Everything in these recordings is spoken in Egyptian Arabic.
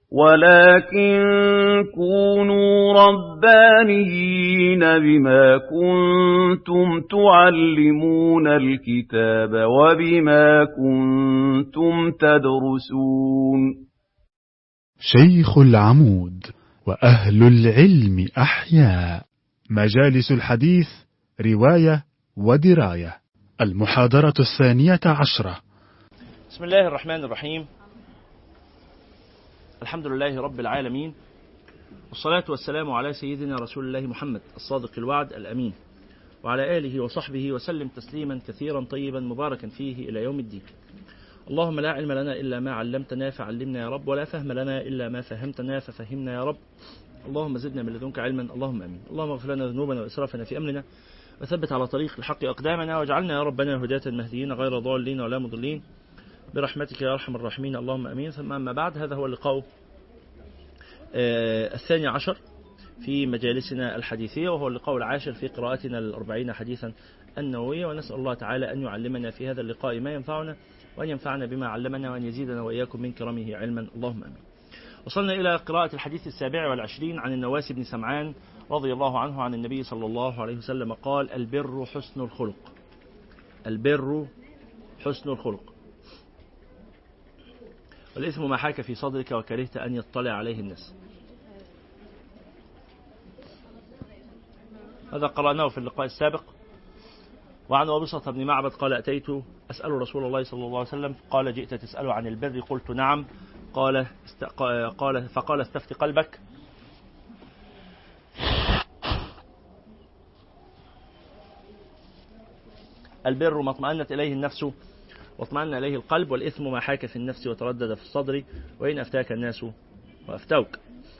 ولكن كونوا ربانيين بما كنتم تعلمون الكتاب وبما كنتم تدرسون شيخ العمود وأهل العلم أحياء مجالس الحديث رواية ودراية المحاضرة الثانية عشرة بسم الله الرحمن الرحيم الحمد لله رب العالمين والصلاة والسلام على سيدنا رسول الله محمد الصادق الوعد الأمين وعلى آله وصحبه وسلم تسليما كثيرا طيبا مباركا فيه إلى يوم الدين اللهم لا علم لنا إلا ما علمتنا فعلمنا يا رب ولا فهم لنا إلا ما فهمتنا ففهمنا يا رب اللهم زدنا من لدنك علما اللهم امين اللهم اغفر لنا ذنوبنا واسرافنا في امرنا وثبت على طريق الحق اقدامنا واجعلنا يا ربنا هداة مهديين غير ضالين ولا مضلين برحمتك يا ارحم الراحمين اللهم امين ثم اما بعد هذا هو اللقاء الثاني عشر في مجالسنا الحديثية وهو اللقاء العاشر في قراءتنا الأربعين حديثا النووية ونسأل الله تعالى أن يعلمنا في هذا اللقاء ما ينفعنا وأن ينفعنا بما علمنا وأن يزيدنا وإياكم من كرمه علما اللهم أمين وصلنا إلى قراءة الحديث السابع والعشرين عن النواس بن سمعان رضي الله عنه عن النبي صلى الله عليه وسلم قال البر حسن الخلق البر حسن الخلق والإثم ما حاك في صدرك وكرهت أن يطلع عليه الناس هذا قرأناه في اللقاء السابق وعن وبصة بن معبد قال أتيت أسأل رسول الله صلى الله عليه وسلم قال جئت تسأل عن البر قلت نعم قال است... قال فقال استفت قلبك البر ما اطمأنت إليه النفس واطمأن إليه القلب والإثم ما حاك في النفس وتردد في الصدر وإن أفتاك الناس وأفتوك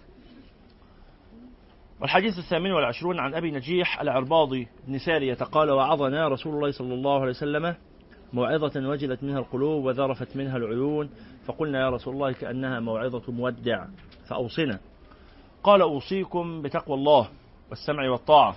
والحديث الثامن والعشرون عن أبي نجيح العرباضي بن سارية قال وعظنا رسول الله صلى الله عليه وسلم موعظة وجلت منها القلوب وذرفت منها العيون فقلنا يا رسول الله كأنها موعظة مودع فأوصنا قال أوصيكم بتقوى الله والسمع والطاعة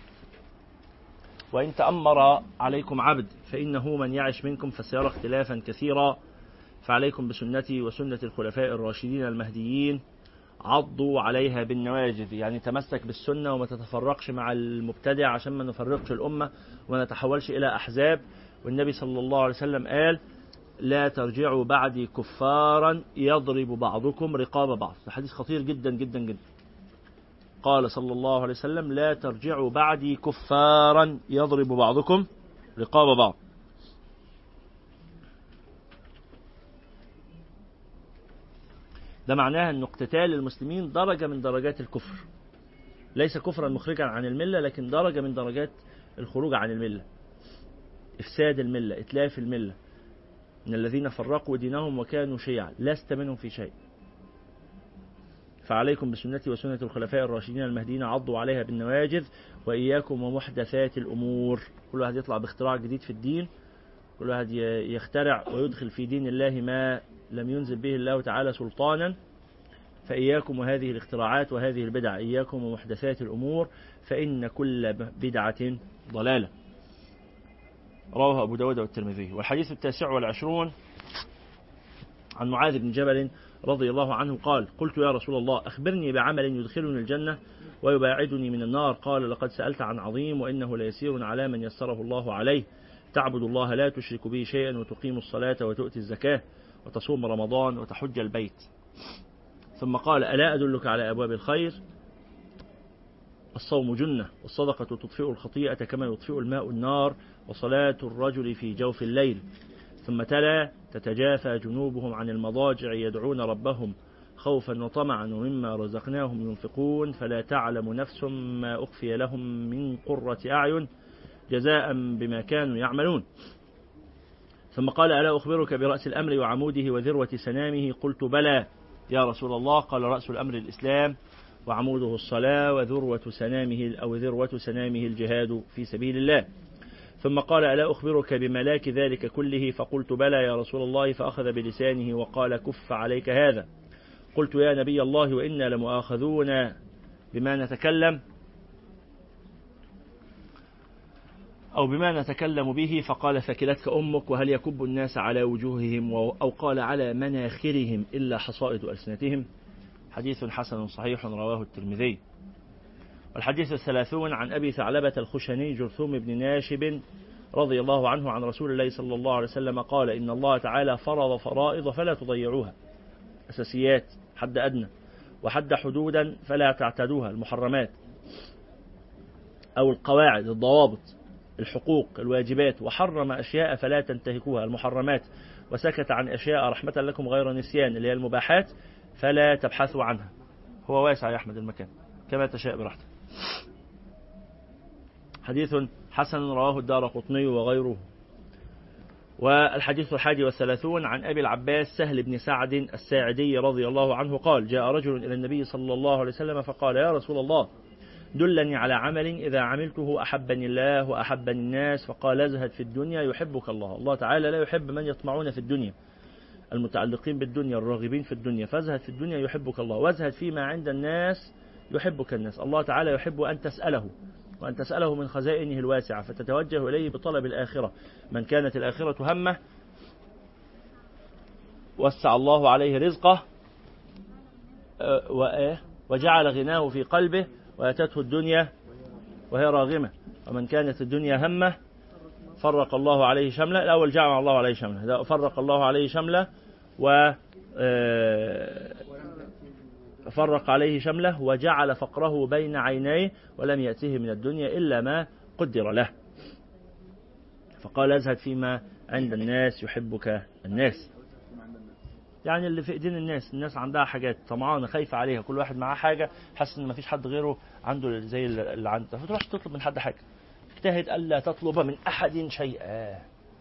وإن تأمر عليكم عبد فإنه من يعش منكم فسيرى اختلافا كثيرا فعليكم بسنتي وسنة الخلفاء الراشدين المهديين عضوا عليها بالنواجذ يعني تمسك بالسنة وما تتفرقش مع المبتدع عشان ما نفرقش الأمة وما نتحولش إلى أحزاب والنبي صلى الله عليه وسلم قال لا ترجعوا بعدي كفارا يضرب بعضكم رقاب بعض ده حديث خطير جدا جدا جدا قال صلى الله عليه وسلم لا ترجعوا بعدي كفارا يضرب بعضكم رقاب بعض ده معناها أن اقتتال المسلمين درجة من درجات الكفر ليس كفرا مخرجا عن الملة لكن درجة من درجات الخروج عن الملة إفساد الملة إتلاف الملة من الذين فرقوا دينهم وكانوا شيعا لست منهم في شيء فعليكم بسنتي وسنة الخلفاء الراشدين المهديين عضوا عليها بالنواجذ وإياكم ومحدثات الأمور كل واحد يطلع باختراع جديد في الدين كل واحد يخترع ويدخل في دين الله ما لم ينزل به الله تعالى سلطانا فإياكم وهذه الاختراعات وهذه البدع إياكم ومحدثات الأمور فإن كل بدعة ضلالة رواه أبو داود والترمذي والحديث التاسع والعشرون عن معاذ بن جبل رضي الله عنه قال قلت يا رسول الله أخبرني بعمل يدخلني الجنة ويباعدني من النار قال لقد سألت عن عظيم وإنه ليسير على من يسره الله عليه تعبد الله لا تشرك به شيئا وتقيم الصلاة وتؤتي الزكاة وتصوم رمضان وتحج البيت ثم قال ألا أدلك على أبواب الخير الصوم جنة والصدقة تطفئ الخطيئة كما يطفئ الماء النار وصلاة الرجل في جوف الليل ثم تلا تتجافى جنوبهم عن المضاجع يدعون ربهم خوفا وطمعا ومما رزقناهم ينفقون فلا تعلم نفس ما أخفي لهم من قرة أعين جزاء بما كانوا يعملون ثم قال ألا أخبرك برأس الأمر وعموده وذروة سنامه قلت بلى يا رسول الله قال رأس الأمر الإسلام وعموده الصلاة وذروة سنامه أو ذروة سنامه الجهاد في سبيل الله ثم قال ألا أخبرك بملاك ذلك كله فقلت بلى يا رسول الله فأخذ بلسانه وقال كف عليك هذا قلت يا نبي الله وإنا لمؤاخذون بما نتكلم أو بما نتكلم به فقال ثكلتك أمك وهل يكب الناس على وجوههم أو قال على مناخرهم إلا حصائد ألسنتهم حديث حسن صحيح رواه الترمذي والحديث الثلاثون عن أبي ثعلبة الخشني جرثوم بن ناشب رضي الله عنه عن رسول الله صلى الله عليه وسلم قال إن الله تعالى فرض فرائض فلا تضيعوها أساسيات حد أدنى وحد حدودا فلا تعتدوها المحرمات أو القواعد الضوابط الحقوق الواجبات وحرم أشياء فلا تنتهكوها المحرمات وسكت عن أشياء رحمة لكم غير نسيان اللي هي المباحات فلا تبحثوا عنها هو واسع يا أحمد المكان كما تشاء براحتك حديث حسن رواه الدار قطني وغيره والحديث الحادي والثلاثون عن أبي العباس سهل بن سعد الساعدي رضي الله عنه قال جاء رجل إلى النبي صلى الله عليه وسلم فقال يا رسول الله دلني على عمل إذا عملته أحبني الله وأحبني الناس فقال ازهد في الدنيا يحبك الله الله تعالى لا يحب من يطمعون في الدنيا المتعلقين بالدنيا الراغبين في الدنيا فازهد في الدنيا يحبك الله وازهد فيما عند الناس يحبك الناس الله تعالى يحب أن تسأله وأن تسأله من خزائنه الواسعة فتتوجه إليه بطلب الآخرة من كانت الآخرة همه وسع الله عليه رزقه وجعل غناه في قلبه وأتته الدنيا وهي راغمة ومن كانت الدنيا همه فرق الله عليه شمله الأول جعل الله عليه شمله فرق الله عليه شمله و فرق عليه شمله وجعل فقره بين عينيه ولم يأته من الدنيا إلا ما قدر له فقال ازهد فيما عند الناس يحبك الناس يعني اللي في ايدين الناس الناس عندها حاجات طمعانه خايفه عليها كل واحد معاه حاجه حاسس ان مفيش حد غيره عنده زي اللي عنده فتروح تطلب من حد حاجه اجتهد الا تطلب من احد شيئا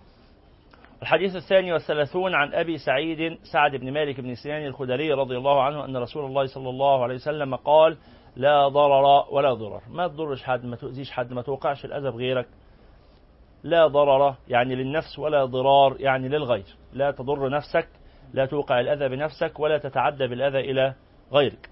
الحديث الثاني والثلاثون عن أبي سعيد سعد بن مالك بن سنان الخدري رضي الله عنه أن رسول الله صلى الله عليه وسلم قال لا ضرر ولا ضرر ما تضرش حد ما تؤذيش حد ما توقعش الأذى بغيرك لا ضرر يعني للنفس ولا ضرار يعني للغير لا تضر نفسك لا توقع الأذى بنفسك ولا تتعدى بالأذى إلى غيرك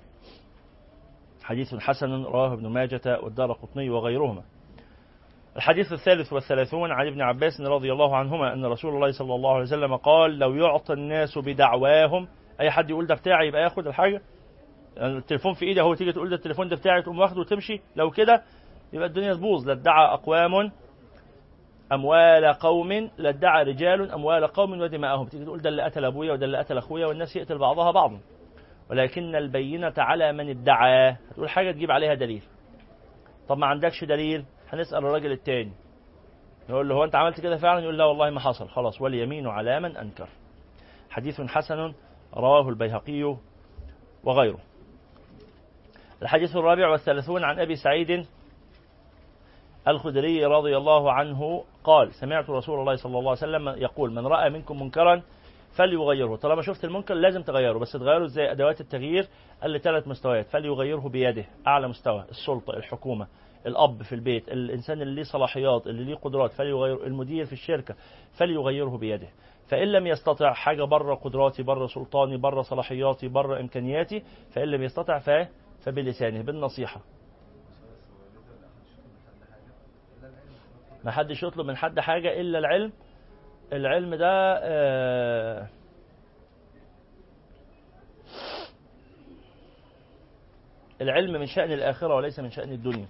حديث حسن رواه ابن ماجة والدار قطني وغيرهما الحديث الثالث والثلاثون عن ابن عباس رضي الله عنهما أن رسول الله صلى الله عليه وسلم قال لو يعطى الناس بدعواهم أي حد يقول ده بتاعي يبقى ياخد الحاجة يعني التليفون في ايده هو تيجي تقول ده التليفون ده بتاعي تقوم واخده وتمشي لو كده يبقى الدنيا تبوظ لادعى أقوام أموال قوم لادعى رجال أموال قوم ودماءهم تيجي تقول ده اللي قتل أبويا وده اللي قتل أخويا والناس يقتل بعضها بعضا ولكن البينة على من ادعى هتقول حاجة تجيب عليها دليل طب ما عندكش دليل هنسأل الراجل التاني نقول له هو أنت عملت كده فعلا يقول لا والله ما حصل خلاص واليمين على من أنكر حديث حسن رواه البيهقي وغيره الحديث الرابع والثلاثون عن أبي سعيد الخدري رضي الله عنه قال سمعت رسول الله صلى الله عليه وسلم يقول من رأى منكم منكرا فليغيره طالما شفت المنكر لازم تغيره بس تغيره ازاي ادوات التغيير اللي ثلاث مستويات فليغيره بيده اعلى مستوى السلطه الحكومه الاب في البيت الانسان اللي ليه صلاحيات اللي ليه قدرات فليغير المدير في الشركه فليغيره بيده فان لم يستطع حاجه بره قدراتي بره سلطاني بره صلاحياتي بره امكانياتي فان لم يستطع ف فبلسانه بالنصيحه ما حدش يطلب من حد حاجه الا العلم العلم ده آه العلم من شأن الآخرة وليس من شأن الدنيا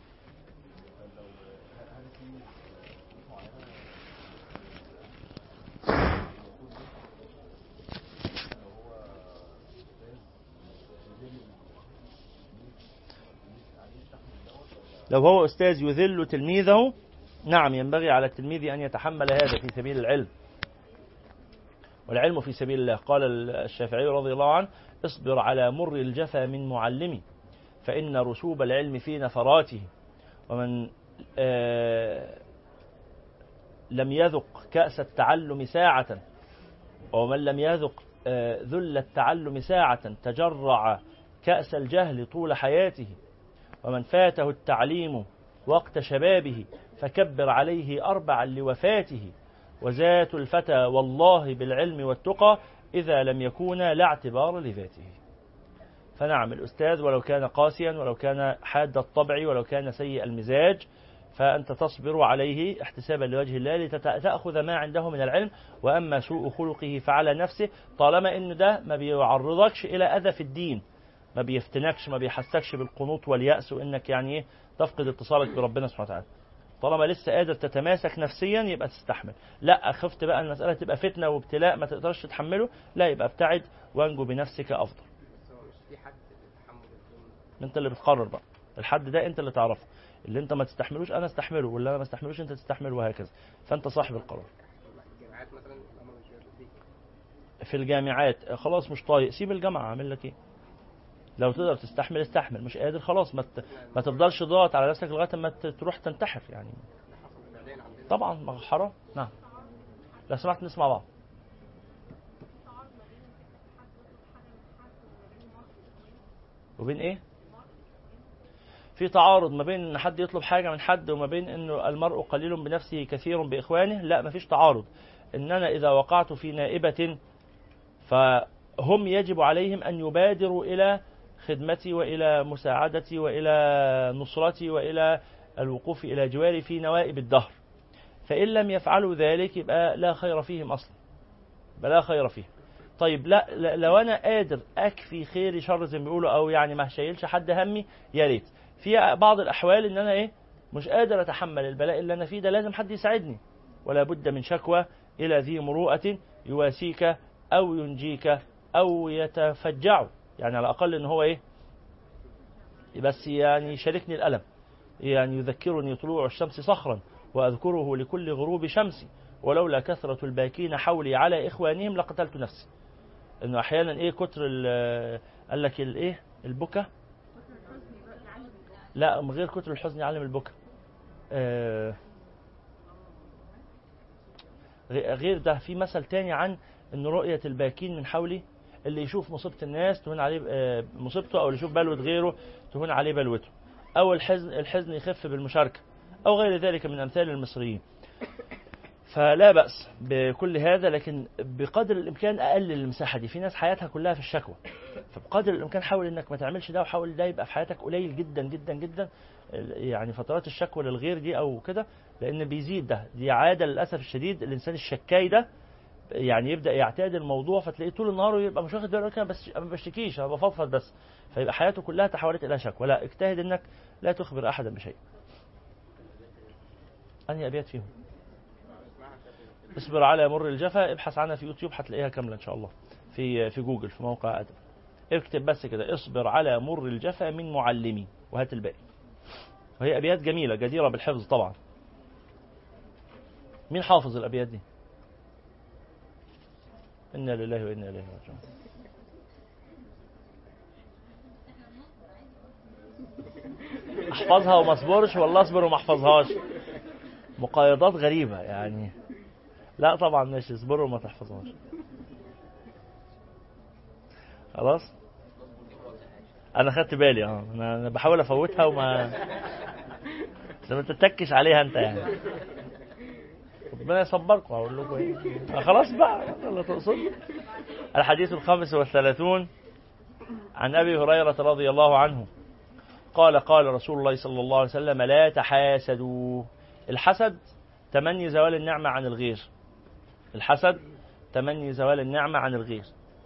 لو هو أستاذ يذل تلميذه نعم ينبغي على التلميذ أن يتحمل هذا في سبيل العلم والعلم في سبيل الله قال الشافعي رضي الله عنه اصبر على مر الجفا من معلمي فإن رسوب العلم في نفراته ومن آه لم يذق كأس التعلم ساعة ومن لم يذق آه ذل التعلم ساعة تجرع كأس الجهل طول حياته ومن فاته التعليم وقت شبابه فكبر عليه أربعا لوفاته وذات الفتى والله بالعلم والتقى إذا لم يكونا لا اعتبار لذاته فنعم الأستاذ ولو كان قاسيا ولو كان حاد الطبع ولو كان سيء المزاج فأنت تصبر عليه احتسابا لوجه الله لتأخذ ما عنده من العلم وأما سوء خلقه فعلى نفسه طالما إن ده ما بيعرضكش إلى أذى في الدين ما بيفتنكش ما بيحسكش بالقنوط واليأس وانك يعني ايه تفقد اتصالك بربنا سبحانه وتعالى طالما لسه قادر تتماسك نفسيا يبقى تستحمل لا خفت بقى المسألة تبقى فتنة وابتلاء ما تقدرش تتحمله لا يبقى ابتعد وانجو بنفسك أفضل بس هو مش في حد للتحمل الظلم انت اللي بتقرر بقى الحد ده انت اللي تعرفه اللي انت ما تستحملوش انا استحمله واللي انا ما استحملوش انت تستحمله وهكذا فانت صاحب القرار الجامعات مثلا الامر مش بيبقى فيه في الجامعات آه، خلاص مش طايق سيب الجامعة اعمل لك ايه لو تقدر تستحمل استحمل مش قادر خلاص ما ت- ما تفضلش ضاغط على نفسك لغايه ما ت- تروح تنتحر يعني ده حصل بعدين عندنا طبعا ما حرام نعم لو سمحت نسمع بعض وبين ايه في تعارض ما بين ان حد يطلب حاجه من حد وما بين انه المرء قليل بنفسه كثير باخوانه لا ما فيش تعارض ان انا اذا وقعت في نائبه فهم يجب عليهم ان يبادروا الى خدمتي والى مساعدتي والى نصرتي والى الوقوف الى جواري في نوائب الدهر فإن لم يفعلوا ذلك يبقى لا خير فيهم أصلا يبقى لا خير فيهم طيب لا لا- لو أنا قادر أكفي خيري شر زي ما بيقولوا أو يعني ما شايلش حد همي يا ريت في بعض الأحوال إن أنا إيه مش قادر أتحمل البلاء اللي أنا فيه ده لازم حد يساعدني ولا بد من شكوى إلى ذي مروءة يواسيك أو ينجيك أو يتفجع يعني على الأقل إن هو إيه بس يعني يشاركني الألم يعني يذكرني طلوع الشمس صخرا وأذكره لكل غروب شمسي ولولا كثرة الباكين حولي على إخوانهم لقتلت نفسي إنه أحيانا إيه كتر ال- قال لك الإيه البكا لا من غير كتر الحزن يعلم البكا آه، غ- غير ده في مثل تاني عن ان رؤية الباكين من حولي اللي يشوف مصيبة الناس تهون عليه آه، مصيبته او اللي يشوف بلوة غيره تهون عليه بلوته او الحزن الحزن يخف بالمشاركة او غير ذلك من امثال المصريين فلا بأس بكل هذا لكن بقدر الامكان اقلل المساحة دي في ناس حياتها كلها في الشكوى فبقدر الامكان حاول انك ما تعملش ده وحاول ده يبقى في حياتك قليل جدا جدا جدا يعني فترات الشكوى للغير دي او كده لان بيزيد ده دي عاده للاسف الشديد الانسان الشكاي ده يعني يبدا يعتاد الموضوع فتلاقيه طول النهار يبقى مش واخد باله كده بس ما بشتكيش انا بفضفض بس فيبقى حياته كلها تحولت الى شكوى لا اجتهد انك لا تخبر احدا بشيء انهي ابيات فيهم اصبر على مر الجفا ابحث عنها في يوتيوب هتلاقيها كامله ان شاء الله في في جوجل في موقع ادب اكتب بس كده اصبر على مر الجفا من معلمي وهات الباقي وهي ابيات جميله جديره بالحفظ طبعا مين حافظ الابيات دي انا لله وانا اليه راجعون احفظها وما اصبرش والله اصبر وما احفظهاش مقايضات غريبه يعني لا طبعا مش اصبر وما تحفظهاش خلاص انا خدت بالي اه انا أنا بحاول افوتها وما بس ما تتكش عليها انت يعني ربنا يصبركم اقول لكم ايه آه خلاص بقى الله تقصد الحديث الخامس والثلاثون عن ابي هريره رضي الله عنه قال قال رسول الله صلى الله عليه وسلم لا تحاسدوا الحسد تمني زوال النعمه عن الغير الحسد تمني زوال النعمه عن الغير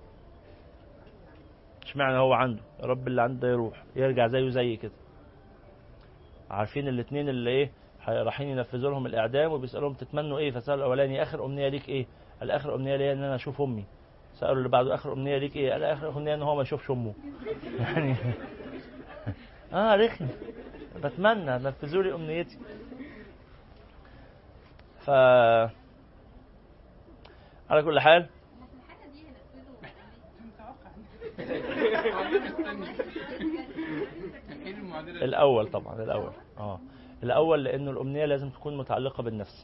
اشمعنى هو عنده يا رب اللي عنده يروح يرجع زيه زي كده عارفين الاثنين اللي ايه رايحين ينفذوا لهم الاعدام وبيسالوهم تتمنوا ايه فسالوا الاولاني اخر امنيه ليك ايه قال اخر امنيه ليا ان انا اشوف امي سالوا اللي بعده اخر امنيه ليك ايه قال اخر امنيه ان هو ما يشوفش امه يعني اه رخم بتمنى نفذوا لي امنيتي ف على كل حال الاول طبعا الاول اه الاول لانه الامنيه لازم تكون متعلقه بالنفس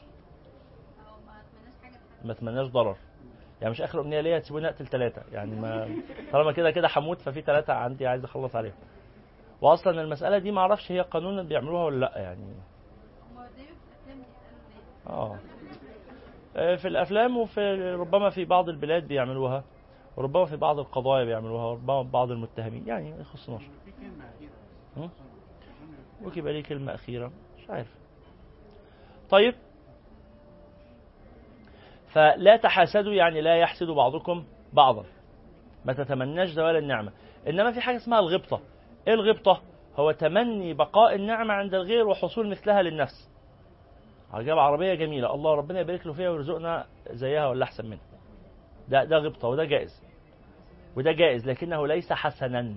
ما اتمناش ضرر يعني مش اخر امنيه ليا تسيبوني اقتل ثلاثه يعني ما طالما كده كده هموت ففي ثلاثه عندي عايز اخلص عليهم واصلا المساله دي ما اعرفش هي قانونا بيعملوها ولا لا يعني اه في الافلام وفي ربما في بعض البلاد بيعملوها وربما في بعض القضايا بيعملوها وربما بعض المتهمين يعني ما يخصناش ممكن يبقى ليه كلمة أخيرة مش عارف طيب فلا تحاسدوا يعني لا يحسد بعضكم بعضا ما تتمناش زوال النعمة انما في حاجه اسمها الغبطه ايه الغبطه هو تمني بقاء النعمه عند الغير وحصول مثلها للنفس عجب عربيه جميله الله ربنا يبارك له فيها ويرزقنا زيها ولا احسن منها ده ده غبطه وده جائز وده جائز لكنه ليس حسنا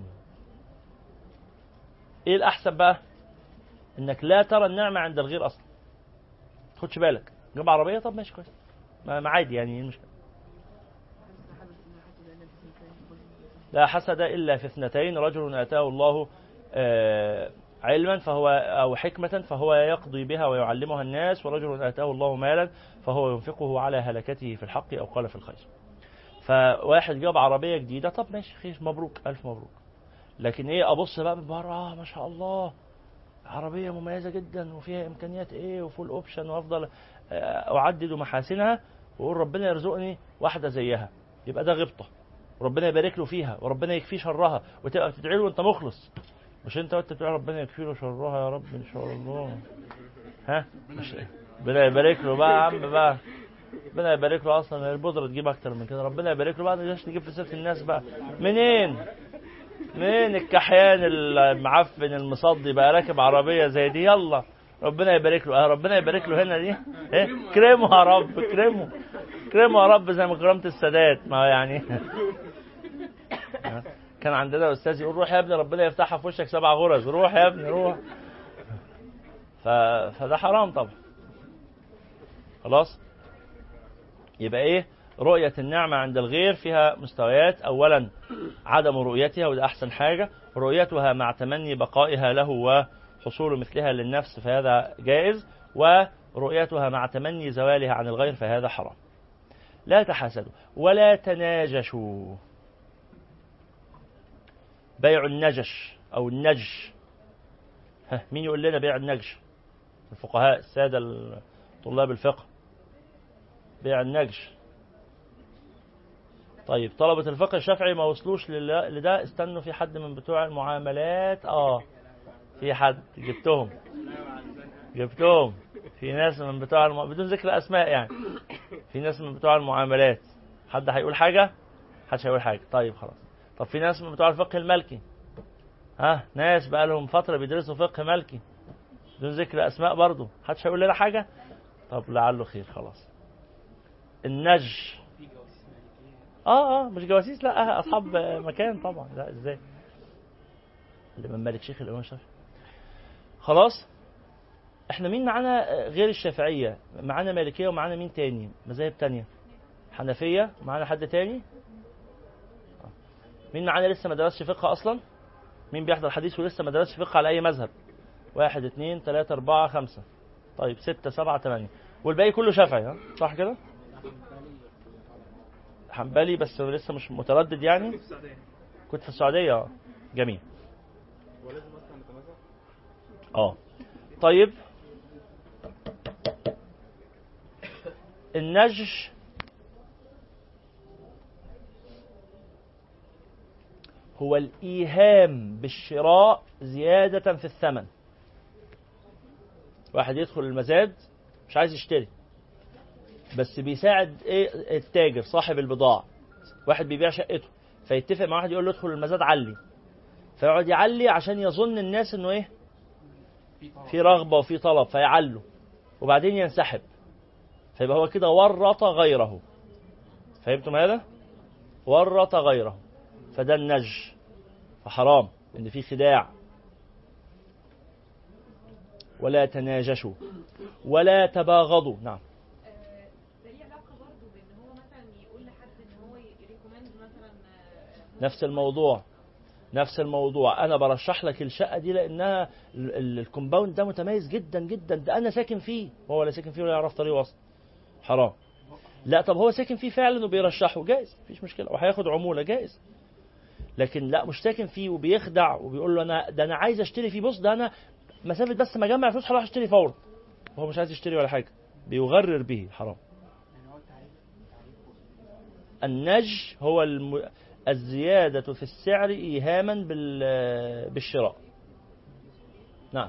ايه الاحسن بقى انك لا ترى النعمه عند الغير اصلا خدش بالك جاب عربيه طب ماشي كويس ما ما عادي يعني ايه المشكله لا حسد الا في اثنتين رجل اتاه الله آه، علما فهو او حكمه فهو يقضي بها ويعلمها الناس ورجل اتاه الله مالا فهو ينفقه على هلكته في الحق او قال في الخير فواحد جاب عربيه جديده طب ماشي خير مبروك الف مبروك لكن ايه ابص بقى من بره آه ما شاء الله عربيه مميزه جدا وفيها امكانيات ايه وفول اوبشن وافضل آه، اعدد محاسنها واقول ربنا يرزقني واحده زيها يبقى ده غبطه وربنا يبارك له فيها وربنا يكفيه شرها وتبقى تدعي له وانت مخلص مش انت وانت بتقول ربنا يكفي له شرها يا رب ان شاء الله ها مش ربنا يبارك له بقى يا عم بقى ربنا يبارك له اصلا البودره تجيب اكتر من كده ربنا يبارك له بقى ما نجيش نجيب في سيره الناس بقى منين منين الكحيان المعفن المصدي بقى راكب عربيه زي دي يلا ربنا يبارك له اه ربنا يبارك له هنا دي ايه كرمه يا رب كرمه كرمه يا رب زي ما كرمت السادات ما يعني كان عندنا استاذ يقول روح يا ابني ربنا يفتحها في وشك سبع غرز روح يا ابني روح ف... فده حرام طبعا خلاص يبقى ايه رؤية النعمة عند الغير فيها مستويات أولا عدم رؤيتها وده أحسن حاجة رؤيتها مع تمني بقائها له وحصول مثلها للنفس فهذا جائز ورؤيتها مع تمني زوالها عن الغير فهذا حرام لا تحاسدوا ولا تناجشوا بيع النجش أو النجش ها مين يقول لنا بيع النجش الفقهاء السادة طلاب الفقه بيع النجش طيب طلبة الفقه الشافعي ما وصلوش لل- لده استنوا في حد من بتوع المعاملات اه في حد جبتهم جبتهم في ناس من بتوع الم... بدون ذكر اسماء يعني في ناس من بتوع المعاملات حد هيقول حاجة محدش هيقول حاجة طيب خلاص طب في ناس من بتوع الفقه الملكي ها ناس بقى لهم فترة بيدرسوا فقه ملكي بدون ذكر اسماء برضه محدش هيقول لنا حاجة طب لعله خير خلاص النج اه اه مش جواسيس لا اصحاب مكان طبعا لا ازاي الامام مالك شيخ الامام الشافعي خلاص احنا مين معانا غير الشافعيه معانا مالكيه ومعانا مين تاني مذاهب تانية حنفيه معانا حد تاني آه. مين معانا لسه ما درسش فقه اصلا مين بيحضر حديث ولسه ما درسش فقه على اي مذهب واحد اثنين ثلاثة أربعة خمسة طيب ستة سبعة ثمانية والباقي كله شافعي ها صح كده؟ حنبلي بس لسه مش متردد يعني كنت في السعودية اه جميل اه طيب النجش هو الإيهام بالشراء زيادة في الثمن واحد يدخل المزاد مش عايز يشتري بس بيساعد ايه التاجر صاحب البضاعة واحد بيبيع شقته فيتفق مع واحد يقول له ادخل المزاد علي فيقعد يعلي عشان يظن الناس انه ايه في رغبة وفي طلب فيعلوا وبعدين ينسحب فيبقى هو كده ورط غيره فهمتم هذا ورط غيره فده النج فحرام ان في خداع ولا تناجشوا ولا تباغضوا نعم ده ليه علاقه برضه بان هو مثلا يقول لحد ان هو يريكومند مثلا آه، نفس الموضوع نفس الموضوع انا برشح لك الشقه دي لانها ال- ال- الكومباوند ده متميز جدا جدا ده انا ساكن فيه هو لا ساكن فيه ولا يعرف طريق وصل حرام لا طب هو ساكن فيه فعلا وبيرشحه جائز مفيش مشكله وهياخد عموله جائز لكن لا مش ساكن فيه وبيخدع وبيقول له انا ده انا عايز اشتري فيه بص ده انا مسافه بس ما اجمع فلوس هروح اشتري فورا وهو مش عايز يشتري ولا حاجه بيغرر به حرام النج هو الم... الزيادة في السعر إيهاما بال... بالشراء نعم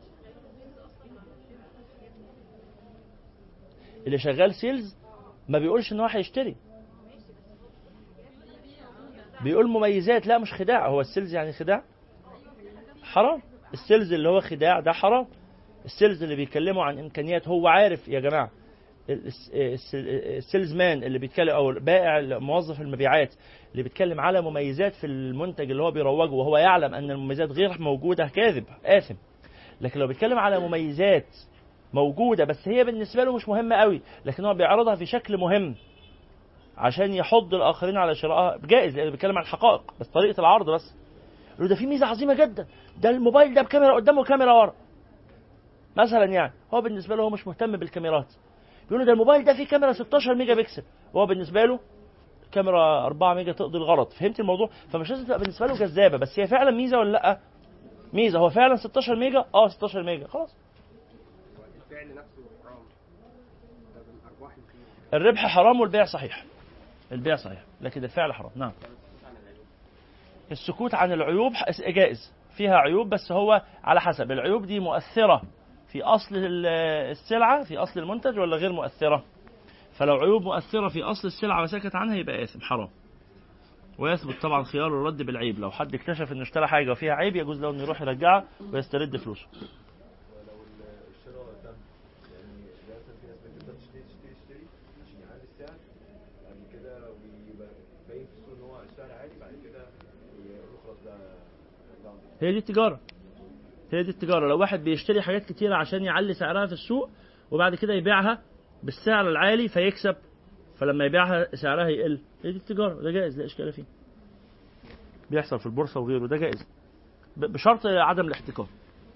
اللي شغال سيلز ما بيقولش ان هو هيشتري بيقول مميزات لا مش خداع هو السيلز يعني خداع حرام السيلز اللي هو خداع ده حرام السيلز اللي بيتكلموا عن امكانيات هو عارف يا جماعه الس- الس- السيلز مان اللي بيتكلم او بائع موظف المبيعات اللي بيتكلم على مميزات في المنتج اللي هو بيروجه وهو يعلم ان المميزات غير موجوده كاذب آثم لكن لو بيتكلم على مميزات موجوده بس هي بالنسبه له مش مهمه قوي لكن هو بيعرضها في شكل مهم عشان يحض الاخرين على شرائها جائز لانه بيتكلم عن الحقائق بس طريقه العرض بس يقول له ده في ميزه عظيمه جدا ده الموبايل ده بكاميرا قدامه وكاميرا ورا مثلا يعني هو بالنسبه له هو مش مهتم بالكاميرات بيقول له ده الموبايل ده فيه كاميرا 16 ميجا بكسل وهو بالنسبه له كاميرا 4 ميجا تقضي الغرض فهمت الموضوع فمش لازم تبقى بالنسبه له جذابه بس هي فعلا ميزه ولا لا ميزه هو فعلا 16 ميجا اه 16 ميجا خلاص الفعل نفسه حرام طب الارباح اللي فيه الربح حرام والبيع صحيح البيع صحيح لكن الفعل حرام نعم السكوت عن العيوب جائز فيها عيوب بس هو على حسب العيوب دي مؤثرة في أصل ال- السلعة في أصل المنتج ولا غير مؤثرة فلو عيوب مؤثرة في أصل السلعة وسكت عنها يبقى آثم حرام ويثبت طبعا خيار الرد بالعيب لو حد اكتشف انه اشترى حاجة وفيها عيب يجوز له انه يروح يرجعها ويسترد فلوسه ولو الشراء تم يعني مثلا في ناس بتفضل تشتري تشتري تشتري عشان يعلي السعر بعد كده ويبقى باين في السوق ان هو السعر عالي بعد كده يقول له خلاص ده ده عندي هي دي التجارة هي دي التجارة لو واحد بيشتري حاجات كتيرة عشان يعلي سعرها في السوق وبعد كده يبيعها بالسعر العالي فيكسب فلما يبيعها سعرها يقل هي دي التجارة ده جائز لا إشكال فيه بيحصل في البورصة وغيره ده جائز ب- بشرط عدم الاحتكار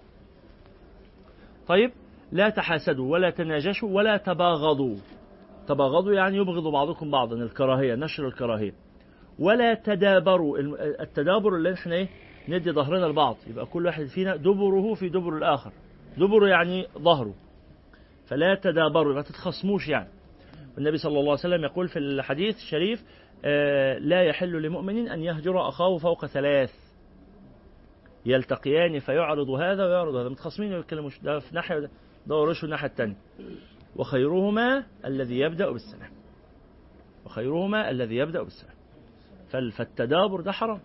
طيب لا تحاسدوا ولا تناجشوا ولا تباغضوا تباغضوا يعني يبغض بعضكم بعضا الكراهية نشر الكراهية ولا تدابروا الم- التدابر اللي احنا ايه ندي ظهرنا لبعض يبقى كل واحد فينا دبره في دبر الاخر دبره يعني ظهره فلا تدابروا ما تتخصموش يعني النبي صلى الله عليه وسلم يقول في الحديث الشريف آه، لا يحل لمؤمن ان يهجر اخاه فوق ثلاث يلتقيان فيعرض هذا ويعرض هذا متخاصمين ما بيتكلموش ده في ناحيه وده ده ورشه الناحيه الثانيه وخيرهما الذي يبدا بالسلام وخيرهما الذي يبدا بالسلام فال- فالتدابر ده حرام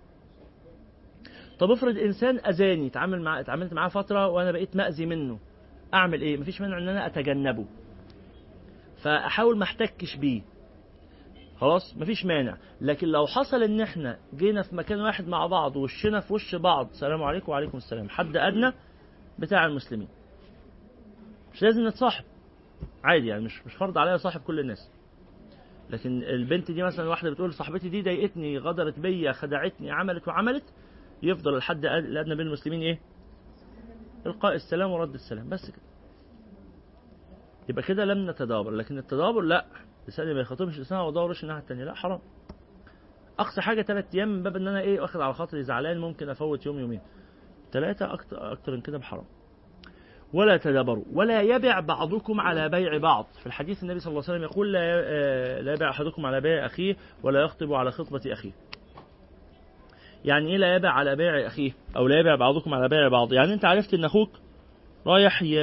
طب افرض انسان اذاني اتعامل مع اتعاملت معاه فتره وانا بقيت مأذي منه اعمل ايه مفيش مانع ان انا اتجنبه فاحاول ما احتكش بيه خلاص مفيش مانع لكن لو حصل ان احنا جينا في مكان واحد مع بعض وشنا في وش بعض السلام عليكم وعليكم السلام حد ادنى بتاع المسلمين مش لازم نتصاحب عادي يعني مش مش فرض عليا صاحب كل الناس لكن البنت دي مثلا واحده بتقول صاحبتي دي ضايقتني غدرت بيا خدعتني عملت وعملت يفضل الحد الادنى بين المسلمين ايه؟ القاء السلام ورد السلام بس كده يبقى كده لم نتدابر لكن التدابر لا لساني ما يخاطبش لسانه ودورش الناحيه الثانيه لا حرام اقصى حاجه ثلاث ايام من باب ان انا ايه واخد على خاطري زعلان ممكن افوت يوم يومين ثلاثه اكتر اكتر من كده بحرام ولا تدابروا ولا يبع بعضكم على بيع بعض في الحديث النبي صلى الله عليه وسلم يقول لا آه، لا يبع احدكم على بيع اخيه ولا يخطب على خطبه اخيه يعني ايه لا يبع على بيع اخيه او لا يبع بعضكم على بيع بعض يعني انت عرفت ان اخوك رايح ي...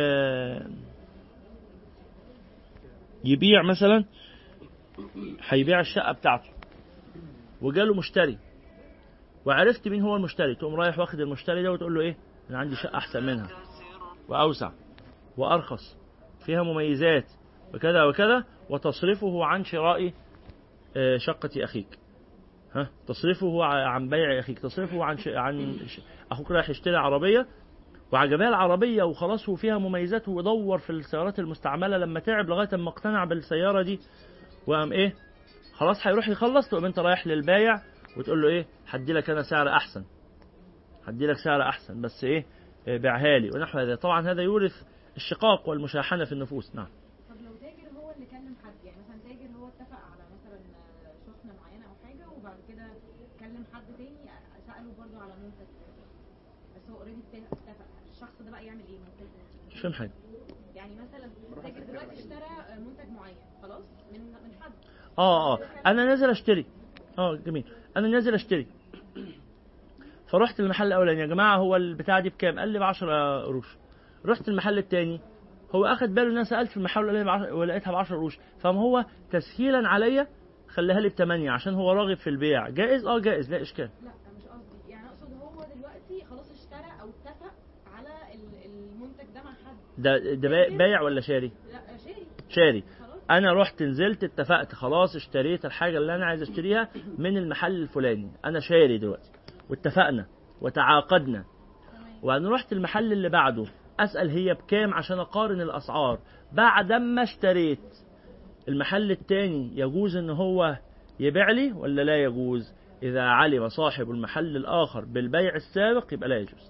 يبيع مثلا هيبيع الشقه بتاعته وجاله مشتري وعرفت مين هو المشتري تقوم رايح واخد المشتري ده وتقول له ايه انا عندي شقه احسن منها واوسع وارخص فيها مميزات وكذا وكذا وتصرفه عن شراء آه، شقه اخيك ها تصرفه ع- عن بيع اخيك تصرفه عن ش... عن ش... اخوك رايح يشتري عربيه وعجباه العربيه وخلاص وفيها مميزات ودور في السيارات المستعمله لما تعب لغايه اما اقتنع بالسياره دي وقام ايه خلاص هيروح يخلص تقوم انت رايح للبايع وتقول له ايه هدي لك انا سعر احسن هدي لك سعر احسن بس ايه آه، بيعها لي ونحو هذا طبعا هذا يورث الشقاق والمشاحنه في النفوس نعم طب لو تاجر هو اللي كلم حد يعني مثلا تاجر هو اتفق على مثلا شحنه معينه او حاجه وبعد كده كلم حد تاني ساله برضه على منتج بس هو اوريدي اتفق الشخص ده بقى يعمل ايه ممكن مش فاهم حاجه يعني مثلا تاجر دلوقتي اشترى منتج معين خلاص من من حد اه اه انا نازل اشتري اه جميل انا نازل اشتري فرحت المحل الاولاني يا جماعه هو البتاع دي بكام قال لي ب 10 قروش رحت المحل الثاني هو اخد باله ان انا سالت في المحل الاولاني بعشرة- ولقيتها ب 10 قروش فما هو تسهيلا عليا خليها لي بثمانية عشان هو راغب في البيع جائز اه جائز لا اشكال لا مش قصدي يعني اقصد هو دلوقتي خلاص اشترى او اتفق على ال- المنتج ده مع حد ده ده باي- بايع ولا شاري لا شاري شاري خلاص انا رحت نزلت اتفقت خلاص اشتريت الحاجه اللي انا عايز اشتريها من المحل الفلاني انا شاري دلوقتي واتفقنا وتعاقدنا وبعدين رحت المحل اللي بعده اسال هي بكام عشان اقارن الاسعار بعد ما اشتريت المحل التاني يجوز ان هو يبيع لي ولا لا يجوز اذا علم صاحب المحل الاخر بالبيع السابق يبقى لا يجوز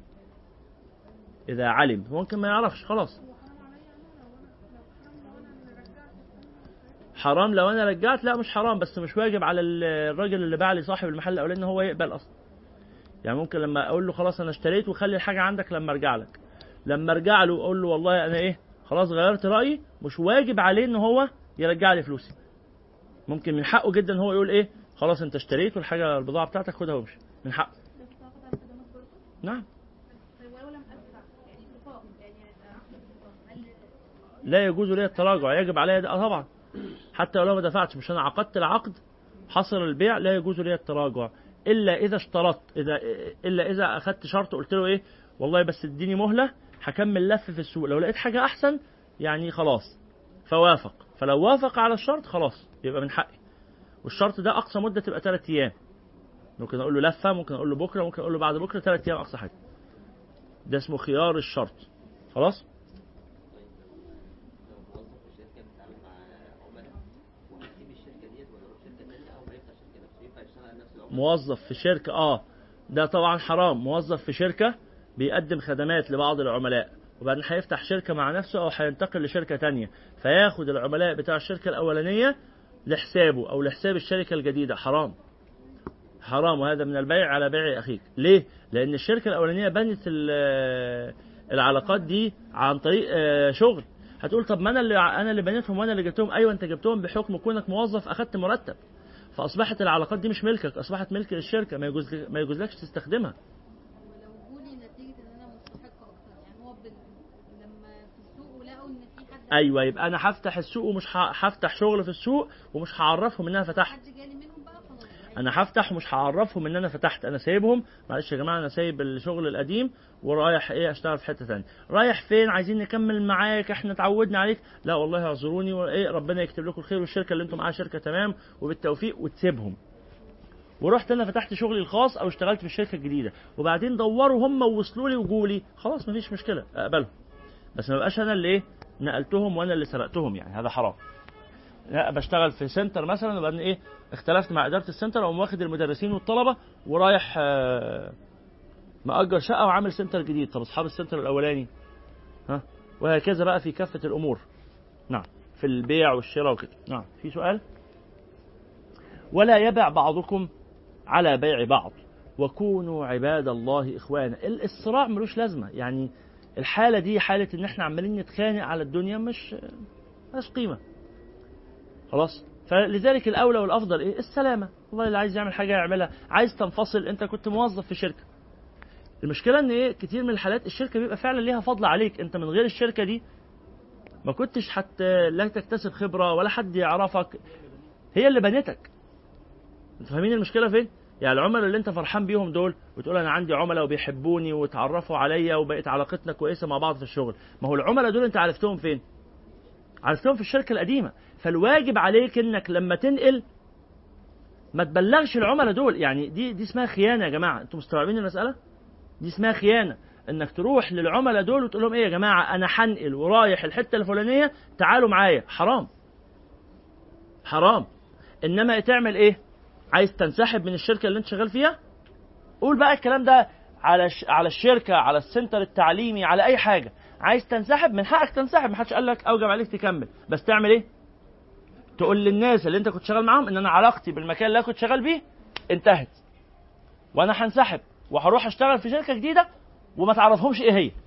اذا علم ممكن ما يعرفش خلاص حرام لو انا رجعت لا مش حرام بس مش واجب على ال- الراجل اللي باع لي صاحب المحل الاولاني ان هو يقبل اصلا يعني ممكن لما اقول له خلاص انا اشتريت وخلي الحاجه عندك لما ارجع لك لما ارجع له اقول له والله انا ايه خلاص غيرت رايي مش واجب عليه ان هو يرجع لي فلوسي ممكن من حقه جدا هو يقول ايه خلاص انت اشتريت والحاجه البضاعه بتاعتك خدها وامشي من حقه بس تاخد على الخدمات برضه نعم طيب ولو لم ادفع يعني اتفاق يعني عقد اتفاق هل لا يجوز لي التراجع يجب علي ده طبعا حتى لو ما دفعتش مش انا عقدت العقد حصل البيع لا يجوز لي التراجع الا اذا اشترطت اذا الا اذا اخدت شرط قلت له ايه والله بس اديني مهله هكمل لف في السوق لو لقيت حاجه احسن يعني خلاص فوافق فلو وافق على الشرط خلاص يبقى من حقي والشرط ده اقصى مده تبقى ثلاث ايام ممكن اقول له لفه ممكن اقول له بكره ممكن اقول له بعد بكره ثلاث ايام اقصى حاجه ده اسمه خيار الشرط خلاص لو موظف في شركه بيتعامل مع عملاء وهيسيب الشركه ديت ولا يروح شركه ثانيه او هيفتح شركه نفسه ينفع يشتغل على نفس العملاء موظف في شركة اه ده طبعا حرام موظف في شركة بيقدم خدمات لبعض العملاء وبعدين هيفتح شركة مع نفسه أو هينتقل لشركة تانية فياخد العملاء بتاع الشركة الأولانية لحسابه أو لحساب الشركة الجديدة حرام حرام وهذا من البيع على بيع أخيك ليه؟ لأن الشركة الأولانية بنت ال- العلاقات دي عن طريق آه، شغل هتقول طب ما انا اللي انا اللي بنيتهم وانا اللي جبتهم ايوه انت جبتهم بحكم كونك موظف اخدت مرتب فاصبحت العلاقات دي مش ملكك اصبحت ملك للشركه ما يجوز ما يجوزلكش تستخدمها ولو جولي نتيجه ان انا مستحقه اكتر يعني هو بال... لما في السوق ولقوا ان في حد ايوه يبقى انا هفتح السوق ومش ه- هفتح شغل في السوق ومش هعرفهم ان انا فتحت حد جالي منهم بقى خلاص يعني انا هفتح ومش هعرفهم ان انا فتحت انا سايبهم معلش يا جماعه انا سايب الشغل القديم ورايح ايه اشتغل في حته ثانيه رايح فين عايزين نكمل معاك احنا اتعودنا عليك لا والله اعذروني وايه ربنا يكتب لكم الخير والشركه اللي انتم معاها شركه تمام وبالتوفيق وتسيبهم ورحت انا فتحت شغلي الخاص او اشتغلت في الشركه الجديده وبعدين دوروا هم ووصلوا لي وجولي خلاص مفيش مشكله اقبلهم بس ما بقاش انا اللي ايه نقلتهم وانا اللي سرقتهم يعني هذا حرام لا بشتغل في سنتر مثلا وبعدين ايه اختلفت مع اداره السنتر اقوم واخد المدرسين والطلبه ورايح آه، مأجر شقه وعامل سنتر جديد طب اصحاب السنتر الاولاني ها وهكذا بقى في كافه الامور نعم في البيع والشراء وكده نعم في سؤال ولا يبع بعضكم على بيع بعض وكونوا عباد الله اخوانا ال- الصراع ملوش لازمه يعني الحاله دي حاله ان احنا عمالين نتخانق على الدنيا مش ملهاش قيمه خلاص فلذلك الاولى والافضل ايه السلامه والله اللي عايز يعمل حاجه يعملها عايز تنفصل انت كنت موظف في شركه المشكله ان ايه كتير من الحالات الشركه بيبقى فعلا ليها فضل عليك انت من غير الشركه دي ما كنتش حتى لا تكتسب خبره ولا حد يعرفك هي اللي بنتك انتوا فاهمين المشكله فين يعني العملاء اللي انت فرحان بيهم دول وتقول انا عندي عملاء وبيحبوني وتعرفوا عليا وبقت علاقتنا كويسه مع بعض في الشغل ما هو العملاء دول انت عرفتهم فين عرفتهم في الشركه القديمه فالواجب عليك انك لما تنقل ما تبلغش العملاء دول يعني دي دي اسمها خيانه يا جماعه انتوا مستوعبين المساله دي اسمها خيانه انك تروح للعملاء دول وتقول لهم ايه يا جماعه انا هنقل ورايح الحته الفلانيه تعالوا معايا حرام حرام انما تعمل ايه عايز تنسحب من الشركه اللي انت شغال فيها قول بقى الكلام ده على ش... على الشركه على السنتر التعليمي على اي حاجه عايز تنسحب من حقك تنسحب محدش قال لك اوجب عليك تكمل بس تعمل ايه تقول للناس اللي انت كنت شغال معاهم ان انا علاقتي بالمكان اللي انا كنت شغال بيه انتهت وانا هنسحب وهروح اشتغل في شركه جديده وما تعرفهمش ايه هي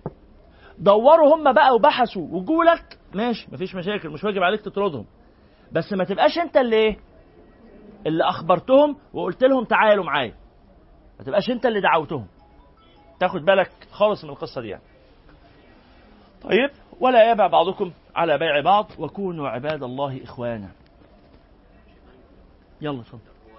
دوروا هم بقى وبحثوا وجولك ماشي مفيش مشاكل مش واجب عليك تطردهم بس ما تبقاش انت اللي ايه اللي اخبرتهم وقلت لهم تعالوا معايا ما تبقاش انت اللي دعوتهم تاخد بالك خالص من القصه دي يعني طيب ولا يبع بعضكم على بيع بعض وكونوا عباد الله اخوانا يلا اتفضل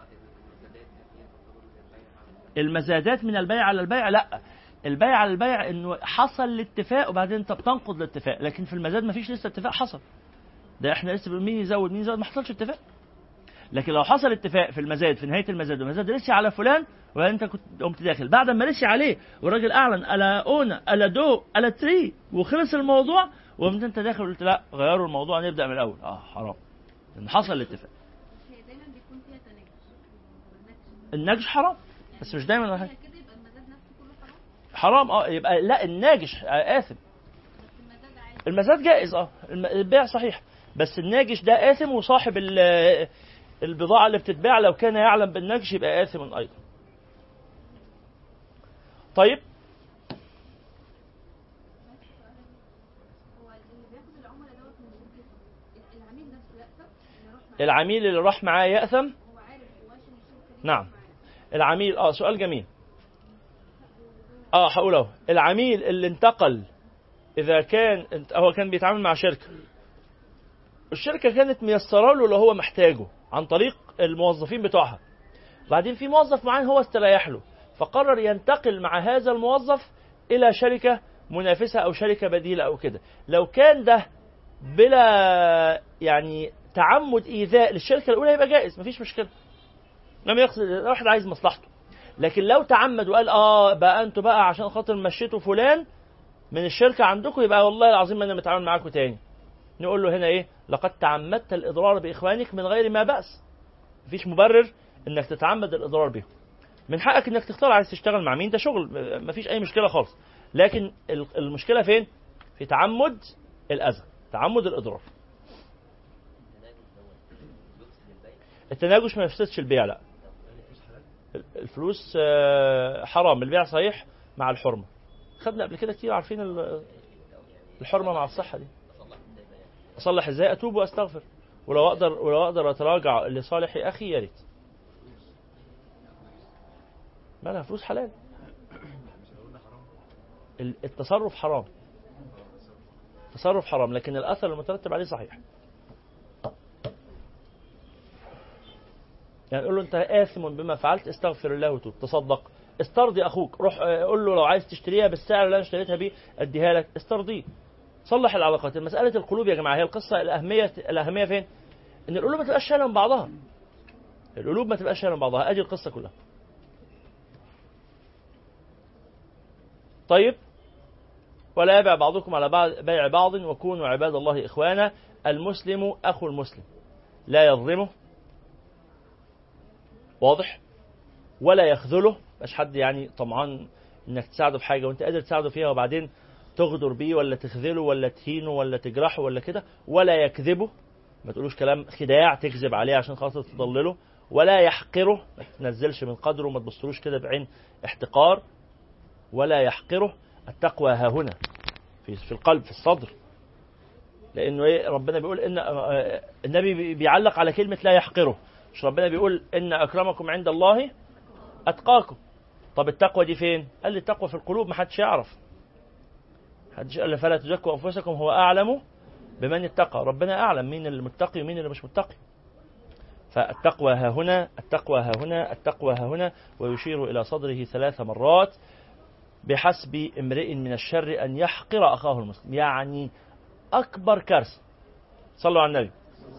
المزادات من البيع على البيع لا البيع على البيع انه حصل الاتفاق وبعدين انت بتنقض الاتفاق لكن في المزاد ما فيش لسه اتفاق حصل ده احنا لسه بنقول مين يزود مين يزود ما حصلش اتفاق لكن لو حصل اتفاق في المزاد في نهايه المزاد والمزاد رسي على فلان وبعدين انت كنت قمت داخل بعد ما رسي عليه والراجل اعلن الا اونا الا دو الا تري وخلص الموضوع وقمت انت داخل وقلت لا غيروا الموضوع نبدا من الاول اه حرام لان حصل الاتفاق هي دايما بيكون فيها تناقش والنكش. النجش حرام بس مش دايما هي كده يبقى المزاد نفسه كله حرام حرام اه يبقى لا الناجش آه، آثم بس المزاد عادي المزاد جائز اه الم- البيع صحيح بس الناجش ده آثم وصاحب ال- البضاعة اللي بتتباع لو كان يعلم بالنجش يبقى آثم أيضا طيب هو اللي بياخد العملاء دوت من شركته العميل نفسه يأثم اللي راح معاه العميل اللي راح معاه يأثم هو عارف جواش ان الشركه دي نعم. راح معاه. العميل اه سؤال جميل اه هقول اهو العميل اللي انتقل اذا كان انت- هو كان بيتعامل مع شركه الشركه كانت ميسره له اللي هو محتاجه عن طريق الموظفين بتوعها بعدين في موظف معين هو استريح له فقرر ينتقل مع هذا الموظف الى شركه منافسه او شركه بديله او كده لو كان ده بلا يعني تعمد ايذاء للشركه الاولى يبقى جائز مفيش مشكله لم يقصد واحد عايز مصلحته لكن لو تعمد وقال اه بقى انتوا بقى عشان خاطر مشيتوا فلان من الشركه عندكم يبقى والله العظيم ما انا متعامل معاكم تاني نقول له هنا ايه لقد تعمدت الاضرار باخوانك من غير ما باس مفيش مبرر انك تتعمد الاضرار بهم من حقك انك تختار عايز تشتغل مع مين ده شغل م- مفيش اي مشكله خالص لكن ال- المشكله فين في تعمد الاذى تعمد الاضرار التناجش ما يفسدش البيع لا الفلوس آه، حرام البيع صحيح مع الحرمه خدنا قبل كده كتير عارفين ال- الحرمه مع الصحه دي اصلح ازاي اتوب واستغفر ولو اقدر ولو اقدر اتراجع لصالح اخي يا ريت مالها فلوس حلال ال- التصرف حرام التصرف حرام لكن الاثر المترتب عليه صحيح يعني قول له انت آثم بما فعلت استغفر الله وتوب تصدق استرضي اخوك روح آه، قول له لو عايز تشتريها بالسعر اللي انا اشتريتها بيه اديها لك استرضيه صلح العلاقات مسألة القلوب يا جماعة هي القصة الأهمية الأهمية فين؟ إن القلوب ما تبقاش شايلة من بعضها القلوب ما تبقاش شايلة من بعضها أدي القصة كلها طيب ولا يبع بعضكم على بعض بيع بعض وكونوا عباد الله إخوانا المسلم أخو المسلم لا يظلمه واضح ولا يخذله مش حد يعني طمعان انك تساعده في حاجه وانت قادر تساعده فيها وبعدين تغدر بيه ولا تخذله ولا تهينه ولا تجرحه ولا كده ولا يكذبه ما تقولوش كلام خداع تكذب عليه عشان خاطر تضلله ولا يحقره ما تنزلش من قدره ما تبصلوش كده بعين احتقار ولا يحقره التقوى ها هنا في في القلب في الصدر لانه ايه ربنا بيقول ان آه، النبي بي- بيعلق على كلمه لا يحقره مش ربنا بيقول ان اكرمكم عند الله اتقاكم طب التقوى دي فين قال لي التقوى في القلوب محدش يعرف محدش قال لي فلا تزكوا انفسكم هو اعلم بمن اتقى ربنا اعلم مين اللي متقي ومين اللي مش متقي فالتقوى ها هنا التقوى ها هنا التقوى ها هنا ويشير الى صدره ثلاث مرات بحسب امرئ من الشر ان يحقر اخاه المسلم يعني اكبر كارثه صلوا على النبي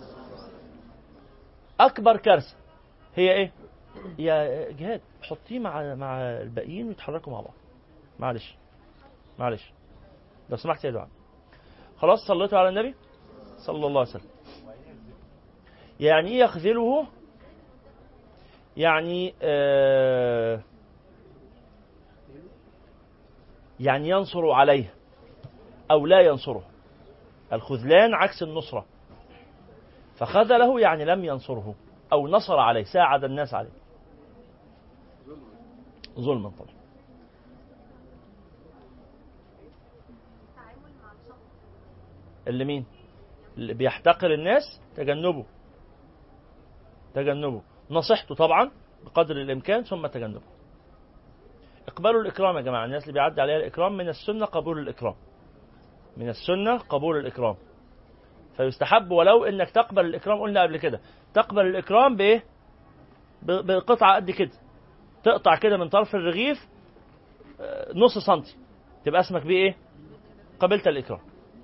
اكبر كارثه هي ايه يا جهاد حطيه مع مع الباقيين ويتحركوا مع بعض معلش معلش لو سمحت يا دعاء خلاص صليتوا على النبي صلى الله عليه وسلم يعني ايه يخذله يعني آه يعني ينصر عليه او لا ينصره الخذلان عكس النصره فخذله يعني لم ينصره او نصر عليه ساعد الناس عليه ظلما طبعا اللي مين اللي بيحتقر الناس تجنبه تجنبه نصيحته طبعا بقدر الامكان ثم تجنبه اقبلوا الاكرام يا جماعه الناس اللي بيعدي عليها الاكرام من السنه قبول الاكرام من السنه قبول الاكرام فيستحب ولو انك تقبل الاكرام قلنا قبل كده تقبل الاكرام بايه ب- بقطعه قد كده تقطع كده من طرف الرغيف آه، نص سنتي تبقى اسمك بيه ايه قبلت الاكرام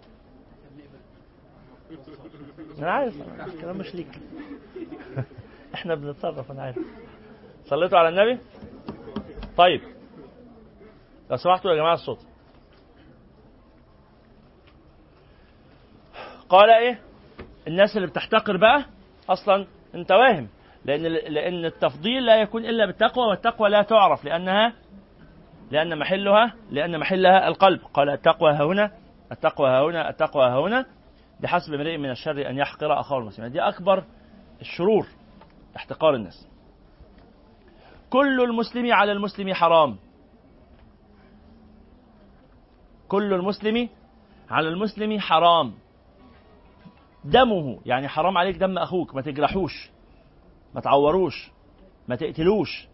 انا عارف أنا الكلام مش ليك احنا بنتصرف انا عارف صليتوا على النبي طيب لو سمحتوا يا جماعه الصوت قال ايه الناس اللي بتحتقر بقى اصلا انت واهم لان لان التفضيل لا يكون الا بالتقوى والتقوى لا تعرف لانها لان محلها لان محلها القلب قال التقوى ها هنا التقوى ها هنا التقوى ها هنا بحسب امرئ من الشر ان يحقر اخاه المسلم دي اكبر الشرور احتقار الناس كل المسلم على المسلم حرام كل المسلم على المسلم حرام دمه يعني حرام عليك دم اخوك ما تجرحوش ما تعوروش ما تقتلوش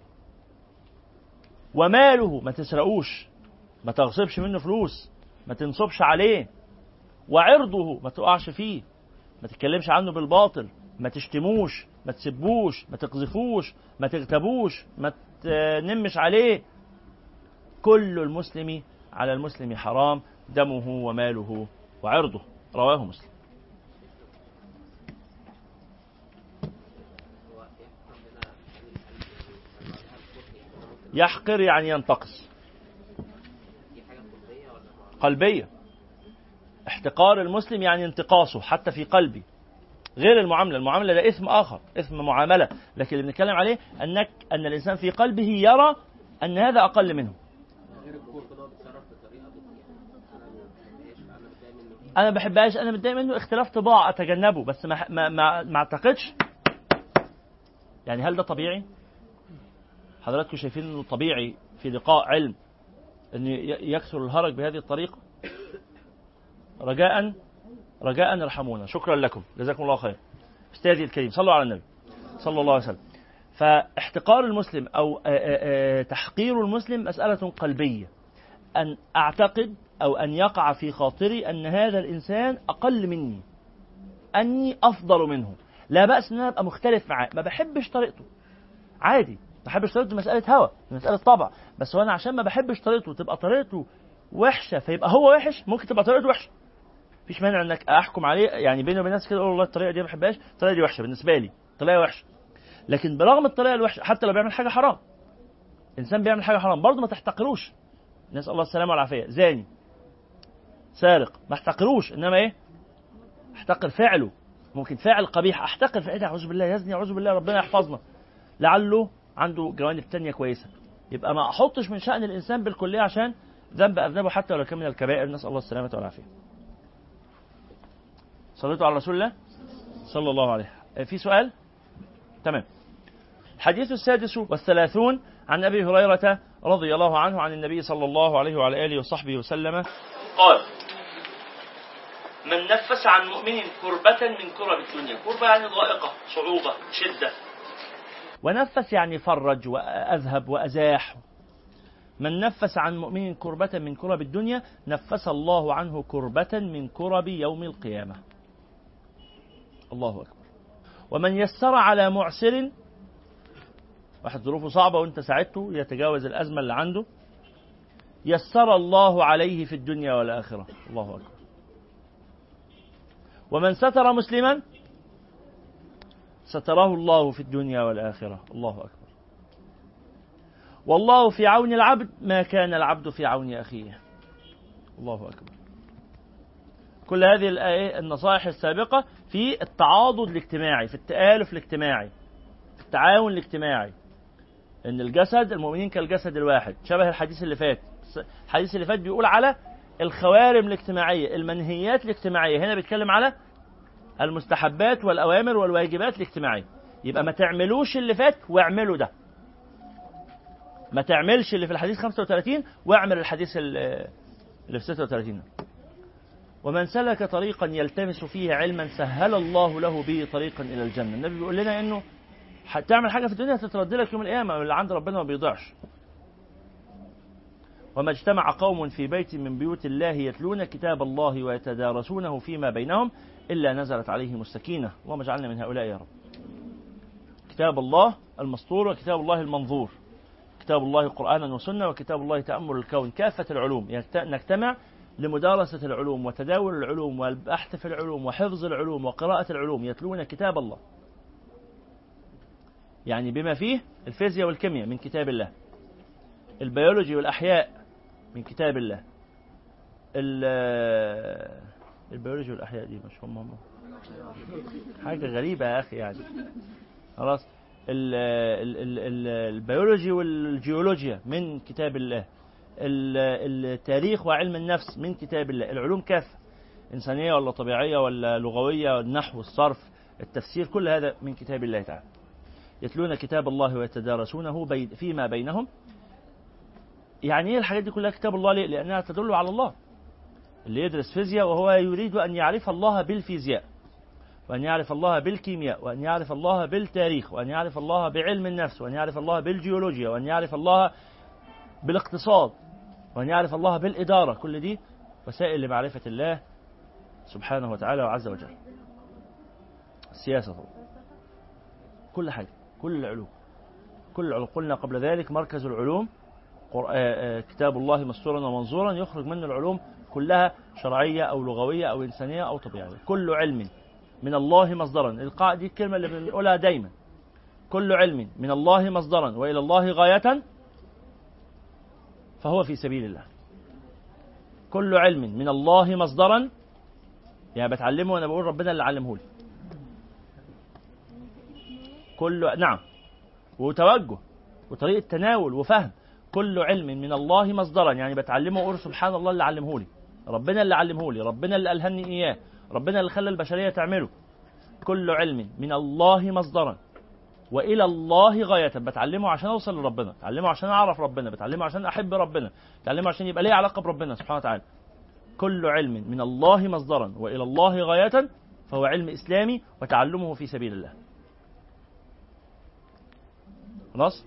وماله ما تسرقوش ما تغصبش منه فلوس ما تنصبش عليه وعرضه ما تقعش فيه ما تتكلمش عنه بالباطل ما تشتموش ما تسبوش ما تقذفوش ما تغتابوش ما تنمش عليه كل المسلم على المسلم حرام دمه وماله وعرضه رواه مسلم هو يحكم لنا هل هل الكفر يحقر يعني ينتقص دي حاجه قلبيه ولا ما- قلبية احتقار المسلم يعني انتقاصه حتى في قلبي غير المعاملة المعاملة ده اسم آخر اسم معاملة لكن اللي بنتكلم عليه أنك أن الإنسان في قلبه يرى أن هذا أقل منه غير الكفر ده بيتصرف بطريقه بت- يعني انا ما بحبهاش انا متضايق منه أنا ما بحبهاش أنا متضايق منه اختلاف طباع أتجنبه بس ما ما ما, ما أعتقدش يعني هل ده طبيعي؟ حضراتكم شايفين انه طبيعي في لقاء علم ان ي- يكثر الهرج بهذه الطريقه؟ رجاء رجاء ارحمونا شكرا لكم جزاكم الله خير استاذي الكريم صلوا على النبي صلى الله عليه وسلم فاحتقار المسلم او آه، آه، آه، تحقير المسلم مساله قلبيه ان اعتقد او ان يقع في خاطري ان هذا الانسان اقل مني اني افضل منه لا باس ان انا ابقى مختلف معاه ما بحبش طريقته عادي ما بحبش طريقته دي مساله هوى دي مساله طبع بس هو انا عشان ما بحبش طريقته تبقى طريقته وحشه فيبقى هو وحش ممكن تبقى طريقته وحشه مفيش مانع انك احكم عليه يعني بيني وبين الناس كده اقول والله الطريقه دي ما بحبهاش الطريقه دي وحشه بالنسبه لي طريقه وحشه لكن برغم الطريقه الوحشه حتى لو بيعمل حاجه حرام انسان بيعمل حاجه حرام برضه ما تحتقروش نسال الله السلامه والعافيه زاني سارق ما احتقروش انما ايه احتقر فعله ممكن فاعل قبيح احتقر في ايه ده اعوذ بالله يزني اعوذ بالله ربنا يحفظنا لعله عنده جوانب تانية كويسه يبقى ما احطش من شان الانسان بالكليه عشان ذنب اذنبه حتى ولو كان من الكبائر نسال الله السلامه والعافيه صليتوا على رسول الله صلى الله عليه في سؤال تمام الحديث السادس والثلاثون عن أبي هريرة رضي الله عنه عن النبي صلى الله عليه وعلى آله وصحبه وسلم قال من نفس عن مؤمن كربة من كرب الدنيا كربة يعني ضائقة صعوبة شدة ونفس يعني فرج وأذهب وأزاح من نفس عن مؤمن كربة من كرب الدنيا نفس الله عنه كربة من كرب يوم القيامة الله أكبر ومن يسر على معسر واحد ظروفه صعبة وانت ساعدته يتجاوز الأزمة اللي عنده يسر الله عليه في الدنيا والآخرة الله أكبر ومن ستر مسلما ستره الله في الدنيا والآخرة الله أكبر والله في عون العبد ما كان العبد في عون أخيه الله أكبر كل هذه الآية- النصائح السابقة في التعاضد الاجتماعي في التآلف الاجتماعي في التعاون الاجتماعي ان الجسد المؤمنين كالجسد الواحد شبه الحديث اللي فات الحديث اللي فات بيقول على الخوارم الاجتماعية المنهيات الاجتماعية هنا بيتكلم على المستحبات والأوامر والواجبات الاجتماعية يبقى ما تعملوش اللي فات واعملوا ده ما تعملش اللي في الحديث 35 واعمل الحديث ال- اللي في 36 ومن سلك طريقا يلتمس فيه علما سهل الله له به طريقا الى الجنه النبي بيقول لنا انه هتعمل حاجه في الدنيا هتترد لك يوم القيامه اللي عند ربنا ما بيضيعش وما اجتمع قوم في بيت من بيوت الله يتلون كتاب الله ويتدارسونه فيما بينهم الا نزلت عليهم السكينه اللهم اجعلنا من هؤلاء يا رب كتاب الله المسطور وكتاب الله المنظور كتاب الله قرآنا وسنة وكتاب الله تأمل الكون كافة العلوم يجت- نجتمع لمدارسة العلوم وتداول العلوم والبحث في العلوم وحفظ العلوم وقراءة العلوم يتلون كتاب الله يعني بما فيه الفيزياء والكيمياء من كتاب الله البيولوجي والأحياء من كتاب الله ال- البيولوجي والأحياء دي مش هم هم حاجة غريبة يا أخي يعني خلاص ال- ال- ال- ال- البيولوجي والجيولوجيا من كتاب الله ال- التاريخ وعلم النفس من كتاب الله العلوم كافة إنسانية ولا طبيعية ولا لغوية النحو الصرف التفسير كل هذا من كتاب الله تعالى يتلون كتاب الله ويتدارسونه بي- فيما بينهم يعني ايه الحاجات دي كلها كتاب الله ليه؟ لأنها تدل على الله اللي يدرس فيزياء وهو يريد أن يعرف الله بالفيزياء وأن يعرف الله بالكيمياء وأن يعرف الله بالتاريخ وأن يعرف الله بعلم النفس وأن يعرف الله بالجيولوجيا وأن يعرف الله بالاقتصاد وأن يعرف الله بالإدارة كل دي وسائل لمعرفة الله سبحانه وتعالى وعز وجل السياسة طبعا كل حاجة كل العلوم كل العلوم قلنا قبل ذلك مركز العلوم قر- آه، آه، كتاب الله مسطورا ومنظورا يخرج منه العلوم كلها شرعية أو لغوية أو إنسانية أو طبيعية كل علم من الله مصدرا القاعدة دي الكلمة اللي بنقولها دايما كل علم من الله مصدرا وإلى الله غاية فهو في سبيل الله كل علم من الله مصدرا يعني بتعلمه وانا بقول ربنا اللي علمه لي كل نعم وتوجه وطريقه تناول وفهم كل علم من الله مصدرا يعني بتعلمه واقول سبحان الله اللي علمه لي ربنا اللي علمه لي ربنا اللي الهمني اياه ربنا اللي خلى البشريه تعمله كل علم من الله مصدرا والى الله غايه بتعلمه عشان اوصل لربنا بتعلمه عشان اعرف ربنا بتعلمه عشان احب ربنا بتعلمه عشان يبقى ليه علاقه بربنا سبحانه وتعالى كل علم من الله مصدرا والى الله غايه فهو علم اسلامي وتعلمه في سبيل الله خلاص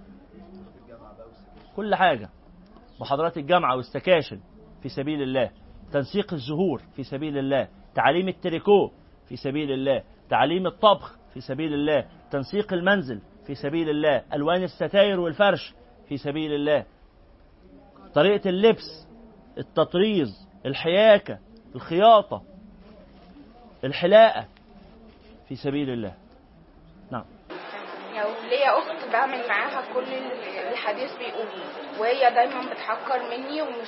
كل حاجه محاضرات الجامعه والسكاشن في سبيل الله تنسيق الزهور في سبيل الله تعليم التريكو في سبيل الله تعليم الطبخ في سبيل الله تنسيق المنزل في سبيل الله الوان الستاير والفرش في سبيل الله طريقه اللبس التطريز الحياكه الخياطه الحلاقه في سبيل الله نعم لو ليا اخت بعمل معاها كل اللي الحديث بيقوله وهي دايما بتحكر مني ومش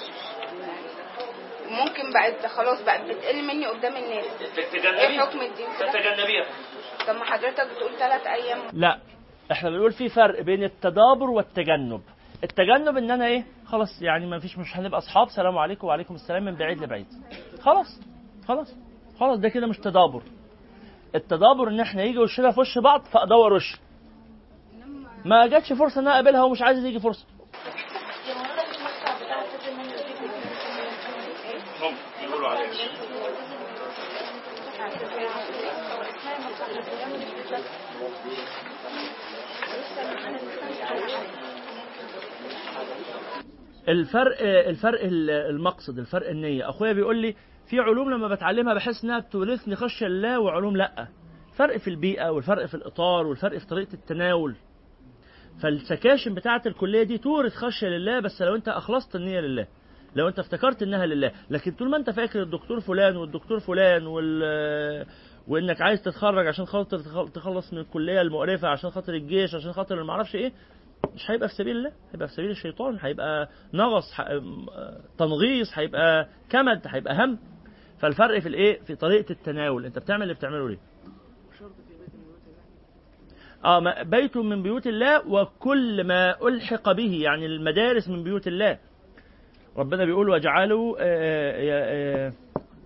ممكن بقت خلاص بقت بتقل مني قدام الناس ايه حكم الدين كده تتجنبيها طب ما حضرتك بتقول ثلاث ايام لا احنا بنقول في فرق بين التدابر والتجنب التجنب ان انا ايه خلاص يعني ما فيش مش هنبقى اصحاب سلام عليكم وعليكم السلام من بعيد لبعيد خلاص خلاص خلاص ده كده مش تدابر التدابر ان احنا يجي وشنا في وش بعض فادور وش ما جاتش فرصه ان انا اقابلها ومش عايز يجي فرصه هم يقولوا عليها الفرق الفرق المقصد الفرق النية أخويا بيقول لي في علوم لما بتعلمها بحس إنها بتورثني خشية الله وعلوم لأ فرق في البيئة والفرق في الإطار والفرق في طريقة التناول فالسكاشن بتاعة الكلية دي تورث خشية لله بس لو أنت أخلصت النية لله لو أنت افتكرت إنها لله لكن طول ما أنت فاكر الدكتور فلان والدكتور فلان وال وانك عايز تتخرج عشان خاطر تخلص من الكليه المقرفه عشان خاطر الجيش عشان خاطر ما اعرفش ايه مش هيبقى في سبيل الله هيبقى في سبيل الشيطان هيبقى نغص ح... تنغيص هيبقى كمد هيبقى هم فالفرق في الايه في طريقه التناول انت بتعمل اللي بتعمله ليه اه ما- بيت من بيوت الله وكل ما الحق به يعني المدارس من بيوت الله ربنا بيقول وجعلوا آه، آه، آه،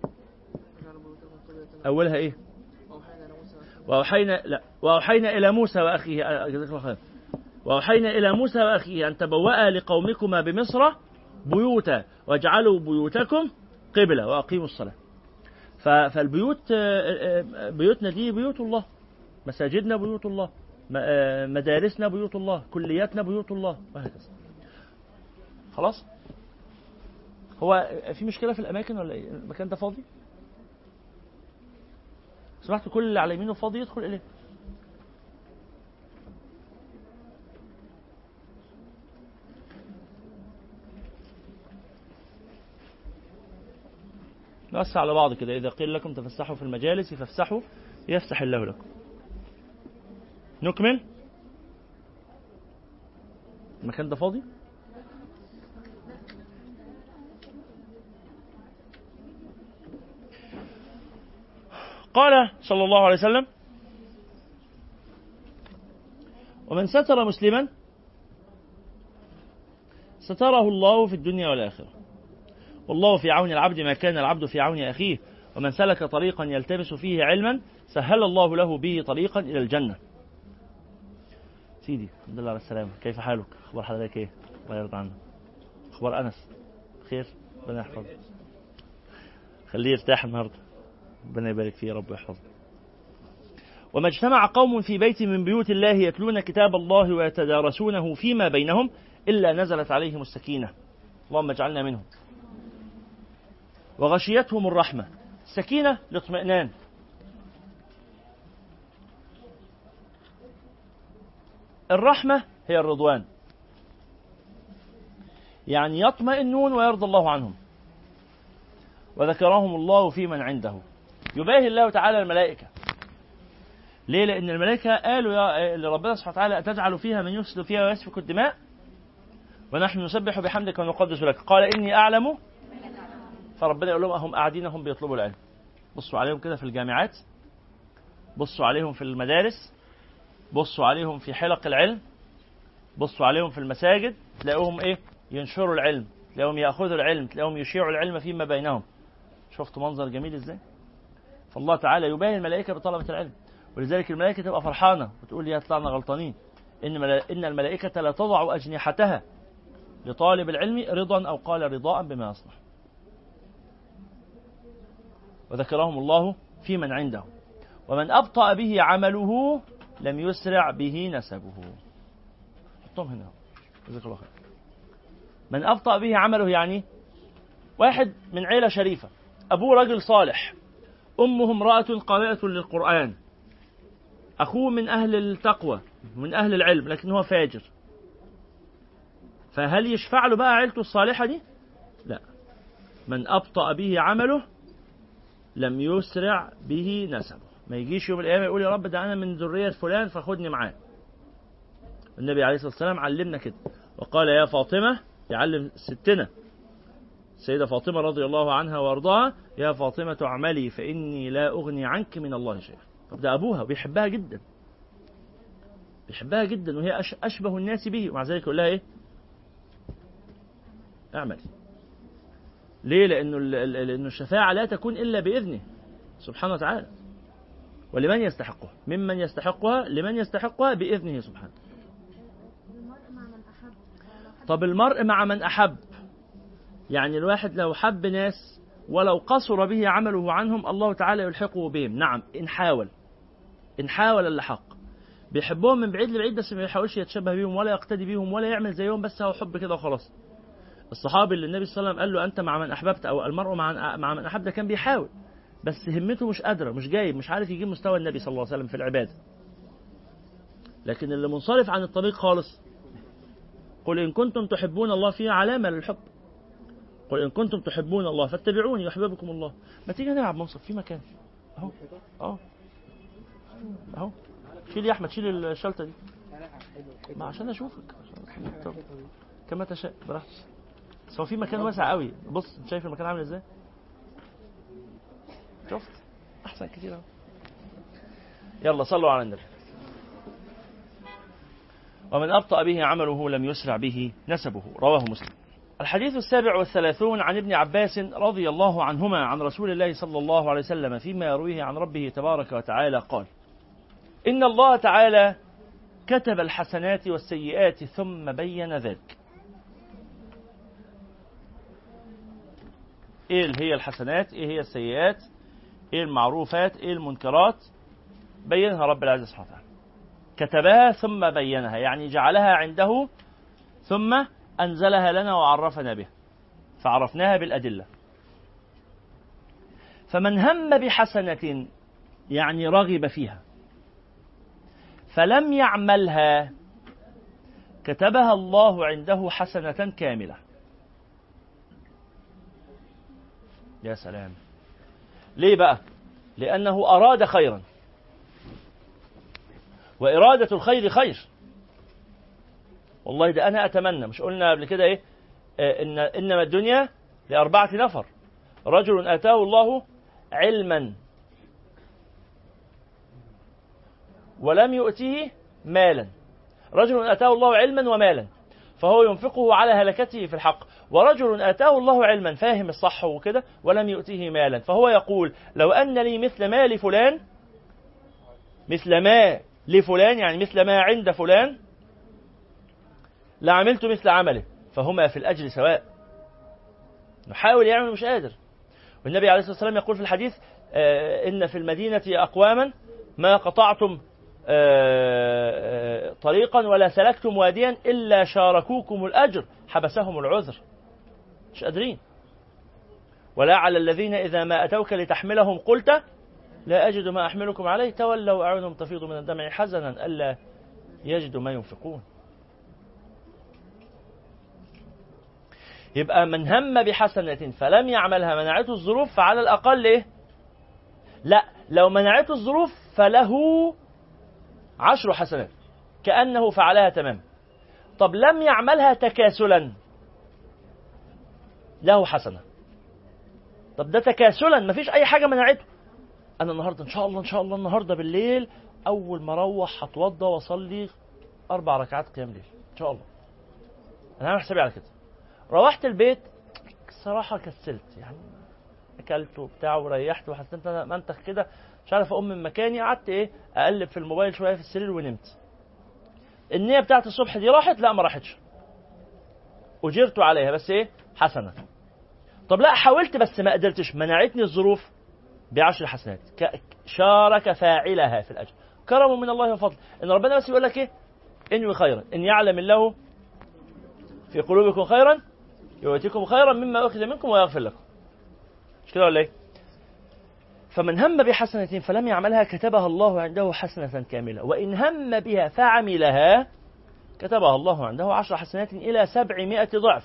اولها ايه واوحينا لا واوحينا الى موسى واخيه آه، جزاك الله خير واوحينا الى موسى واخيه ان تبوأ لقومكما بمصر بيوتا واجعلوا بيوتكم قبلة واقيموا الصلاة ف- فالبيوت آه، آه، بيوتنا دي بيوت الله مساجدنا بيوت الله م- آه، مدارسنا بيوت الله كلياتنا بيوت الله وهكذا خلاص هو في مشكلة في الأماكن ولا إيه؟ المكان ده فاضي؟ سمحت كل اللي على يمينه فاضي يدخل إليه نوسع على بعض كده إذا قيل لكم تفسحوا في المجالس فافسحوا يفسح الله لكم نكمل المكان ده فاضي قال صلى الله عليه وسلم ومن ستر مسلما ستره الله في الدنيا والآخرة والله في عون العبد ما كان العبد في عون أخيه ومن سلك طريقا يلتمس فيه علما سهل الله له به طريقا إلى الجنة سيدي الحمد لله على السلامة كيف حالك أخبار حضرتك إيه الله يرضى عنك أخبار أنس خير ربنا يحفظه خليه يرتاح النهارده ربنا يبارك فيه يا رب ويحفظه وما اجتمع قوم في بيت من بيوت الله يتلون كتاب الله ويتدارسونه فيما بينهم إلا نزلت عليهم السكينة اللهم اجعلنا منهم وغشيتهم الرحمة السكينة الاطمئنان الرحمة هي الرضوان يعني يطمئنون ويرضى الله عنهم وذكرهم الله في من عنده يباهي الله تعالى الملائكة ليه؟ لأن الملائكة قالوا يا لربنا سبحانه وتعالى أتجعل فيها من يفسد فيها ويسفك الدماء ونحن نسبح بحمدك ونقدس لك قال إني أعلم فربنا يقول لهم أهم قاعدين هم بيطلبوا العلم بصوا عليهم كده في الجامعات بصوا عليهم في المدارس بصوا عليهم في حلق العلم بصوا عليهم في المساجد تلاقوهم ايه ينشروا العلم تلاقوهم ياخذوا العلم تلاقوهم يشيعوا العلم فيما بينهم شفتوا منظر جميل ازاي فالله تعالى يباهي الملائكه بطلبه العلم ولذلك الملائكه تبقى فرحانه وتقول يا طلعنا غلطانين ان ان الملائكه لا تضع اجنحتها لطالب العلم رضا او قال رضاء بما يصنع وذكرهم الله في من عنده ومن ابطا به عمله لم يسرع به نسبه حطهم هنا جزاك الله خير من أبطأ به عمله يعني واحد من عيلة شريفة أبوه رجل صالح أمه امرأة قارئة للقرآن أخوه من أهل التقوى من أهل العلم لكن هو فاجر فهل يشفع له بقى عيلته الصالحة دي؟ لا من أبطأ به عمله لم يسرع به نسبه ما يجيش يوم القيامة يقول يا رب ده أنا من ذرية فلان فخدني معاه النبي عليه الصلاة والسلام علمنا كده وقال يا فاطمة يعلم ستنا السيدة فاطمة رضي الله عنها وارضاها يا فاطمة اعملي فإني لا أغني عنك من الله شيئا طب ده أبوها بيحبها جدا بيحبها جدا وهي أشبه الناس به ومع ذلك يقول لها إيه اعملي ليه لأنه لأنه الشفاعة لا تكون إلا بإذنه سبحانه وتعالى ولمن يستحقها ممن يستحقها لمن يستحقها بإذنه سبحانه طب المرء مع من أحب يعني الواحد لو حب ناس ولو قصر به عمله عنهم الله تعالى يلحقه بهم نعم إن حاول إن حاول اللحاق بيحبهم من بعيد لبعيد بس ما يحاولش يتشبه بيهم ولا يقتدي بيهم ولا يعمل زيهم بس هو حب كده وخلاص الصحابي اللي النبي صلى الله عليه وسلم قال له أنت مع من أحببت أو المرء مع مع من أحب ده كان بيحاول بس همته مش قادرة مش جايب مش عارف يجيب مستوى النبي صلى الله عليه وسلم في العبادة لكن اللي منصرف عن الطريق خالص قل إن كنتم تحبون الله فيها علامة للحب قل إن كنتم تحبون الله فاتبعوني يحببكم الله ما تيجي نلعب منصب في مكان أهو أهو أهو شيل يا أحمد شيل الشلتة دي ما عشان أشوفك طب. كما تشاء براحتك بس هو في مكان واسع قوي بص شايف المكان عامل ازاي شفت احسن كتير اهو يلا صلوا على النبي ومن أبطأ به عمله لم يسرع به نسبه رواه مسلم الحديث السابع والثلاثون عن ابن عباس رضي الله عنهما عن رسول الله صلى الله عليه وسلم فيما يرويه عن ربه تبارك وتعالى قال إن الله تعالى كتب الحسنات والسيئات ثم بين ذلك ايه هي الحسنات ايه هي السيئات ايه المعروفات ايه المنكرات بينها رب العزة سبحانه وتعالى كتبها ثم بينها يعني جعلها عنده ثم أنزلها لنا وعرفنا بها فعرفناها بالأدلة فمن هم بحسنة يعني رغب فيها فلم يعملها كتبها الله عنده حسنة كاملة يا سلام ليه بقى لأنه أراد خيرا وإرادة الخير خير والله ده أنا أتمنى مش قلنا قبل كده إيه آه، إن إنما الدنيا لأربعة نفر رجل آتاه الله علما ولم يؤته مالا رجل آتاه الله علما ومالا فهو ينفقه على هلكته في الحق ورجل آتاه الله علما فاهم الصح وكده ولم يؤته مالا فهو يقول لو أن لي مثل ما لفلان مثل ما لفلان يعني مثل ما عند فلان لعملت مثل عمله فهما في الأجر سواء نحاول يعمل مش قادر والنبي عليه الصلاة والسلام يقول في الحديث آه، إن في المدينة أقواما ما قطعتم آه، آه، طريقا ولا سلكتم واديا إلا شاركوكم الأجر حبسهم العذر مش قادرين ولا على الذين إذا ما أتوك لتحملهم قلت لا أجد ما أحملكم عليه تولوا أعينهم تفيض من الدمع حزنا ألا يجدوا ما ينفقون يبقى من هم بحسنة فلم يعملها منعته الظروف فعلى الأقل إيه؟ لا لو منعته الظروف فله عشر حسنات كأنه فعلها تمام طب لم يعملها تكاسلا له حسنة طب ده تكاسلا مفيش أي حاجة منعته أنا النهاردة إن شاء الله إن شاء الله النهاردة بالليل أول ما أروح هتوضى وأصلي أربع ركعات قيام ليل إن شاء الله أنا عامل حسابي على كده روحت البيت الصراحة كسلت يعني أكلت وبتاع وريحت وحسيت أنا منتخ كده مش عارف أقوم من مكاني قعدت إيه أقلب في الموبايل شوية في السرير ونمت النية بتاعت الصبح دي راحت لا ما راحتش أجرت عليها بس إيه حسنة طب لا حاولت بس ما قدرتش منعتني الظروف بعشر حسنات ك- شارك فاعلها في الأجر كرم من الله وفضل إن ربنا بس يقول لك إيه انوي خيرا إن يعلم الله في قلوبكم خيرا يؤتيكم خيرا مما أخذ منكم ويغفر لكم مش كده ولا إيه فمن هم بحسنة فلم يعملها كتبها الله عنده حسنة كاملة وإن هم بها فعملها كتبها الله عنده عشر حسنات إلى سبعمائة ضعف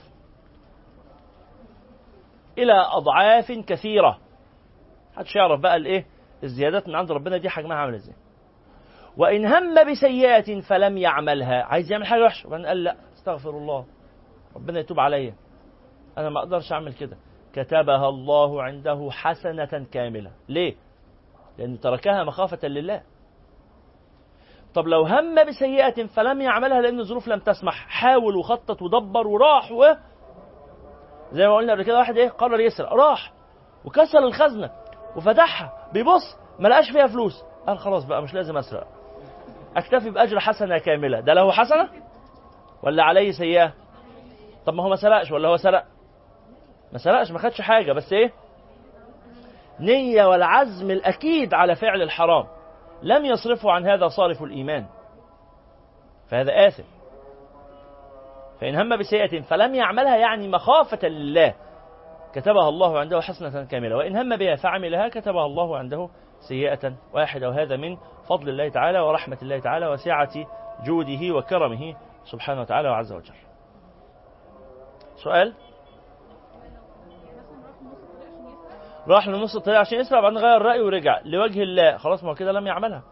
إلى أضعاف كثيرة محدش يعرف بقى الإيه الزيادات من عند ربنا دي حجمها عامل إزاي وإن هم بسيئة فلم يعملها عايز يعمل حاجة وحشة وبعدين قال لا استغفر الله ربنا يتوب عليا أنا ما أقدرش أعمل كده كتبها الله عنده حسنة كاملة ليه؟ لأنه تركها مخافة لله طب لو هم بسيئة فلم يعملها لأن الظروف لم تسمح حاول وخطط ودبر وراح و زي ما قلنا قبل كده واحد ايه قرر يسرق راح وكسر الخزنة وفتحها بيبص ما لقاش فيها فلوس قال خلاص بقى مش لازم اسرق اكتفي باجر حسنه كامله ده له حسنه ولا عليه سيئه طب ما هو ما سرقش ولا هو سرق ما سرقش ما خدش حاجه بس ايه نية والعزم الأكيد على فعل الحرام لم يصرفه عن هذا صارف الإيمان فهذا آثم فإن هم بسيئة فلم يعملها يعني مخافة لله كتبها الله عنده حسنة كاملة وإن هم بها فعملها كتبها الله عنده سيئة واحدة وهذا من فضل الله تعالى ورحمة الله تعالى وسعة جوده وكرمه سبحانه وتعالى وعز وجل سؤال راح لنص الطريق عشان يسرع بعدين غير رأيه ورجع لوجه الله خلاص ما هو كده لم يعملها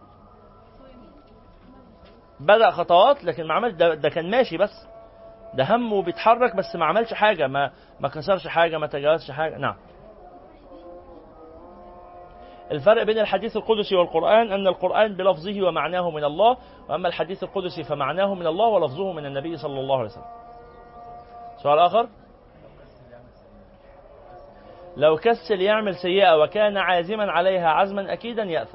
بدأ خطوات لكن ما عمل ده, ده كان ماشي بس ده همه بيتحرك بس ما عملش حاجة ما ما كسرش حاجة ما تجاوزش حاجة نعم الفرق بين الحديث القدسي والقرآن أن القرآن بلفظه ومعناه من الله وأما الحديث القدسي فمعناه من الله ولفظه من النبي صلى الله عليه وسلم سؤال آخر لو كسل يعمل سيئة وكان عازما عليها عزما أكيدا يأثم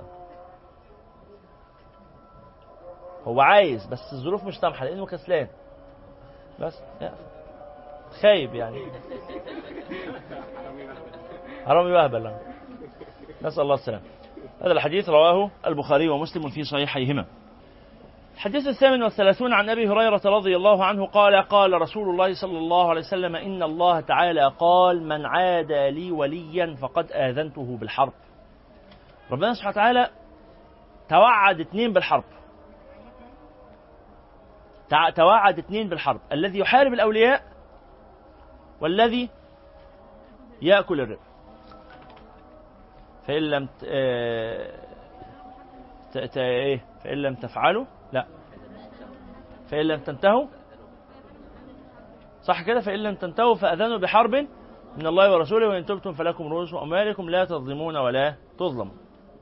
هو عايز بس الظروف مش سامحة لأنه كسلان بس يأثم خايب يعني حرامي وهبل نسأل الله السلامة هذا الحديث رواه البخاري ومسلم في صحيحيهما الحديث الثامن والثلاثون عن أبي هريرة رضي الله عنه قال قال رسول الله صلى الله عليه وسلم إن الله تعالى قال من عادى لي وليا فقد آذنته بالحرب ربنا سبحانه وتعالى توعد اثنين بالحرب تع- توعد اثنين بالحرب الذي يحارب الأولياء والذي يأكل الربا فإن لم ت... آه، ت... ت... إيه فإن لم تفعلوا لا فإن لم تنتهوا صح كده فإن لم تنتهوا فأذنوا بحرب من الله ورسوله وإن تبتم فلكم رؤوس أموالكم لا تظلمون ولا تظلمون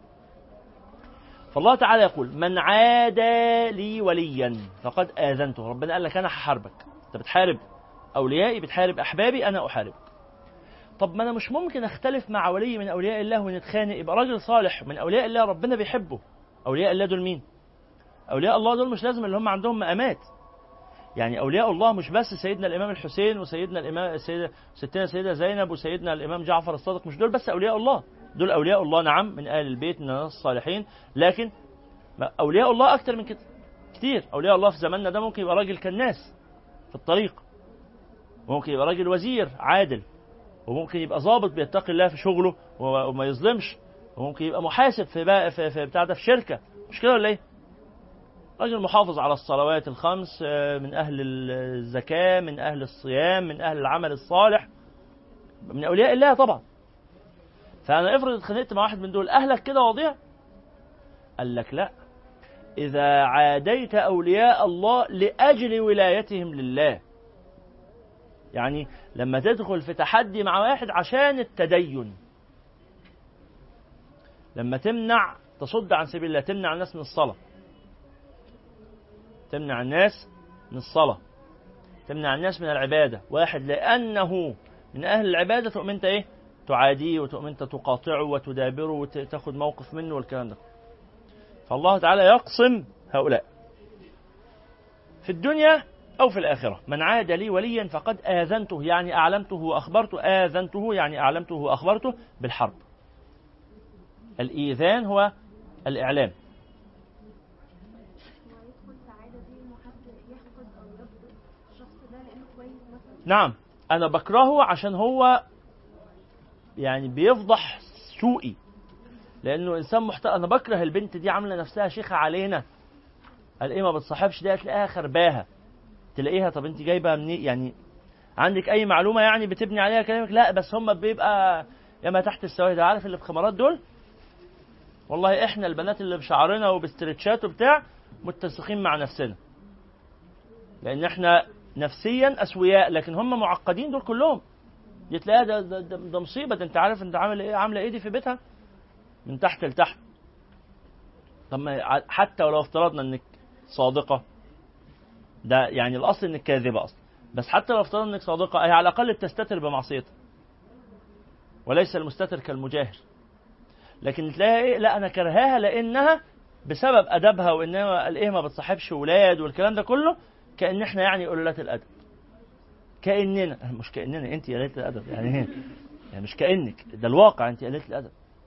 فالله تعالى يقول من عادى لي وليا فقد آذنته ربنا قال لك أنا هحاربك أنت بتحارب أوليائي بتحارب أحبابي أنا أحاربك طب ما أنا مش ممكن أختلف مع ولي من أولياء الله ونتخانق يبقى راجل صالح من أولياء الله ربنا بيحبه أولياء الله دول مين؟ أولياء الله دول مش لازم اللي هم عندهم مقامات يعني أولياء الله مش بس سيدنا الإمام الحسين وسيدنا الإمام السيدة ستنا سيدة زينب وسيدنا الإمام جعفر الصادق مش دول بس أولياء الله دول أولياء الله نعم من أهل البيت من الناس الصالحين لكن أولياء الله أكتر من كده كتير أولياء الله في زماننا ده ممكن يبقى راجل كناس في الطريق وممكن يبقى راجل وزير عادل وممكن يبقى ضابط بيتقي الله في شغله وما يظلمش وممكن يبقى محاسب في, بقى في, في بتاع ده في شركة مش كده ولا ايه؟ راجل محافظ على الصلوات الخمس من أهل الزكاة من أهل الصيام من أهل العمل الصالح من أولياء الله طبعا فأنا افرض اتخانقت مع واحد من دول أهلك كده وضيع قال لك لا إذا عاديت أولياء الله لأجل ولايتهم لله يعني لما تدخل في تحدي مع واحد عشان التدين لما تمنع تصد عن سبيل الله تمنع الناس من الصلاة تمنع الناس من الصلاة تمنع الناس من العبادة واحد لأنه من أهل العبادة تقوم أنت إيه تعاديه وتقوم أنت تقاطعه وتدابره وتاخد موقف منه والكلام ده فالله تعالى يقسم هؤلاء في الدنيا أو في الآخرة من عاد لي وليا فقد آذنته يعني أعلمته وأخبرته آذنته يعني أعلمته وأخبرته بالحرب الإيذان هو الإعلام نعم أنا بكرهه عشان هو يعني بيفضح سوءي لأنه إنسان محترم أنا بكره البنت دي عاملة نفسها شيخة علينا قال إيه ما بتصاحبش دي تلاقيها خرباها تلاقيها طب أنت جايبة منين يعني عندك أي معلومة يعني بتبني عليها كلامك لا بس هم بيبقى ياما تحت السواد عارف اللي بخمارات دول والله احنا البنات اللي بشعرنا وبستريتشات وبتاع متسقين مع نفسنا لان احنا نفسيا اسوياء لكن هم معقدين دول كلهم دي تلاقيها ده, ده, ده, ده مصيبه ده انت عارف انت عامل ايه عامله ايه دي في بيتها من تحت لتحت طب ما حتى ولو افترضنا انك صادقه ده يعني الاصل انك كاذبه اصلا بس حتى لو افترضنا انك صادقه هي على الاقل بتستتر بمعصيتها وليس المستتر كالمجاهر لكن تلاقيها ايه لا انا كرهاها لانها بسبب ادبها وانها قال ايه ما بتصاحبش ولاد والكلام ده كله كان احنا يعني قلة الادب كاننا مش كاننا انت قليله الادب يعني يعني مش كانك ده الواقع انت قليله الادب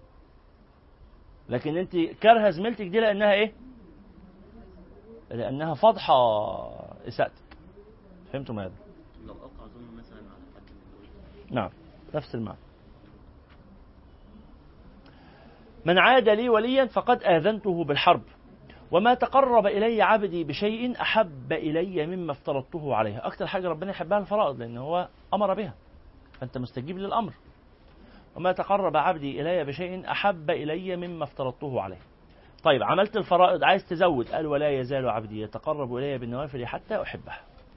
لكن انت كارهه زميلتك دي لانها ايه لانها فاضحه اساءتك فهمتوا ماذا لو أوقع ظلم مثلا على حد من دول نعم نفس المعنى من عاد لي وليا فقد آذنته بالحرب وما تقرب إلي عبدي بشيء أحب إلي مما افترضته عليه أكتر حاجة ربنا يحبها الفرائض لأن هو أمر بها فأنت مستجيب للأمر وما تقرب عبدي إلي بشيء أحب إلي مما افترضته عليه طيب عملت الفرائض عايز تزود قال ولا يزال عبدي يتقرب إلي بالنوافل حتى أحبه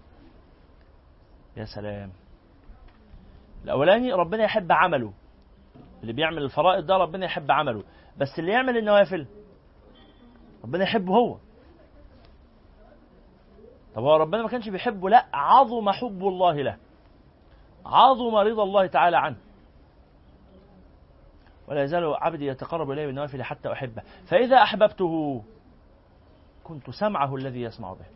يا سلام الأولاني ربنا يحب عمله اللي بيعمل الفرائض ده ربنا يحب عمله بس اللي يعمل النوافل ربنا يحبه هو طب هو ربنا ما كانش بيحبه لا عظم حب الله له عظم رضا الله تعالى عنه ولا يزال عبدي يتقرب الي بالنوافل حتى احبه فاذا احببته كنت سمعه الذي يسمع به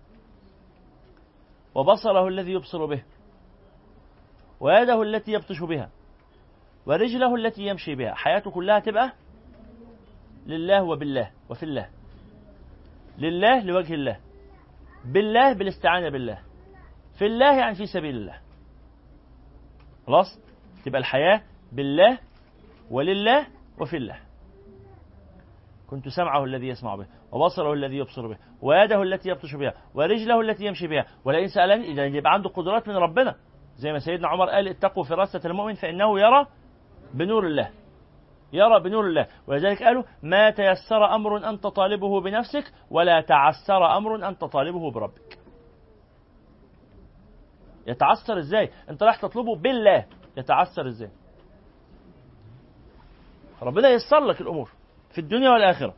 وبصره الذي يبصر به ويده التي يبطش بها ورجله التي يمشي بها حياته كلها تبقى لله وبالله وفي الله لله لوجه الله بالله بالاستعانة بالله في الله يعني في سبيل الله خلاص تبقى الحياة بالله ولله وفي الله كنت سمعه الذي يسمع به وبصره الذي يبصر به ويده التي يبطش بها ورجله التي يمشي بها ولئن سألني إذا يبقى عنده قدرات من ربنا زي ما سيدنا عمر قال اتقوا فراسة المؤمن فإنه يرى بنور الله يرى بنور الله ولذلك قالوا ما تيسر أمر أنت طالبه بنفسك ولا تعسر أمر أنت طالبه بربك يتعسر ازاي انت رايح تطلبه بالله يتعسر ازاي ربنا ييسر لك الامور في الدنيا والاخره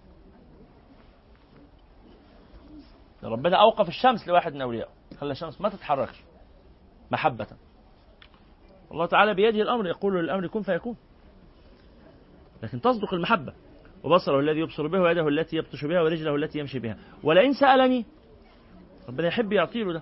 ربنا اوقف الشمس لواحد من اوليائه خلى الشمس ما تتحركش محبه الله تعالى بيده الامر يقول للامر كن فيكون لكن تصدق المحبه وبصره الذي يبصر به ويده التي يبطش بها ورجله التي يمشي بها ولئن سالني ربنا يحب يعطي له ده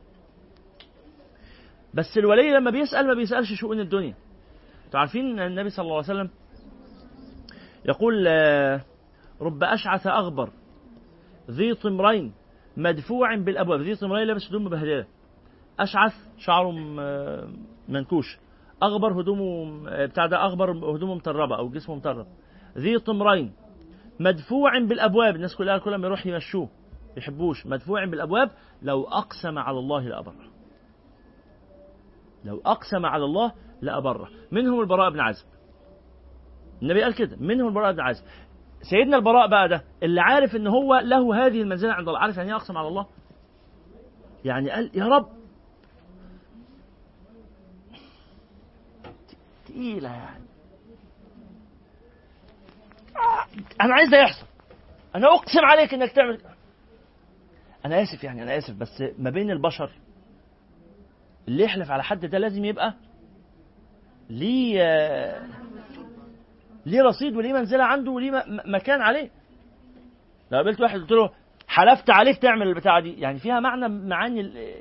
بس الولي لما بيسال ما بيسالش شؤون الدنيا انتوا عارفين ان النبي صلى الله عليه وسلم يقول آه، رب اشعث اغبر ذي طمرين مدفوع بالابواب ذي طمرين لابس هدوم مبهدله اشعث شعره م- منكوش اغبر هدومه آه، بتاع ده اغبر هدومه مطربه او جسمه مطرب ذي طمرين مدفوع بالابواب الناس كلها كل ما يروح يمشوه يحبوش مدفوع بالابواب لو اقسم على الله لابره لو اقسم على الله لابره منهم البراء بن عازب النبي قال كده منهم البراء بن عازب سيدنا البراء بقى ده اللي عارف ان هو له هذه المنزله عند الله عارف يعني ايه اقسم على الله يعني قال يا رب تقيله يعني آه، انا عايز ده يحصل انا اقسم عليك انك تعمل انا اسف يعني انا اسف بس ما بين البشر اللي يحلف على حد ده لازم يبقى ليه آه، ليه رصيد وليه منزله عنده وليه م- م- مكان عليه لو قابلت واحد قلت له حلفت عليك تعمل البتاعه دي يعني فيها معنى معاني ال-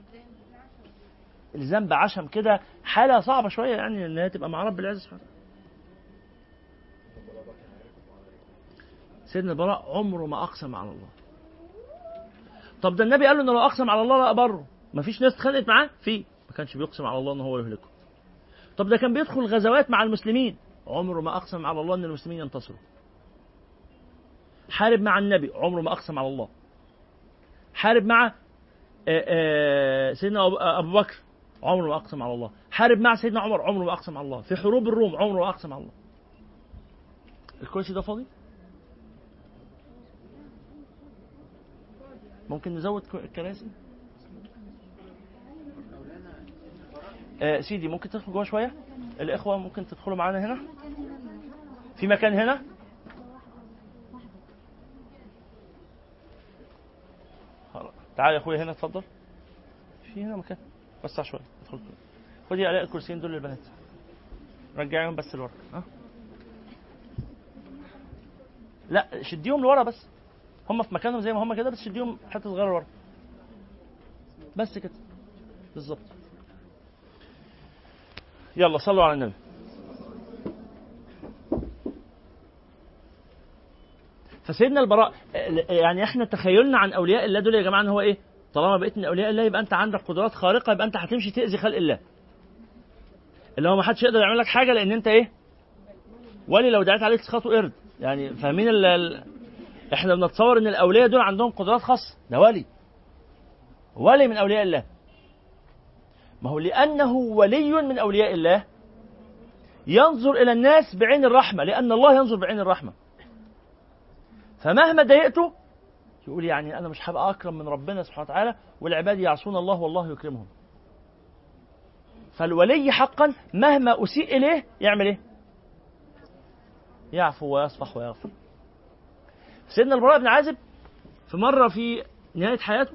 الذنب عشم كده حاله صعبه شويه يعني ان هي تبقى مع رب العزه سبحانه وتعالى. سيدنا البراء عمره ما اقسم على الله طب ده النبي قال له انه لو اقسم على الله لا ابره ما فيش ناس اتخانقت معاه في ما كانش بيقسم على الله ان هو يهلكه طب ده كان بيدخل غزوات مع المسلمين عمره ما اقسم على الله ان المسلمين ينتصروا حارب مع النبي عمره ما اقسم على الله حارب مع آه، آه، سيدنا أبو- ابو بكر عمره ما اقسم على الله حارب مع سيدنا عمر عمره ما اقسم على الله في حروب الروم عمره ما اقسم على الله الكرسي ده فاضي ممكن نزود ك- كراسي آه سيدي ممكن تدخل جوه شويه الاخوه ممكن تدخلوا معانا هنا في مكان هنا خلاص. تعال يا اخويا هنا اتفضل في هنا مكان وسع شويه ادخل خدي على الكرسيين دول للبنات رجعيهم بس لورا ها لا شديهم لورا بس هم في مكانهم زي ما هم كده بس شديهم حته صغيره لورا بس كده بالظبط يلا صلوا على النبي فسيدنا البراء يعني احنا تخيلنا عن اولياء الله دول يا جماعه ان هو ايه؟ طالما بقيت من اولياء الله يبقى انت عندك قدرات خارقه يبقى انت هتمشي تاذي خلق الله. اللي هو ما حدش يقدر يعمل لك حاجه لان انت ايه؟ ولي لو دعيت عليك تسخطه قرد يعني فاهمين ال- ال... احنا بنتصور ان الاولياء دول عندهم قدرات خاصه ده ولي ولي من اولياء الله ما هو لانه ولي من اولياء الله ينظر الى الناس بعين الرحمه لان الله ينظر بعين الرحمه فمهما ضايقته يقول يعني انا مش هبقى اكرم من ربنا سبحانه وتعالى والعباد يعصون الله والله يكرمهم فالولي حقا مهما اسيء اليه يعمل ايه يعفو ويصفح ويغفر سيدنا البراء بن عازب في مره في نهايه حياته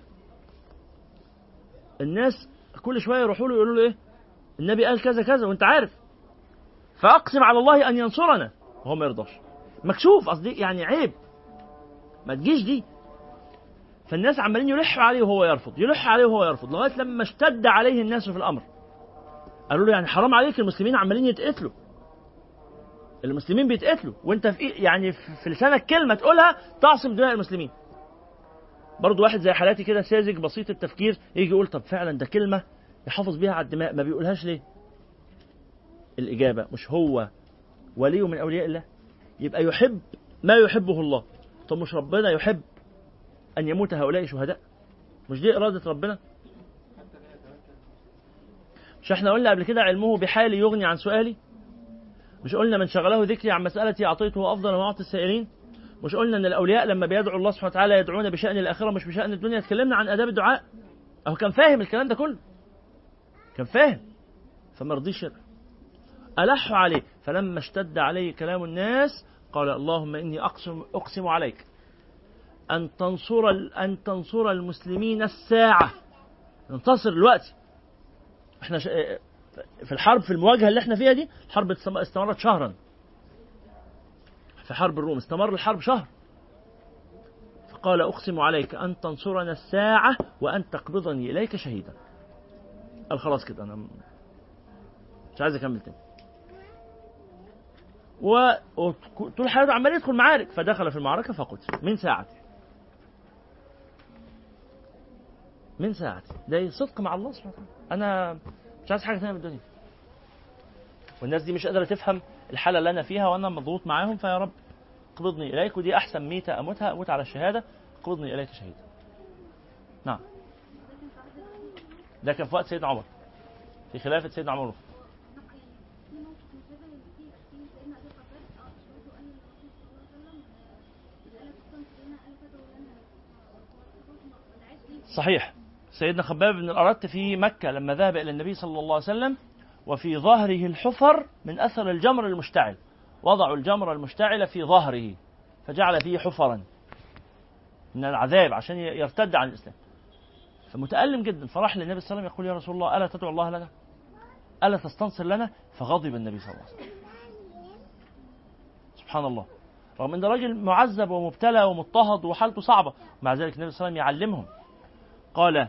الناس كل شويه يروحوا له يقولوا له ايه النبي قال كذا كذا وانت عارف فاقسم على الله ان ينصرنا وهو ما يرضاش مكشوف قصدي يعني عيب ما تجيش دي فالناس عمالين يلحوا عليه وهو يرفض يلح عليه وهو يرفض لغايه لما اشتد عليه الناس في الامر قالوا له يعني حرام عليك المسلمين عمالين يتقتلوا المسلمين بيتقتلوا وانت في إيه- يعني في في لسانك كلمه تقولها تعصم دماء المسلمين برضه واحد زي حالاتي كده ساذج بسيط التفكير يجي يقول طب فعلا ده كلمه يحافظ بيها على الدماء ما بيقولهاش ليه الاجابه مش هو ولي من اولياء الله يبقى يحب ما يحبه الله طب مش ربنا يحب ان يموت هؤلاء شهداء مش دي اراده ربنا مش احنا قلنا قبل كده علمه بحالي يغني عن سؤالي مش قلنا من شغله ذكري عن مسألتي أعطيته أفضل ما أعطي السائلين مش قلنا أن الأولياء لما بيدعوا الله سبحانه وتعالى يدعون بشأن الآخرة مش بشأن الدنيا اتكلمنا عن آداب الدعاء أهو كان فاهم الكلام ده كله كان فاهم فما رضيش يدعو ألح عليه فلما اشتد عليه كلام الناس قال اللهم إني أقسم, أقسم عليك أن تنصر أن تنصر المسلمين الساعة ننتصر الوقت احنا ش... في الحرب في المواجهة اللي احنا فيها دي الحرب استمرت شهرا في حرب الروم استمر الحرب شهر فقال أقسم عليك أن تنصرنا الساعة وأن تقبضني إليك شهيدا قال خلاص كده أنا مش عايز أكمل تاني وطول حياته عمال يدخل معارك فدخل في المعركة فقتل من ساعته من ساعته ده صدق مع الله سبحانه وتعالى أنا مش عايز حاجة ثانية من الدنيا والناس دي مش قادرة تفهم الحالة اللي أنا فيها وأنا مضغوط معاهم فيا رب اقبضني إليك ودي أحسن ميتة أموتها أموت على الشهادة اقبضني إليك شهيدا نعم ده كان في وقت سيدنا عمر في خلافة سيدنا عمر صحيح سيدنا خباب بن الأرت في مكة لما ذهب إلى النبي صلى الله عليه وسلم وفي ظهره الحفر من أثر الجمر المشتعل وضعوا الجمر المشتعل في ظهره فجعل فيه حفرا من العذاب عشان يرتد عن الإسلام فمتألم جدا فراح للنبي صلى الله عليه وسلم يقول يا رسول الله ألا تدعو الله لنا ألا تستنصر لنا فغضب النبي صلى الله عليه وسلم سبحان الله رغم ان راجل معذب ومبتلى ومضطهد وحالته صعبه مع ذلك النبي صلى الله عليه وسلم يعلمهم قال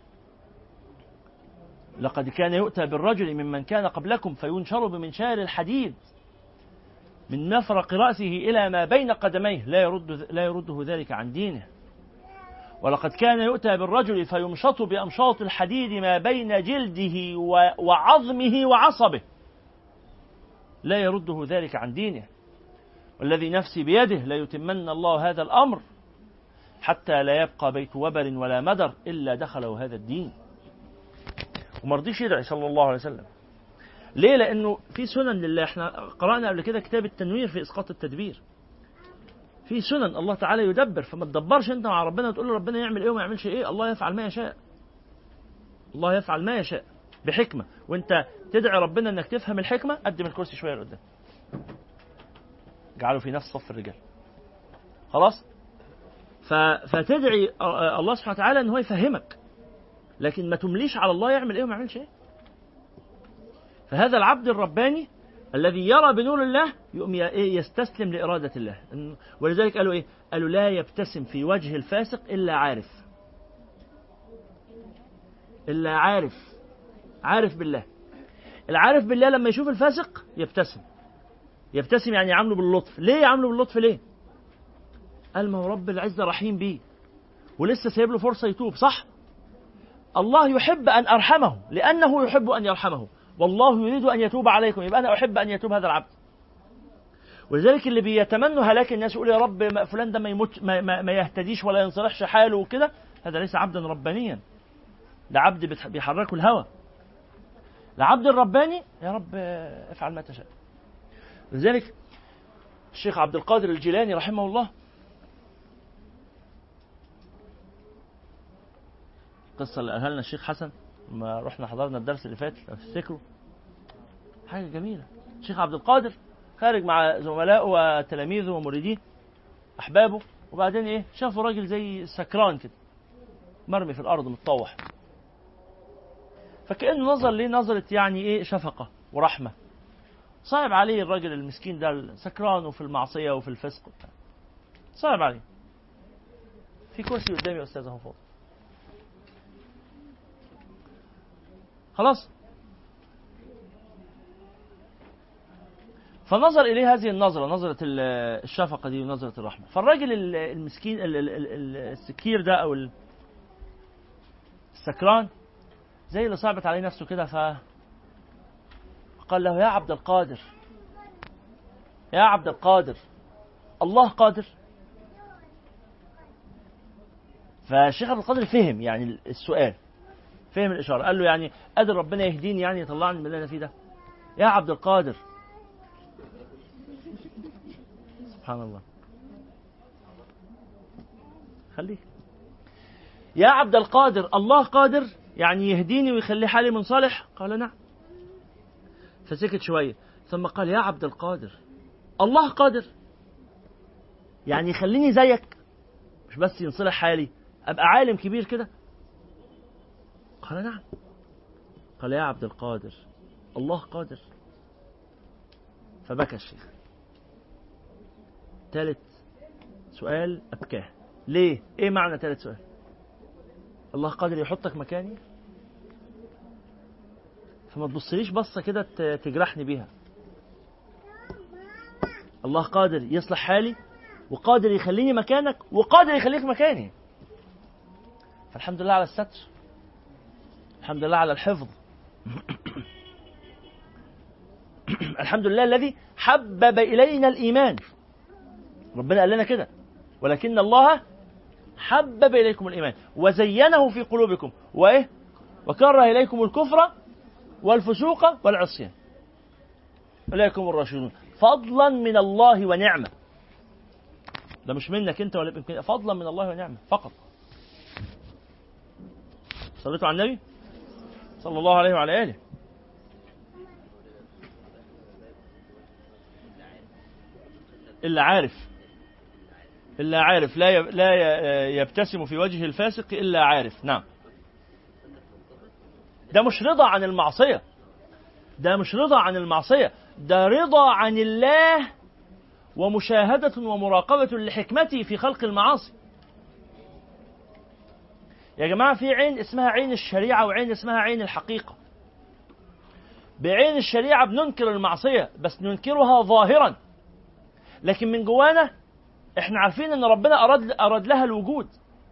لقد كان يؤتى بالرجل ممن كان قبلكم فينشر بمنشار الحديد من مفرق رأسه إلى ما بين قدميه لا يرد لا يرده ذلك عن دينه ولقد كان يؤتى بالرجل فيمشط بأمشاط الحديد ما بين جلده وعظمه وعصبه لا يرده ذلك عن دينه والذي نفسي بيده ليتمن الله هذا الأمر حتى لا يبقى بيت وبر ولا مدر إلا دخله هذا الدين وما رضيش يدعي صلى الله عليه وسلم ليه لأنه في سنن لله احنا قرأنا قبل كده كتاب التنوير في إسقاط التدبير في سنن الله تعالى يدبر فما تدبرش انت مع ربنا وتقول له ربنا يعمل ايه وما يعملش ايه الله يفعل ما يشاء الله يفعل ما يشاء بحكمة وانت تدعي ربنا انك تفهم الحكمة قدم الكرسي شوية لقدام اجعله في نفس صف الرجال خلاص ف... فتدعي الله سبحانه وتعالى ان هو يفهمك لكن ما تمليش على الله يعمل ايه وما يعملش ايه فهذا العبد الرباني الذي يرى بنور الله يقوم يستسلم لإرادة الله ولذلك قالوا إيه قالوا لا يبتسم في وجه الفاسق إلا عارف إلا عارف عارف بالله العارف بالله لما يشوف الفاسق يبتسم يبتسم يعني يعامله باللطف ليه يعامله باللطف ليه قال ما هو رب العزة رحيم بيه ولسه سايب له فرصة يتوب صح الله يحب أن أرحمه لأنه يحب أن يرحمه والله يريد أن يتوب عليكم يبقى أنا أحب أن يتوب هذا العبد ولذلك اللي بيتمنوا هلاك الناس يقول يا رب فلان ده ما يموت ما, ما, ما يهتديش ولا ينصلحش حاله وكده هذا ليس عبدا ربانيا ده عبد بيحركه الهوى العبد الرباني يا رب افعل ما تشاء لذلك الشيخ عبد القادر الجيلاني رحمه الله القصة اللي قالها لنا الشيخ حسن لما رحنا حضرنا الدرس اللي فات لو تفتكروا حاجة جميلة الشيخ عبد القادر خارج مع زملائه وتلاميذه ومريديه أحبابه وبعدين إيه شافوا راجل زي سكران كده مرمي في الأرض متطوح فكأنه نظر ليه نظرة يعني إيه شفقة ورحمة صعب عليه الراجل المسكين ده سكران وفي المعصية وفي الفسق صعب عليه في كرسي قدامي يا أستاذ أهو فاضي خلاص فنظر إليه هذه النظرة نظرة الشفقة دي ونظرة الرحمة فالراجل المسكين السكير ده أو السكران زي اللي صعبت عليه نفسه كده ف قال له يا عبد القادر يا عبد القادر الله قادر فالشيخ عبد القادر فهم يعني السؤال فهم الإشارة قال له يعني قادر ربنا يهديني يعني يطلعني من اللي أنا فيه ده يا عبد القادر سبحان الله خليك يا عبد القادر الله قادر يعني يهديني ويخلي حالي من صالح قال نعم فسكت شوية ثم قال يا عبد القادر الله قادر يعني يخليني زيك مش بس ينصلح حالي أبقى عالم كبير كده قال نعم قال يا عبد القادر الله قادر فبكى الشيخ ثالث سؤال أبكاه ليه؟ إيه معنى ثالث سؤال؟ الله قادر يحطك مكاني؟ فما تبصليش بصة كده ت- تجرحني بيها الله قادر يصلح حالي وقادر يخليني مكانك وقادر يخليك مكاني فالحمد لله على الستر الحمد لله على الحفظ الحمد لله الذي حبب إلينا الإيمان ربنا قال لنا كده ولكن الله حبب إليكم الإيمان وزينه في قلوبكم وإيه وكره إليكم الكفر والفسوق والعصيان إليكم الراشدون فضلا من الله ونعمة ده مش منك انت ولا يمكن فضلا من الله ونعمة فقط صليتوا على النبي صلى الله عليه وعلى آله إلا عارف إلا عارف لا ي- لا ي- يبتسم في وجه الفاسق إلا عارف نعم ده مش رضا عن المعصية ده مش رضا عن المعصية ده رضا عن الله ومشاهدة ومراقبة لحكمته في خلق المعاصي يا جماعة في عين اسمها عين الشريعة وعين اسمها عين الحقيقة بعين الشريعة بننكر المعصية بس ننكرها ظاهرا لكن من جوانا احنا عارفين ان ربنا اراد اراد لها الوجود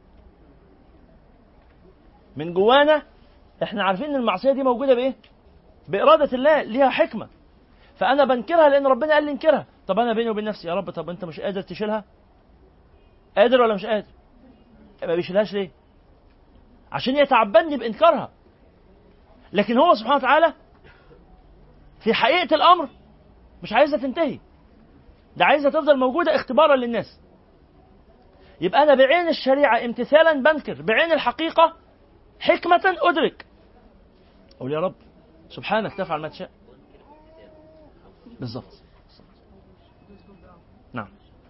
من جوانا احنا عارفين ان المعصيه دي موجوده بايه باراده الله ليها حكمه فانا بنكرها لان ربنا قال لي انكرها طب انا بيني وبين نفسي يا رب طب انت مش قادر تشيلها قادر ولا مش قادر ما بيشيلهاش ليه عشان يتعبدني بانكارها لكن هو سبحانه وتعالى في حقيقه الامر مش عايزها تنتهي ده عايزها تفضل موجوده اختبارا للناس يبقى انا بعين الشريعه امتثالا بنكر بعين الحقيقه حكمه ادرك اقول يا رب سبحانك تفعل ما تشاء بالظبط نعم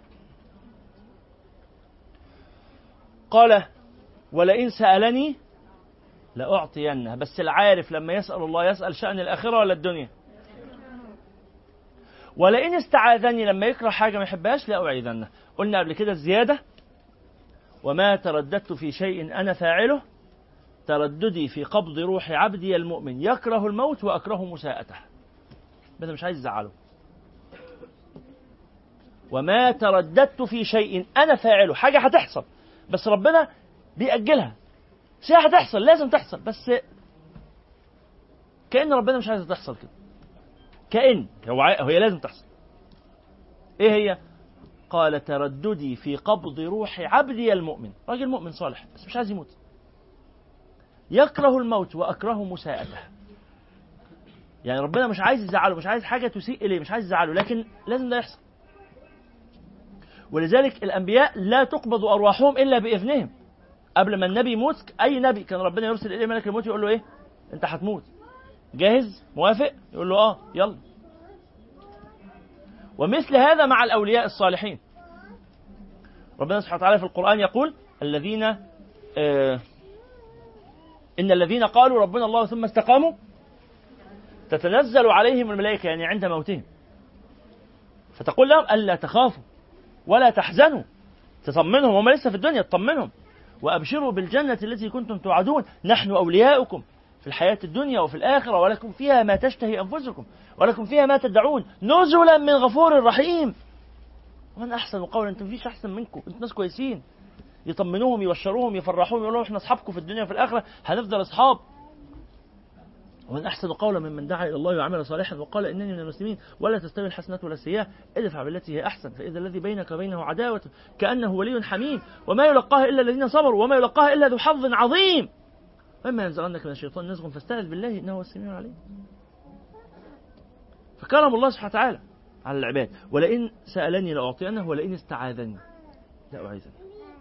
قال ولئن سألني لأعطينه بس العارف لما يسأل الله يسأل شأن الآخرة ولا الدنيا ولئن استعاذني لما يكره حاجة ما يحبهاش لأعيذنه قلنا قبل كده الزيادة وما ترددت في شيء أنا فاعله ترددي في قبض روح عبدي المؤمن يكره الموت وأكره مساءته بس مش عايز يزعله وما ترددت في شيء أنا فاعله حاجة هتحصل بس ربنا بيأجلها بس هي هتحصل لازم تحصل بس كأن ربنا مش عايز تحصل كده كأن هو عاي... هي لازم تحصل ايه هي قال ترددي في قبض روح عبدي المؤمن راجل مؤمن صالح بس مش عايز يموت يكره الموت وأكره مساءته يعني ربنا مش عايز يزعله مش عايز حاجة تسيء إليه مش عايز يزعله لكن لازم ده يحصل ولذلك الأنبياء لا تقبض أرواحهم إلا بإذنهم قبل ما النبي يموت أي نبي كان ربنا يرسل إليه ملك الموت يقول له إيه أنت هتموت جاهز موافق يقول له آه يلا ومثل هذا مع الأولياء الصالحين ربنا سبحانه وتعالى في القرآن يقول الذين آه إن الذين قالوا ربنا الله ثم استقاموا تتنزل عليهم الملائكة يعني عند موتهم فتقول لهم ألا تخافوا ولا تحزنوا تطمنهم هم لسه في الدنيا تطمنهم وأبشروا بالجنة التي كنتم توعدون نحن أولياؤكم في الحياة الدنيا وفي الآخرة ولكم فيها ما تشتهي أنفسكم ولكم فيها ما تدعون نزلا من غفور رحيم ومن أحسن قولا أنتم مفيش أحسن منكم أنتم ناس كويسين يطمنوهم يبشروهم يفرحوهم يقولوا لهم احنا اصحابكم في الدنيا وفي الاخره هنفضل اصحاب ومن احسن قولا ممن دعا الى الله وعمل صالحا وقال انني من المسلمين ولا تستوي الحسنه ولا السيئه ادفع بالتي هي احسن فاذا الذي بينك وبينه عداوه كانه ولي حميم وما يلقاها الا الذين صبروا وما يلقاها الا ذو حظ عظيم واما ينزغنك من الشيطان نزغ فاستعذ بالله انه هو السميع العليم فكرم الله سبحانه وتعالى على العباد ولئن سألني لأعطينه ولئن استعاذني لا أعيذني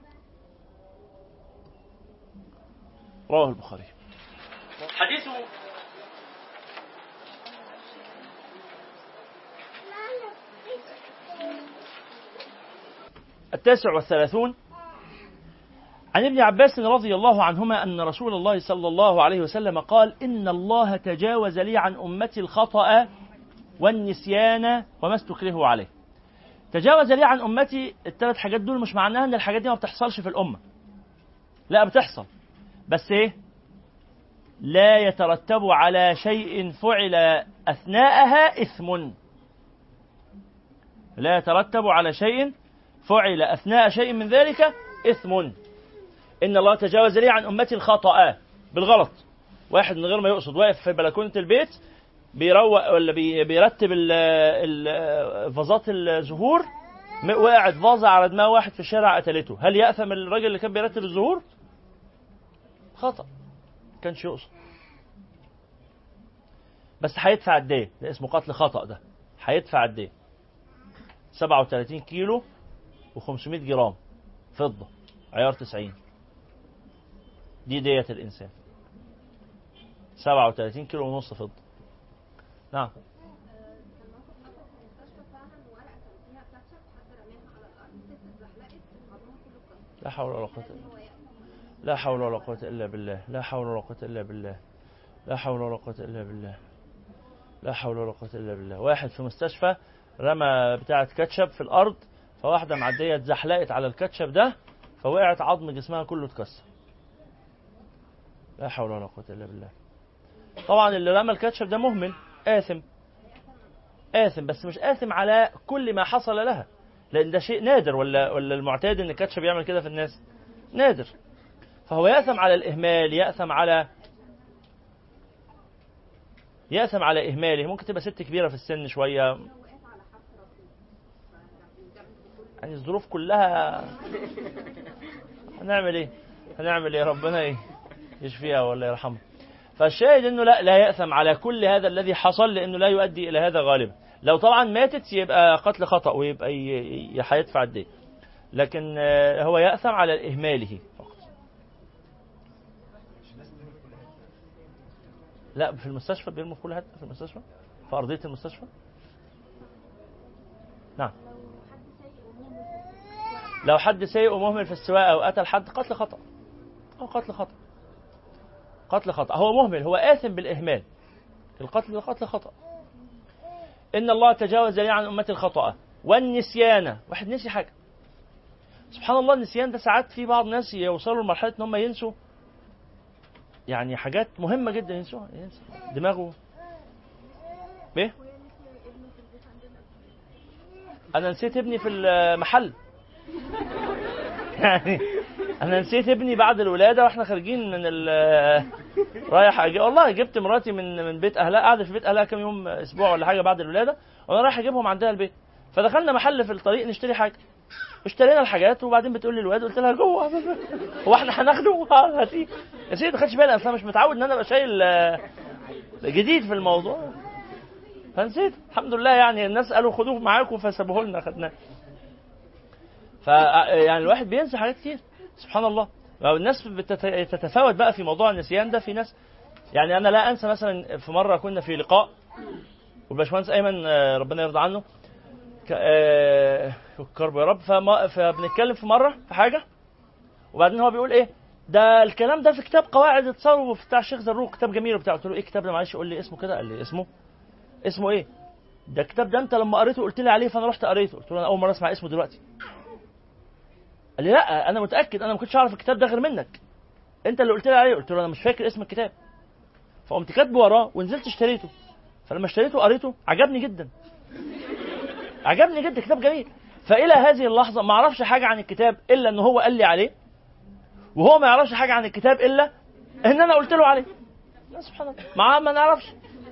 رواه البخاري حديث التاسع والثلاثون عن ابن عباس رضي الله عنهما أن رسول الله صلى الله عليه وسلم قال إن الله تجاوز لي عن أمتي الخطأ والنسيان وما استكرهوا عليه تجاوز لي عن أمتي الثلاث حاجات دول مش معناها أن الحاجات دي ما بتحصلش في الأمة لا بتحصل بس إيه لا يترتب على شيء فعل أثناءها إثم لا يترتب على شيء فعل أثناء شيء من ذلك إثم إن الله تجاوز لي عن أمتي الخطأ بالغلط واحد من غير ما يقصد واقف في بلكونة البيت بيروق ولا بي- بيرتب ال- ال- فازات الزهور م- وقعت فازة على دماغ واحد في الشارع قتلته هل يأثم الراجل اللي كان بيرتب الزهور؟ خطأ كانش يقصد بس هيدفع قد ايه؟ ده اسمه قتل خطأ ده هيدفع قد ايه؟ 37 كيلو و500 جرام فضة عيار 90 دي دية الإنسان 37 كيلو ونص فضة نعم لا حول ولا قوة إلا لا حول ولا قوة إلا بالله لا حول ولا قوة إلا بالله لا حول ولا قوة إلا بالله لا حول ولا قوة إلا بالله واحد في مستشفى رمى بتاعة كاتشب في الأرض فواحدة معدية اتزحلقت على الكاتشب ده فوقعت عظم جسمها كله اتكسر لا حول ولا قوة إلا بالله طبعا اللي رمى الكاتشب ده مهمل آثم آثم بس مش آثم على كل ما حصل لها لأن ده شيء نادر ولا ولا المعتاد إن الكاتشب يعمل كده في الناس نادر فهو يأثم على الإهمال يأثم على يأثم على إهماله ممكن تبقى ست كبيرة في السن شوية يعني الظروف كلها هنعمل ايه هنعمل ايه ربنا ايه يشفيها ولا يرحمها فالشاهد انه لا لا يأثم على كل هذا الذي حصل لانه لا يؤدي الى هذا غالبا لو طبعا ماتت يبقى قتل خطأ ويبقى ي- ي- هيدفع الدين لكن آه، هو يأثم على إهماله فقط لا في المستشفى بيرموا في كل حته في المستشفى في أرضية المستشفى نعم لو حد سيء ومهمل في السواقة أو قتل حد قتل خطأ أو قتل خطأ قتل خطأ هو مهمل هو آثم بالإهمال القتل ده قتل خطأ إن الله تجاوز لي عن أمتي الخطأ والنسيان واحد نسي حاجة سبحان الله النسيان ده ساعات في بعض الناس يوصلوا لمرحلة إن هم ينسوا يعني حاجات مهمة جدا ينسوها ينسى دماغه ايه؟ أنا نسيت ابني في المحل يعني انا نسيت ابني بعد الولاده واحنا خارجين من ال رايح أجي... والله جبت مراتي من من بيت اهلها قاعده في بيت اهلها كام يوم اسبوع ولا حاجه بعد الولاده وانا رايح اجيبهم عندها البيت فدخلنا محل في الطريق نشتري حاجه اشترينا الحاجات وبعدين بتقول لي الواد قلت لها جوه هو احنا هناخده اه هاتيه يا سيدي ما خدش بالي اصل انا مش متعود ان انا ابقى شايل آه، جديد في الموضوع فنسيت الحمد لله يعني الناس قالوا خدوه معاكم فسابوه لنا خدناه ف يعني الواحد بينسى حاجات كتير سبحان الله الناس بتت- بتتفاوت بقى في موضوع النسيان ده في ناس يعني انا لا انسى مثلا في مره كنا في لقاء والباشمهندس ايمن آه، ربنا يرضى عنه ك- آه، الكرب يا رب فما فبنتكلم في مره في حاجه وبعدين هو بيقول ايه ده الكلام ده في كتاب قواعد التصرف بتاع الشيخ زروق كتاب جميل وبتاع قلت له ايه الكتاب ده معلش قول لي اسمه كده قال لي اسمه اسمه ايه ده الكتاب ده انت لما قريته قلت لي عليه فانا رحت قريته قلت له انا اول مره اسمع اسمه دلوقتي قال لي لا انا متاكد انا ما كنتش اعرف الكتاب ده غير منك انت اللي قلت لي عليه قلت له انا مش فاكر اسم الكتاب فقمت كاتبه وراه ونزلت اشتريته فلما اشتريته قريته عجبني جدا عجبني جدا كتاب جميل فالى هذه اللحظه ما اعرفش حاجه عن الكتاب الا ان هو قال لي عليه وهو ما يعرفش حاجه عن الكتاب الا ان انا قلت له عليه لا سبحان الله ما ما نعرفش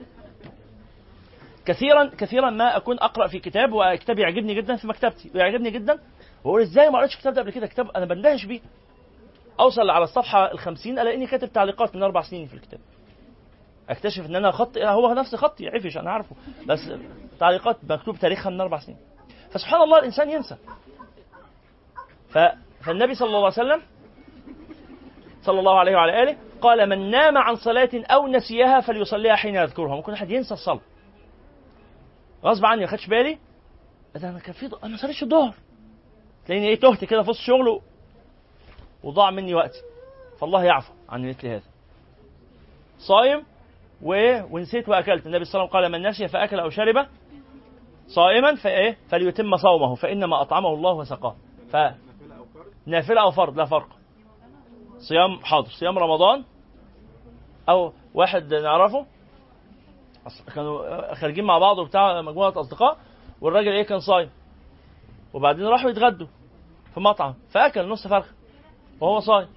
كثيرا كثيرا ما اكون اقرا في كتاب وكتاب يعجبني جدا في مكتبتي ويعجبني جدا واقول ازاي ما قريتش الكتاب ده قبل كده كتاب انا بندهش بيه اوصل على الصفحه الخمسين الاقيني كاتب تعليقات من اربع سنين في الكتاب اكتشف ان انا خط هو نفس خطي عفش انا عارفه بس تعليقات مكتوب تاريخها من اربع سنين فسبحان الله الانسان ينسى ف... فالنبي صلى الله عليه وسلم صلى الله عليه وعلى اله قال من نام عن صلاة او نسيها فليصليها حين يذكرها ممكن واحد ينسى الصلاة غصب عني ما خدش بالي ده انا كان في ض- انا ما صليتش الظهر تلاقيني ايه تهت كده في وسط الشغل و- وضاع مني وقتي فالله يعفو عن مثل هذا صايم و... ونسيت واكلت النبي صلى الله عليه وسلم قال من نسي فاكل او شرب صائما فايه فليتم صومه فانما اطعمه الله وسقاه ف نافله او فرض لا فرق صيام حاضر صيام رمضان او واحد نعرفه أص- كانوا خارجين مع بعض وبتاع مجموعه اصدقاء والراجل ايه كان صايم وبعدين راحوا يتغدوا في مطعم فاكل نص فرخه وهو صايم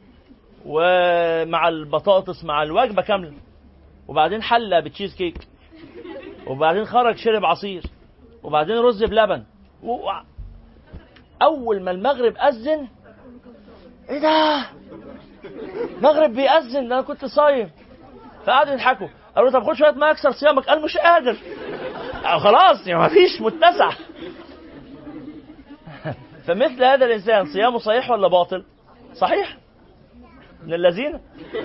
ومع البطاطس مع الوجبه كامله وبعدين حله بتشيز كيك وبعدين خرج شرب عصير وبعدين رز بلبن و... اول ما المغرب اذن ايه ده المغرب بيأذن ده انا كنت صايم فقعدوا يضحكوا قالوا طب خد شويه ما اكسر صيامك قال مش قادر أو خلاص يعني ما فيش متسع فمثل هذا الانسان صيامه صحيح ولا باطل صحيح من الذين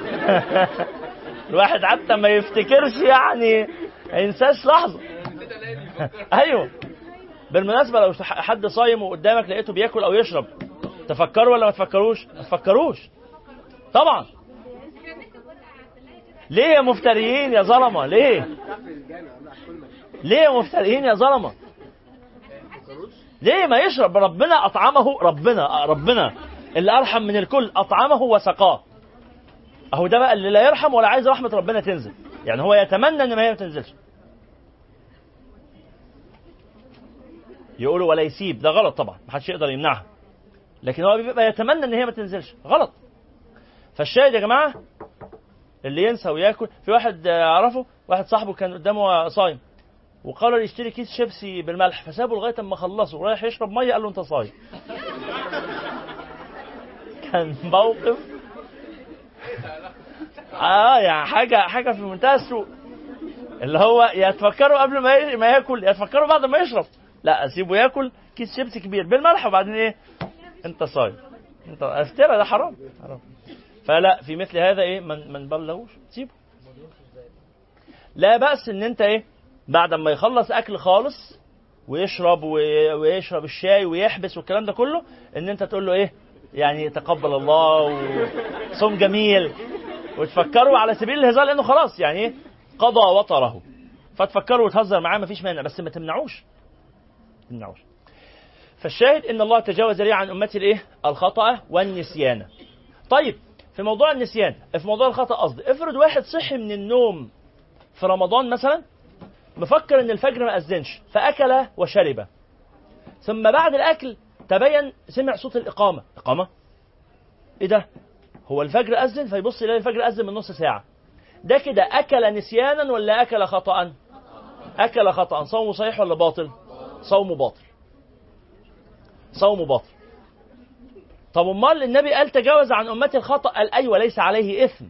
الواحد حتى ما يفتكرش يعني ما ينساش لحظه ايوه بالمناسبه لو حد صايم وقدامك لقيته بياكل او يشرب تفكروا ولا ما تفكروش ما تفكروش طبعا ليه يا مفتريين يا ظلمه ليه ليه يا مفتريين يا ظلمه ليه ما يشرب ربنا اطعمه ربنا ربنا اللي ارحم من الكل اطعمه وسقاه اهو ده بقى اللي لا يرحم ولا عايز رحمه ربنا تنزل يعني هو يتمنى ان ما هي ما تنزلش يقولوا ولا يسيب ده غلط طبعا محدش يقدر يمنعها لكن هو بيبقى يتمنى ان هي ما تنزلش غلط فالشاهد يا جماعه اللي ينسى وياكل في واحد آه، اعرفه واحد صاحبه كان قدامه صايم وقرر يشتري كيس شيبسي بالملح فسابه لغايه اما خلصه ورايح يشرب ميه قال له انت صايم كان موقف اه يعني حاجه حاجه في منتهى السوء اللي هو يا تفكروا قبل ما ي- ما ياكل يا تفكروا بعد ما يشرب لا سيبه ياكل كيس شيبسي كبير بالملح وبعدين ايه انت صايم انت افترى ده حرام حرام فلا في مثل هذا ايه من من بلغوش سيبه لا بأس ان انت ايه بعد ما يخلص اكل خالص ويشرب وي- ويشرب الشاي ويحبس والكلام ده كله ان انت تقول له ايه يعني تقبل الله وصوم جميل وتفكروا على سبيل الهزار لانه خلاص يعني ايه قضى وطره فتفكروا وتهزر معاه مفيش مانع بس ما تمنعوش ما تمنعوش فالشاهد ان الله تجاوز لي عن امتي الايه الخطا والنسيان طيب في موضوع النسيان في موضوع الخطا قصدي افرض واحد صحي من النوم في رمضان مثلا مفكر ان الفجر ما اذنش فاكل وشرب ثم بعد الاكل تبين سمع صوت الاقامه اقامه ايه ده هو الفجر اذن فيبص يلاقي الفجر اذن من نص ساعه ده كده اكل نسيانا ولا اكل خطا اكل خطا صومه صحيح ولا باطل صومه باطل صومه باطل طب امال النبي قال تجاوز عن امتي الخطا قال ايوه ليس عليه اثم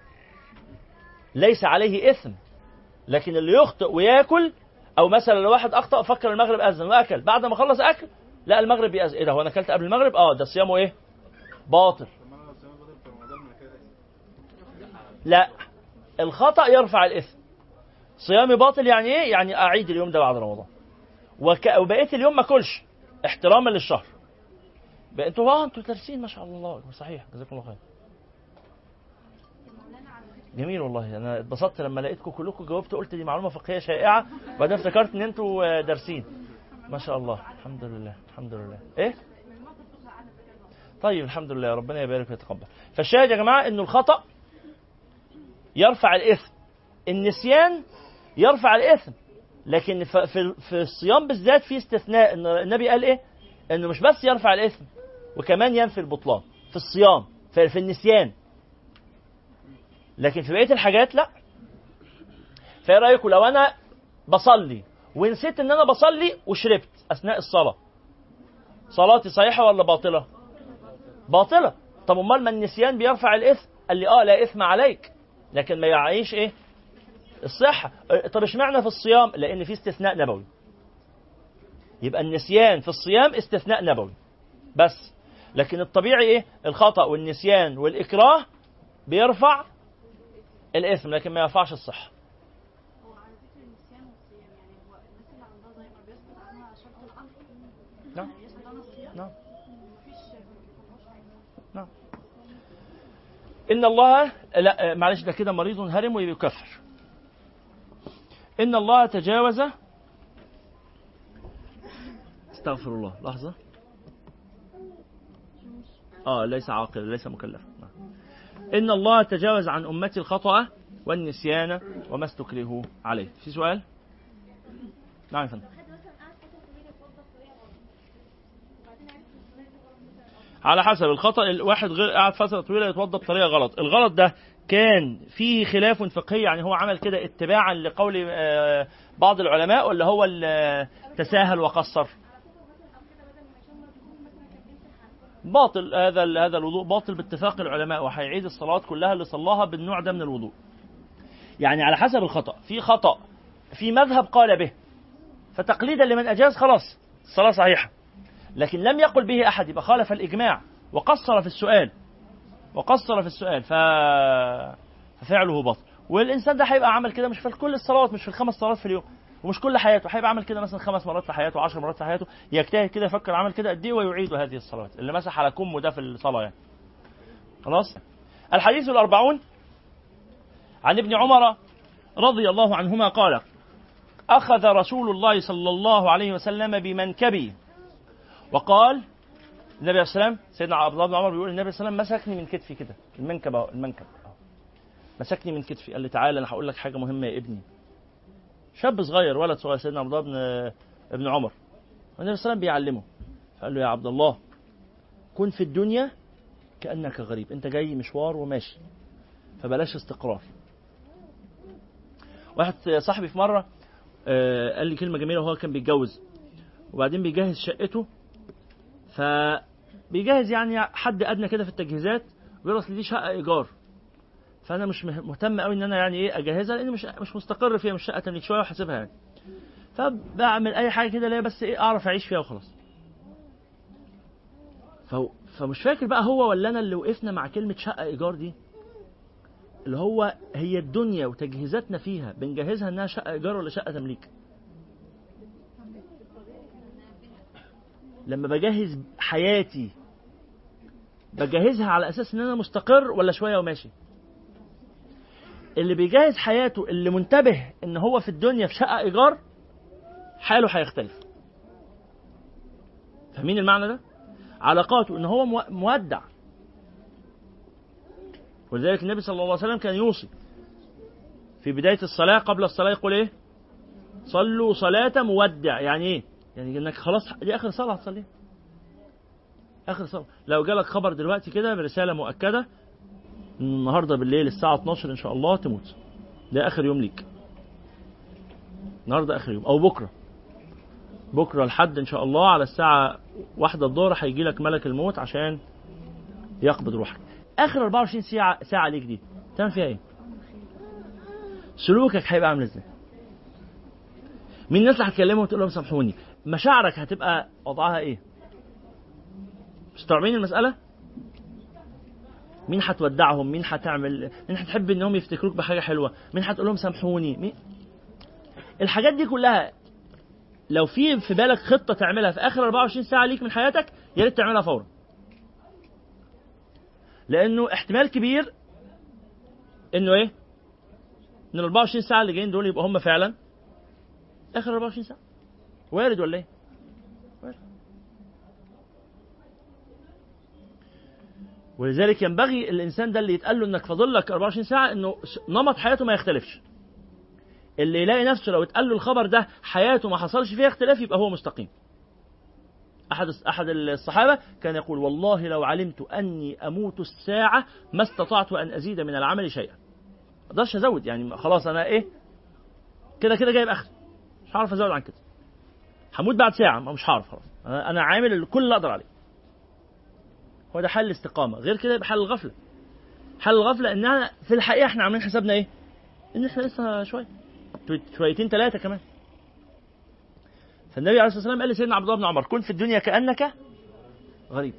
ليس عليه اثم لكن اللي يخطئ وياكل او مثلا لو واحد اخطا فكر المغرب اذن واكل بعد ما خلص اكل لا المغرب بيأذن ايه ده هو انا اكلت قبل المغرب اه ده صيامه ايه باطل لا الخطا يرفع الاثم صيامي باطل يعني ايه يعني اعيد اليوم ده بعد رمضان وك... وبقيت اليوم ما اكلش احتراما للشهر بقى انتوا اه انتوا دارسين ما شاء الله صحيح جزاكم الله خير جميل والله انا اتبسطت لما لقيتكم كلكم جاوبتوا قلت دي معلومه فقهيه شائعه وبعدين افتكرت ان انتوا آه، دارسين ما شاء الله الحمد لله الحمد لله ايه طيب الحمد لله ربنا يبارك ويتقبل فالشاهد يا جماعه انه الخطا يرفع الاثم النسيان يرفع الاثم لكن ف- في في الصيام بالذات في استثناء ان النبي قال ايه انه مش بس يرفع الاثم وكمان ينفي البطلان في الصيام في, في النسيان لكن في بقيه الحاجات لا فايه رايكم لو انا بصلي ونسيت ان انا بصلي وشربت اثناء الصلاه صلاتي صحيحه ولا باطله باطله طب امال ما النسيان بيرفع الاثم قال لي اه لا اثم عليك لكن ما يعيش ايه الصحة طب اشمعنى في الصيام لأن في استثناء نبوي يبقى النسيان في الصيام استثناء نبوي بس لكن الطبيعي ايه الخطأ والنسيان والإكراه بيرفع الإثم لكن ما يرفعش الصحة هو على ذكر النسيان والصيام يعني هو الناس اللي عندها ضيقه بيسقط عنها شرط الامر نعم. يعني يسقط عنها الصيام نعم. مفيش نعم إن الله لا معلش ده كده مريض هرم ويكفر إن الله تجاوز استغفر الله لحظة اه ليس عاقلا ليس مكلفا نعم. إن الله تجاوز عن أمتي الخطأ والنسيان وما استكرهوا عليه في سؤال؟ نعم يا فندم على حسب الخطأ الواحد غير قاعد فترة طويلة يتوضا بطريقة غلط الغلط ده كان فيه خلاف فقهي يعني هو عمل كده اتباعا لقول آه، بعض العلماء ولا هو اللي تساهل وقصر باطل هذا ال- هذا الوضوء باطل باتفاق العلماء وهيعيد الصلوات كلها اللي صلاها بالنوع ده من الوضوء يعني على حسب الخطأ في خطأ في مذهب قال به فتقليدا لمن أجاز خلاص الصلاة صحيحة لكن لم يقل به أحد يبقى خالف الإجماع وقصر في السؤال وقصر في السؤال ف... ففعله باطل والإنسان ده هيبقى عمل كده مش في كل الصلوات مش في الخمس صلوات في اليوم ومش كل حياته هيبقى عمل كده مثلا خمس مرات في حياته عشر مرات في حياته يجتهد كده يفكر عمل كده قد ايه ويعيد هذه الصلوات اللي مسح على كمه ده في الصلاه يعني خلاص الحديث الأربعون عن ابن عمر رضي الله عنهما قال أخذ رسول الله صلى الله عليه وسلم بمنكبي وقال النبي عليه السلام سيدنا عبد الله بن عمر بيقول النبي صلى الله عليه وسلم مسكني من كتفي كده المنكب اهو المنكب أهو. مسكني من كتفي قال لي تعالى انا هقول لك حاجه مهمه يا ابني شاب صغير ولد صغير سيدنا عبد الله بن ابن عمر والنبي صلى الله عليه وسلم بيعلمه فقال له يا عبد الله كن في الدنيا كانك غريب انت جاي مشوار وماشي فبلاش استقرار واحد صاحبي في مره آه، قال لي كلمه جميله وهو كان بيتجوز وبعدين بيجهز شقته فبيجهز يعني حد ادنى كده في التجهيزات ويقول اصل دي شقه ايجار فانا مش مه- مهتم قوي ان انا يعني ايه اجهزها لان مش مش مستقر فيها مش شقه تمليك شويه وحاسبها يعني فبعمل اي حاجه كده اللي هي بس ايه اعرف اعيش فيها وخلاص ف... فمش فاكر بقى هو ولا انا اللي وقفنا مع كلمه شقه ايجار دي اللي هو هي الدنيا وتجهيزاتنا فيها بنجهزها انها شقه ايجار ولا شقه تمليك لما بجهز حياتي بجهزها على اساس ان انا مستقر ولا شويه وماشي اللي بيجهز حياته اللي منتبه ان هو في الدنيا في شقه ايجار حاله هيختلف فاهمين المعنى ده علاقاته ان هو مو- مودع ولذلك النبي صلى الله عليه وسلم كان يوصي في بداية الصلاة قبل الصلاة يقول ايه صلوا صلاة مودع يعني ايه يعني انك خلاص دي اخر صلاة هتصليها اخر صلاة لو جالك خبر دلوقتي كده برسالة مؤكدة إن النهارده بالليل الساعة 12 ان شاء الله تموت ده اخر يوم ليك النهارده اخر يوم او بكره بكره الحد ان شاء الله على الساعة واحدة الظهر هيجي لك ملك الموت عشان يقبض روحك اخر 24 ساعة ساعة ليك دي تعمل فيها ايه؟ سلوكك هيبقى عامل ازاي؟ مين الناس اللي هتكلمهم وتقول لهم سامحوني؟ مشاعرك هتبقى وضعها ايه؟ مستوعبين المسألة؟ مين هتودعهم؟ مين هتعمل؟ مين هتحب انهم يفتكروك بحاجة حلوة؟ مين هتقول لهم سامحوني؟ مين؟ الحاجات دي كلها لو في في بالك خطة تعملها في آخر 24 ساعة ليك من حياتك يا ريت تعملها فورا. لأنه احتمال كبير إنه إيه؟ إن ال 24 ساعة اللي جايين دول يبقوا هم فعلا آخر 24 ساعة. وارد ولا إيه؟ وارد. ولذلك ينبغي الانسان ده اللي يتقال له انك فاضل لك 24 ساعه انه نمط حياته ما يختلفش اللي يلاقي نفسه لو اتقال له الخبر ده حياته ما حصلش فيها اختلاف يبقى هو مستقيم احد احد الصحابه كان يقول والله لو علمت اني اموت الساعه ما استطعت ان ازيد من العمل شيئا ما اقدرش ازود يعني خلاص انا ايه كده كده جايب اخر مش هعرف ازود عن كده هموت بعد ساعه ما مش هعرف خلاص انا انا عامل كل اللي اقدر عليه هو ده حل الاستقامه غير كده يبقى حل الغفله حل الغفله انها في الحقيقه احنا عاملين حسابنا ايه ان احنا لسه شويه شويتين ثلاثه كمان فالنبي عليه الصلاه والسلام قال لسيدنا عبد الله بن عمر كن في الدنيا كانك غريب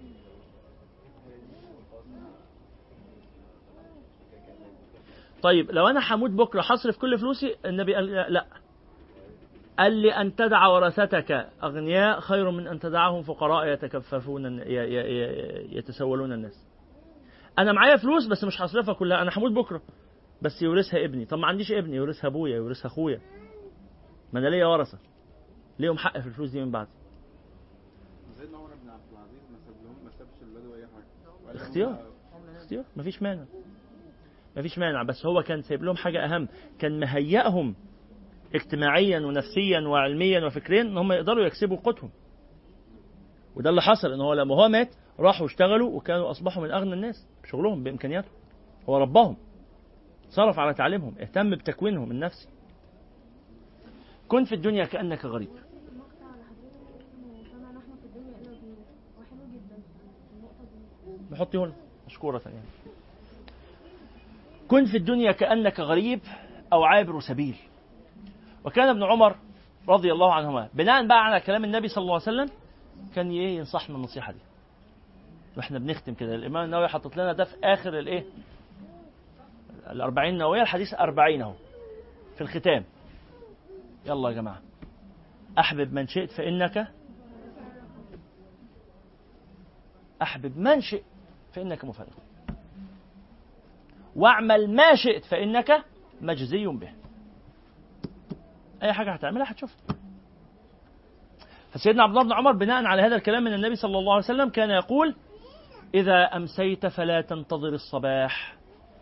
طيب لو انا هموت بكره هصرف كل فلوسي النبي قال لا قال لي ان تدع ورثتك اغنياء خير من ان تدعهم فقراء يتكففون ي- ي- ي- يتسولون الناس انا معايا فلوس بس مش هصرفها كلها انا هموت بكره بس يورثها ابني طب ما عنديش ابني يورثها ابويا يورثها اخويا ما انا ليا ورثه ليهم حق في الفلوس دي من بعد سيدنا عمر بن عبد العزيز ما ساب لهم ما سابش البدو اي حاجه وقال لهم اختيار اختيار مفيش مانع مفيش مانع بس هو كان سايب لهم حاجه اهم كان مهيئهم اجتماعيا ونفسيا وعلميا وفكريا ان هم يقدروا يكسبوا قوتهم وده اللي حصل ان هو لما هو مات راحوا اشتغلوا وكانوا اصبحوا من اغنى الناس بشغلهم بامكانياتهم هو رباهم صرف على تعليمهم اهتم بتكوينهم النفسي كن في الدنيا كانك غريب المقطع على حضرتك اسمه فما نحن في الدنيا الا ضيوف وحلو جدا النقطه دي نحطه هنا مشكورة يعني كن في الدنيا كأنك غريب أو عابر سبيل وكان ابن عمر رضي الله عنهما بناء بقى على كلام النبي صلى الله عليه وسلم كان ايه ينصحنا النصيحة دي واحنا بنختم كده الإمام النووي حاطط لنا ده في آخر الإيه الأربعين النووية الحديث أربعين أهو في الختام يلا يا جماعة أحبب من شئت فإنك أحبب من شئت فإنك مفرغ واعمل ما شئت فإنك مجزي به أي حاجة هتعملها هتشوفها فسيدنا عبد الله بن عمر بناء على هذا الكلام من النبي صلى الله عليه وسلم كان يقول إذا أمسيت فلا تنتظر الصباح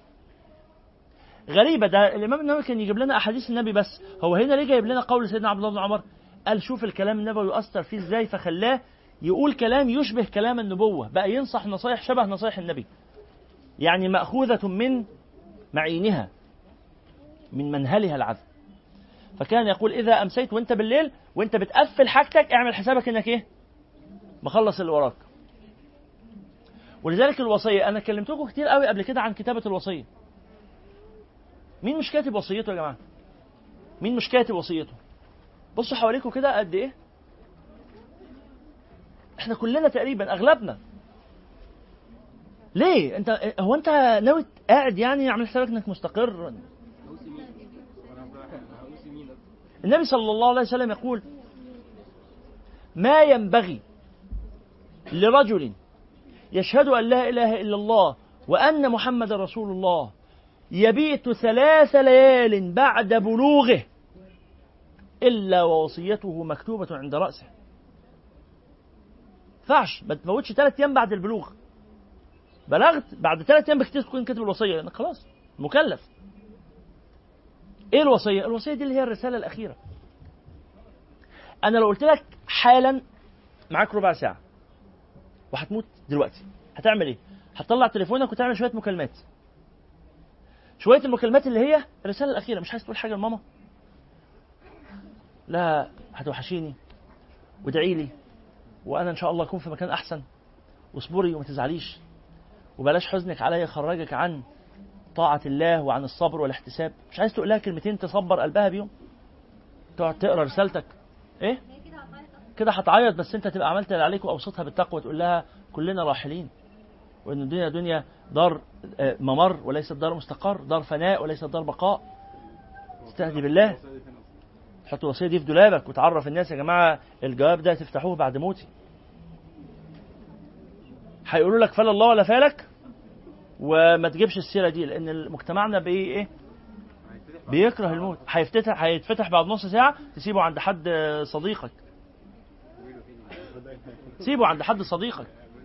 غريبة ده الإمام النووي كان يجيب لنا أحاديث النبي بس هو هنا ليه جايب لنا قول سيدنا عبد الله بن عمر قال شوف الكلام النبوي يؤثر فيه ازاي فخلاه يقول كلام يشبه كلام النبوة بقى ينصح نصايح شبه نصايح النبي يعني مأخوذة من معينها من منهلها العذب فكان يقول إذا أمسيت وأنت بالليل وأنت بتقفل حاجتك اعمل حسابك إنك إيه مخلص اللي وراك ولذلك الوصية أنا كلمتكم كتير قوي قبل كده عن كتابة الوصية مين مش كاتب وصيته يا جماعة مين مش كاتب وصيته بصوا حواليكم كده قد إيه احنا كلنا تقريبا اغلبنا ليه انت هو انت ناوي قاعد يعني عامل حسابك انك مستقر النبي صلى الله عليه وسلم يقول ما ينبغي لرجل يشهد ان لا اله الا الله وان محمد رسول الله يبيت ثلاث ليال بعد بلوغه الا ووصيته مكتوبه عند راسه ينفعش ما تفوتش ثلاث ايام بعد البلوغ بلغت بعد ثلاث ايام بكتير تكون كاتب الوصيه لانك خلاص مكلف ايه الوصيه الوصيه دي اللي هي الرساله الاخيره انا لو قلت لك حالا معاك ربع ساعه وهتموت دلوقتي هتعمل ايه هتطلع تليفونك وتعمل شويه مكالمات شويه المكالمات اللي هي الرساله الاخيره مش عايز تقول حاجه لماما لا هتوحشيني وادعي لي وانا ان شاء الله اكون في مكان احسن واصبري وما تزعليش وبلاش حزنك عليا يخرجك عن طاعة الله وعن الصبر والاحتساب مش عايز تقول لها كلمتين تصبر قلبها بيهم تقعد تقرا رسالتك ايه كده هتعيط بس انت تبقى عملت اللي عليك واوصتها بالتقوى تقول لها كلنا راحلين وان الدنيا دنيا دار آه، ممر وليست دار مستقر دار فناء وليست دار بقاء استهدي بالله تحط الوصيه دي في دولابك وتعرف الناس يا جماعه الجواب ده تفتحوه بعد موتي هيقولوا لك فلا الله ولا فالك وما تجيبش السيره دي لان مجتمعنا بايه ايه بيكره الموت هيفتتح هيتفتح بعد نص ساعه تسيبه عند حد صديقك سيبه عند حد صديقك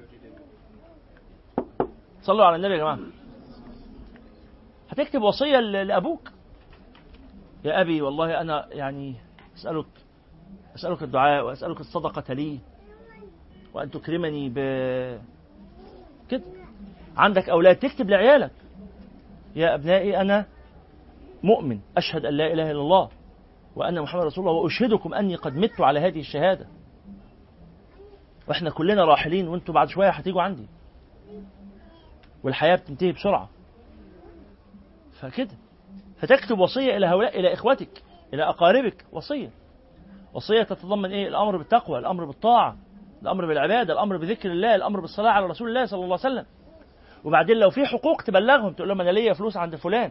صلوا على النبي يا جماعه هتكتب وصيه ل- لابوك يا ابي والله انا يعني اسالك اسالك الدعاء واسالك الصدقه لي وان تكرمني ب كده عندك اولاد تكتب لعيالك يا ابنائي انا مؤمن اشهد ان لا اله الا الله وان محمد رسول الله واشهدكم اني قد مت على هذه الشهاده واحنا كلنا راحلين وانتوا بعد شويه هتيجوا عندي والحياه بتنتهي بسرعه فكده فتكتب وصية إلى هؤلاء إلى إخوتك إلى أقاربك وصية وصية تتضمن إيه الأمر بالتقوى الأمر بالطاعة الأمر بالعبادة الأمر بذكر الله الأمر بالصلاة على رسول الله صلى الله عليه وسلم وبعدين لو في حقوق تبلغهم تقول لهم أنا ليا فلوس عند فلان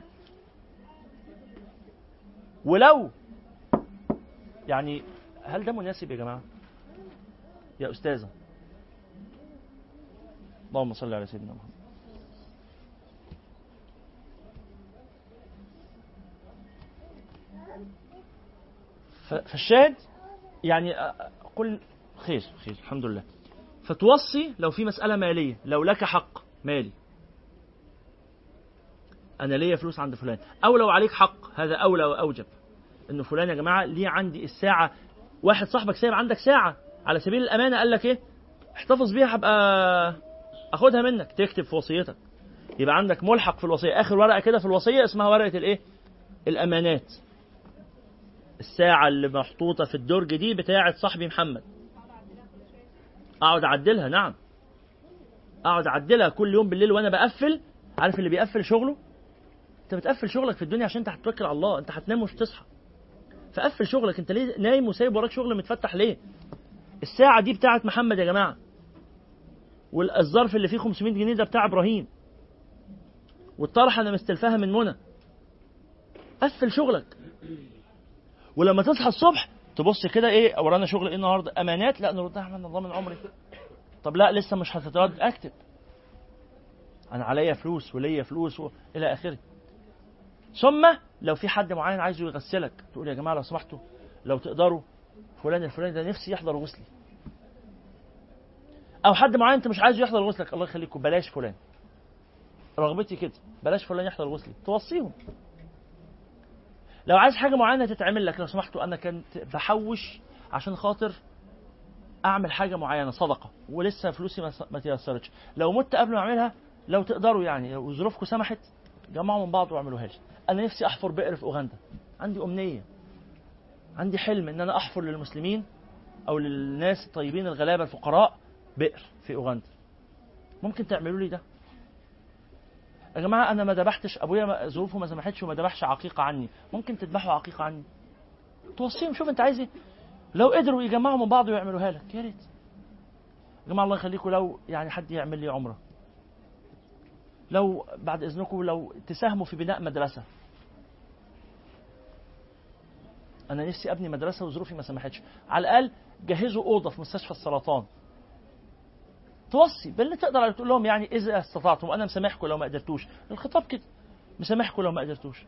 ولو يعني هل ده مناسب يا جماعة يا أستاذة اللهم صل على سيدنا محمد ف- فالشاهد يعني قل خير خير الحمد لله فتوصي لو في مسألة مالية لو لك حق مالي أنا ليا فلوس عند فلان أو لو عليك حق هذا أولى وأوجب إنه فلان يا جماعة ليه عندي الساعة واحد صاحبك سايب عندك ساعة على سبيل الأمانة قال لك إيه احتفظ بيها هبقى أخدها منك تكتب في وصيتك يبقى عندك ملحق في الوصية آخر ورقة كده في الوصية اسمها ورقة الإيه الأمانات الساعة اللي محطوطة في الدرج دي بتاعة صاحبي محمد أقعد أعدلها نعم أقعد أعدلها كل يوم بالليل وأنا بقفل عارف اللي بيقفل شغله أنت بتقفل شغلك في الدنيا عشان أنت هتتوكل على الله أنت هتنام ومش تصحى فقفل شغلك أنت ليه نايم وسايب وراك شغل متفتح ليه الساعة دي بتاعة محمد يا جماعة والظرف اللي فيه 500 جنيه ده بتاع إبراهيم والطرحة أنا مستلفاها من منى قفل شغلك ولما تصحى الصبح تبص كده ايه ورانا شغل ايه النهارده امانات لا نردها احنا الله من عمري طب لا لسه مش هتترد اكتب انا عليا فلوس وليا فلوس و... الى اخره ثم لو في حد معين عايزه يغسلك تقول يا جماعه لو سمحتوا لو تقدروا فلان الفلاني ده نفسي يحضر غسلي او حد معين انت مش عايزه يحضر غسلك الله يخليكم بلاش فلان رغبتي كده بلاش فلان يحضر غسلي توصيهم لو عايز حاجه معينه تتعمل لك لو سمحتوا انا كنت بحوش عشان خاطر اعمل حاجه معينه صدقه ولسه فلوسي ما ما تيسرتش لو مت قبل ما اعملها لو تقدروا يعني لو ظروفكم سمحت جمعوا من بعض واعملوها لي انا نفسي احفر بئر في اوغندا عندي امنيه عندي حلم ان انا احفر للمسلمين او للناس الطيبين الغلابه الفقراء بئر في اوغندا ممكن تعملوا لي ده يا جماعه انا ما ذبحتش ابويا ما- ظروفه ما سمحتش وما ذبحش عقيقه عني ممكن تذبحوا عقيقه عني توصيهم شوف انت عايز ايه لو قدروا يجمعوا من بعض ويعملوها لك يا ريت يا جماعه الله يخليكم لو يعني حد يعمل لي عمره لو بعد اذنكم لو تساهموا في بناء مدرسه انا نفسي ابني مدرسه وظروفي ما سمحتش على الاقل جهزوا اوضه في مستشفى السرطان توصي باللي تقدر عليه تقول لهم يعني اذا استطعتم وانا مسامحكم لو ما قدرتوش الخطاب كده مسامحكم لو ما قدرتوش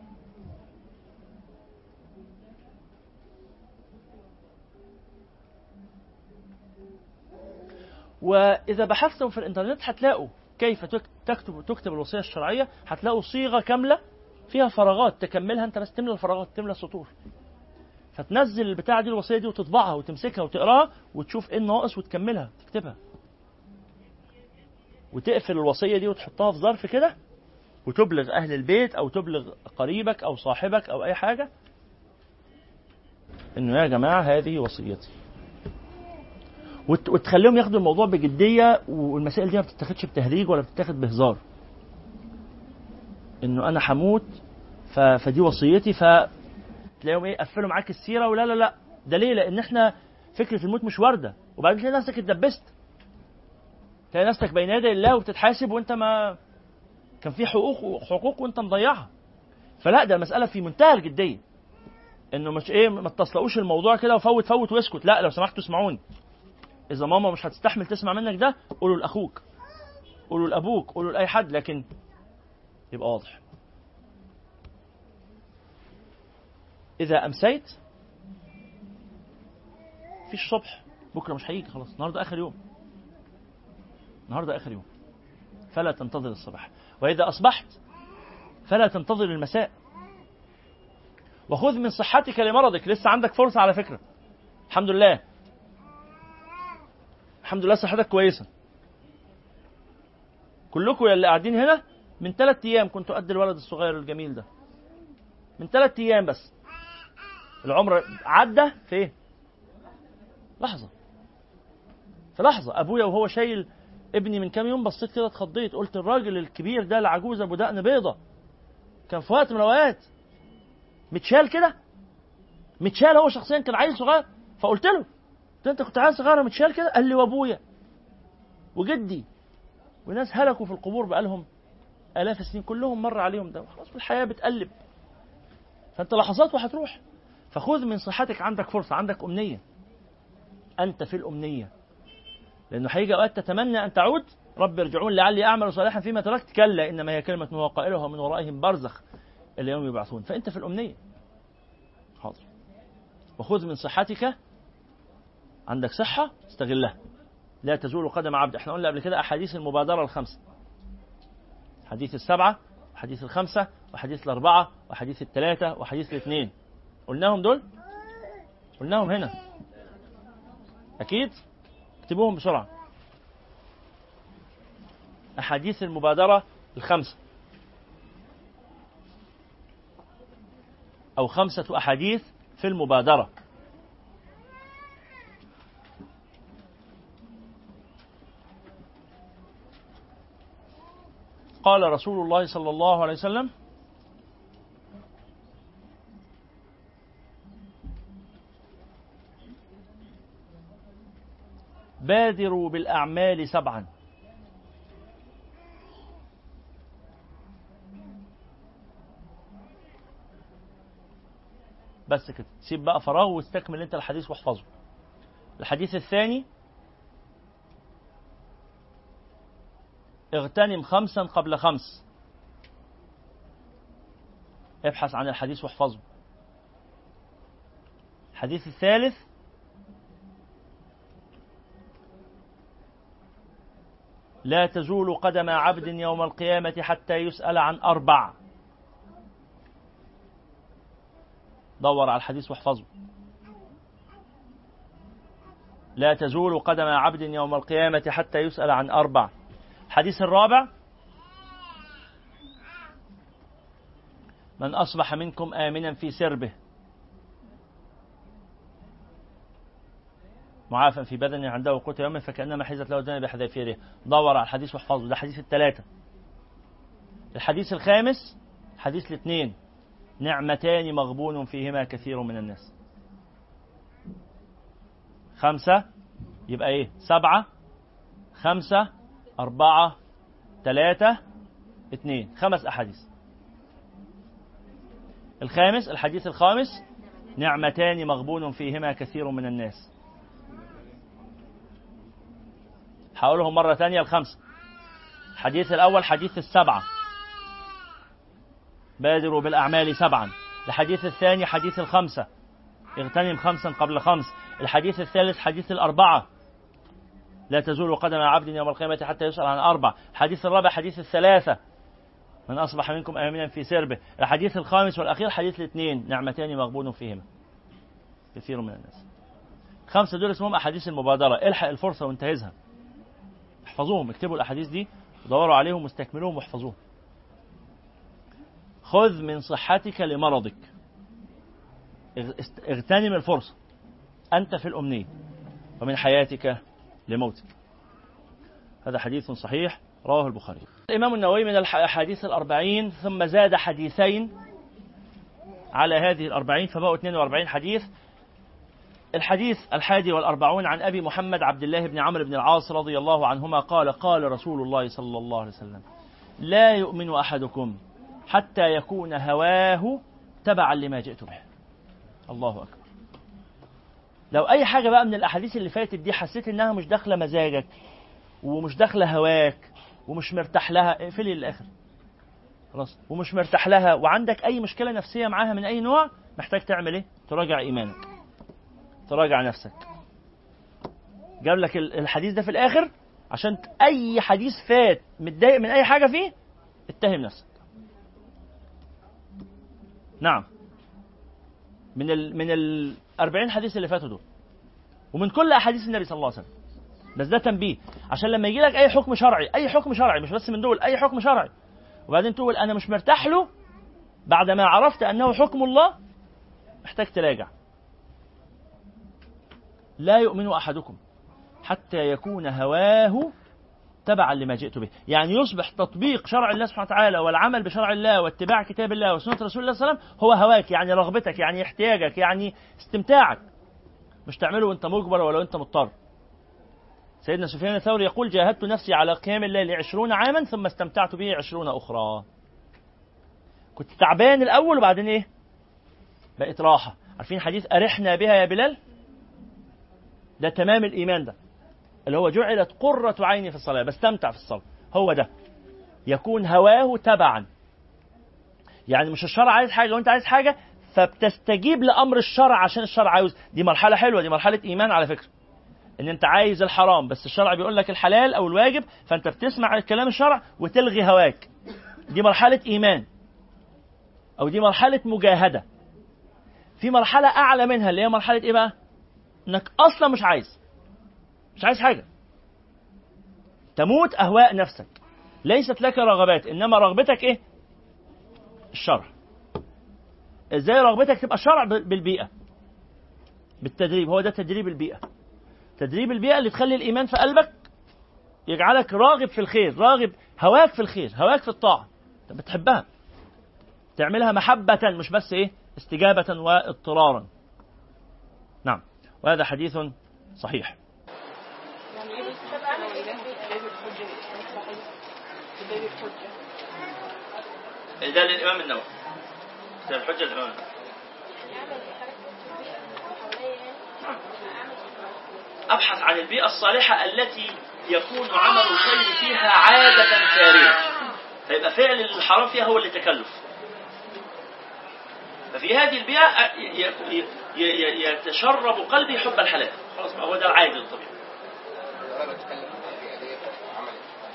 واذا بحثتم في الانترنت هتلاقوا كيف تك- تكتب تكتب الوصيه الشرعيه هتلاقوا صيغه كامله فيها فراغات تكملها انت بس تملى الفراغات تملى السطور فتنزل البتاعه دي الوصيه دي وتطبعها وتمسكها وتقراها وتشوف ايه الناقص وتكملها تكتبها وتقفل الوصيه دي وتحطها في ظرف كده وتبلغ اهل البيت او تبلغ قريبك او صاحبك او اي حاجه انه يا جماعه هذه وصيتي وت- وتخليهم ياخدوا الموضوع بجديه والمسائل دي ما بتتاخدش بتهريج ولا بتتاخد بهزار انه انا هموت ف... فدي وصيتي ف تلاقيهم ايه قفلوا معاك السيره ولا لا لا ده ليه لان احنا فكره الموت مش وارده وبعدين تلاقي نفسك اتدبست تلاقي نفسك بين يدي الله وبتتحاسب وانت ما كان في حقوق حقوق وانت مضيعها فلا ده المساله في منتهى الجديه انه مش ايه ما تصلقوش الموضوع كده وفوت فوت واسكت لا لو سمحتوا اسمعوني اذا ماما مش هتستحمل تسمع منك ده قولوا لاخوك قولوا لابوك قولوا لاي حد لكن يبقى واضح اذا امسيت فيش صبح بكره مش هيجي خلاص النهارده اخر يوم النهارده اخر يوم فلا تنتظر الصباح واذا اصبحت فلا تنتظر المساء وخذ من صحتك لمرضك لسه عندك فرصه على فكره الحمد لله الحمد لله صحتك كويسه كلكم يا اللي قاعدين هنا من ثلاث ايام كنتوا قد الولد الصغير الجميل ده من ثلاث ايام بس العمر عدى في ايه لحظه في لحظه ابويا وهو شايل ابني من كام يوم بصيت كده اتخضيت قلت الراجل الكبير ده العجوز ابو دقن بيضه كان في وقت من الاوقات متشال كده متشال هو شخصيا كان عيل صغير فقلت له قلت له انت كنت عيل صغير متشال كده قال لي وابويا وجدي وناس هلكوا في القبور بقالهم الاف السنين كلهم مر عليهم ده خلاص الحياه بتقلب فانت لحظات وهتروح فخذ من صحتك عندك فرصه عندك امنيه انت في الامنيه لانه هيجي اوقات تتمنى ان تعود رب ارجعون لعلي اعمل صالحا فيما تركت كلا انما هي كلمه هو قائلها من ورائهم برزخ الى يوم يبعثون فانت في الامنيه حاضر وخذ من صحتك عندك صحه استغلها لا تزول قدم عبد احنا قلنا قبل كده احاديث المبادره الخمسه حديث السبعه وحديث الخمسه وحديث الاربعه وحديث الثلاثه وحديث الاثنين قلناهم دول قلناهم هنا اكيد اكتبوهم بسرعه احاديث المبادره الخمسه او خمسه احاديث في المبادره قال رسول الله صلى الله عليه وسلم بادروا بالأعمال سبعا بس كده سيب بقى فراغ واستكمل انت الحديث واحفظه الحديث الثاني اغتنم خمسا قبل خمس ابحث عن الحديث واحفظه الحديث الثالث لا تزول قدم عبد يوم القيامة حتى يسأل عن أربع دور على الحديث واحفظه لا تزول قدم عبد يوم القيامة حتى يسأل عن أربع الحديث الرابع من أصبح منكم آمنا في سربه معافى في بدنه عنده قوت يوم فكأنما حيزت له الدنيا بحذافيره دور على الحديث واحفظه ده حديث الثلاثة الحديث الخامس حديث الاثنين نعمتان مغبون فيهما كثير من الناس خمسة يبقى ايه سبعة خمسة أربعة ثلاثة اثنين خمس أحاديث الخامس الحديث الخامس نعمتان مغبون فيهما كثير من الناس هقولهم مرة ثانية الخمسة الحديث الأول حديث السبعة بادروا بالأعمال سبعا الحديث الثاني حديث الخمسة اغتنم خمسا قبل خمس الحديث الثالث حديث الأربعة لا تزول قدم عبد يوم القيامة حتى يسأل عن أربع الحديث الرابع حديث الثلاثة من أصبح منكم آمنا في سربه الحديث الخامس والأخير حديث الاثنين نعمتان مغبون فيهما كثير من الناس خمسة دول اسمهم أحاديث المبادرة الحق الفرصة وانتهزها احفظوهم اكتبوا الأحاديث دي ودوروا عليهم واستكملوهم واحفظوهم خذ من صحتك لمرضك اغتنم الفرصة أنت في الأمنية ومن حياتك لموتك هذا حديث صحيح رواه البخاري الإمام النووي من الأحاديث الأربعين ثم زاد حديثين على هذه الأربعين فبقوا 42 حديث الحديث الحادي والأربعون عن أبي محمد عبد الله بن عمرو بن العاص رضي الله عنهما قال قال رسول الله صلى الله عليه وسلم لا يؤمن أحدكم حتى يكون هواه تبعا لما جئت به الله أكبر لو أي حاجة بقى من الأحاديث اللي فاتت دي حسيت إنها مش داخلة مزاجك ومش داخلة هواك ومش مرتاح لها اقفلي للآخر خلاص ومش مرتاح لها وعندك أي مشكلة نفسية معاها من أي نوع محتاج تعمل إيه؟ تراجع إيمانك تراجع نفسك جاب لك الحديث ده في الآخر عشان أي حديث فات متضايق من أي حاجة فيه اتهم نفسك نعم من ال من ال 40 حديث اللي فاتوا دول ومن كل احاديث النبي صلى الله عليه وسلم بس ده تنبيه عشان لما يجي لك اي حكم شرعي اي حكم شرعي مش بس من دول اي حكم شرعي وبعدين تقول انا مش مرتاح له بعد ما عرفت انه حكم الله محتاج تراجع لا يؤمن احدكم حتى يكون هواه تبعا لما جئت به يعني يصبح تطبيق شرع الله سبحانه وتعالى والعمل بشرع الله واتباع كتاب الله وسنة رسول الله صلى الله عليه وسلم هو هواك يعني رغبتك يعني احتياجك يعني استمتاعك مش تعمله وانت مجبر ولا انت مضطر سيدنا سفيان الثوري يقول جاهدت نفسي على قيام الليل عشرون عاما ثم استمتعت به عشرون أخرى كنت تعبان الأول وبعدين إيه بقت راحة عارفين حديث أرحنا بها يا بلال ده تمام الإيمان ده اللي هو جعلت قرة عيني في الصلاة بستمتع في الصلاة هو ده يكون هواه تبعا يعني مش الشرع عايز حاجة وانت عايز حاجة فبتستجيب لأمر الشرع عشان الشرع عاوز دي مرحلة حلوة دي مرحلة إيمان على فكرة ان انت عايز الحرام بس الشرع بيقول لك الحلال او الواجب فانت بتسمع الكلام الشرع وتلغي هواك دي مرحلة ايمان او دي مرحلة مجاهدة في مرحلة اعلى منها اللي هي مرحلة ايه بقى انك اصلا مش عايز مش عايز حاجة تموت اهواء نفسك ليست لك رغبات انما رغبتك ايه الشرع ازاي رغبتك تبقى شرع بالبيئة بالتدريب هو ده تدريب البيئة تدريب البيئة اللي تخلي الإيمان في قلبك يجعلك راغب في الخير راغب هواك في الخير هواك في الطاعة انت بتحبها تعملها محبة مش بس إيه استجابة واضطرارا نعم وهذا حديث صحيح يعني ايه بس طب اعمل ايه باب الحجه باب الحجه ده للإمام النووي كتاب الحجة للإمام النووي أبحث عن البيئة الصالحة التي يكون عمل الخير فيها عادة سارية فيبقى فعل الحرام فيها هو اللي تكلف ففي هذه البيئة ي- ي- ي- يتشرب قلبي حب الحلال خلاص بقى هو ده العادي الطبيعي انا بتكلم في البيئه ديت عمل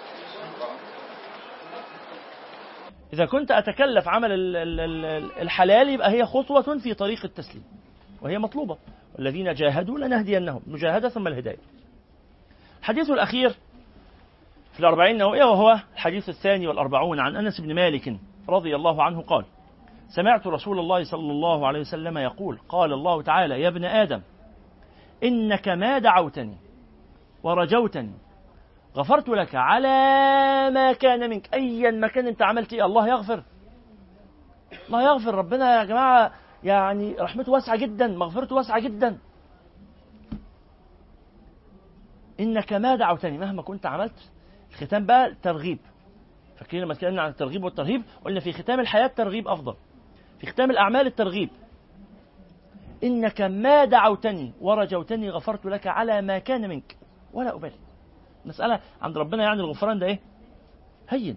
إذا كنت أتكلف عمل ال- ال- ال- الحلال يبقى هي خطوة في طريق التسليم وهي مطلوبة والذين جاهدوا لنهدينهم مجاهدة ثم الهداية الحديث الأخير في الأربعين النووية وهو الحديث الثاني والأربعون عن أنس بن مالك رضي الله عنه قال سمعت رسول الله صلى الله عليه وسلم يقول قال الله تعالى يا ابن آدم إنك ما دعوتني ورجوتني غفرت لك على ما كان منك أيا ما كان أنت عملت إيه الله يغفر الله يغفر ربنا يا جماعة يعني رحمته واسعة جدا مغفرته واسعة جدا إنك ما دعوتني مهما كنت عملت الختام بقى ترغيب فاكرين لما اتكلمنا عن الترغيب والترهيب قلنا في ختام الحياة ترغيب أفضل في ختام الأعمال الترغيب إنك ما دعوتني ورجوتني غفرت لك على ما كان منك ولا أبالي مسألة عند ربنا يعني الغفران ده إيه هين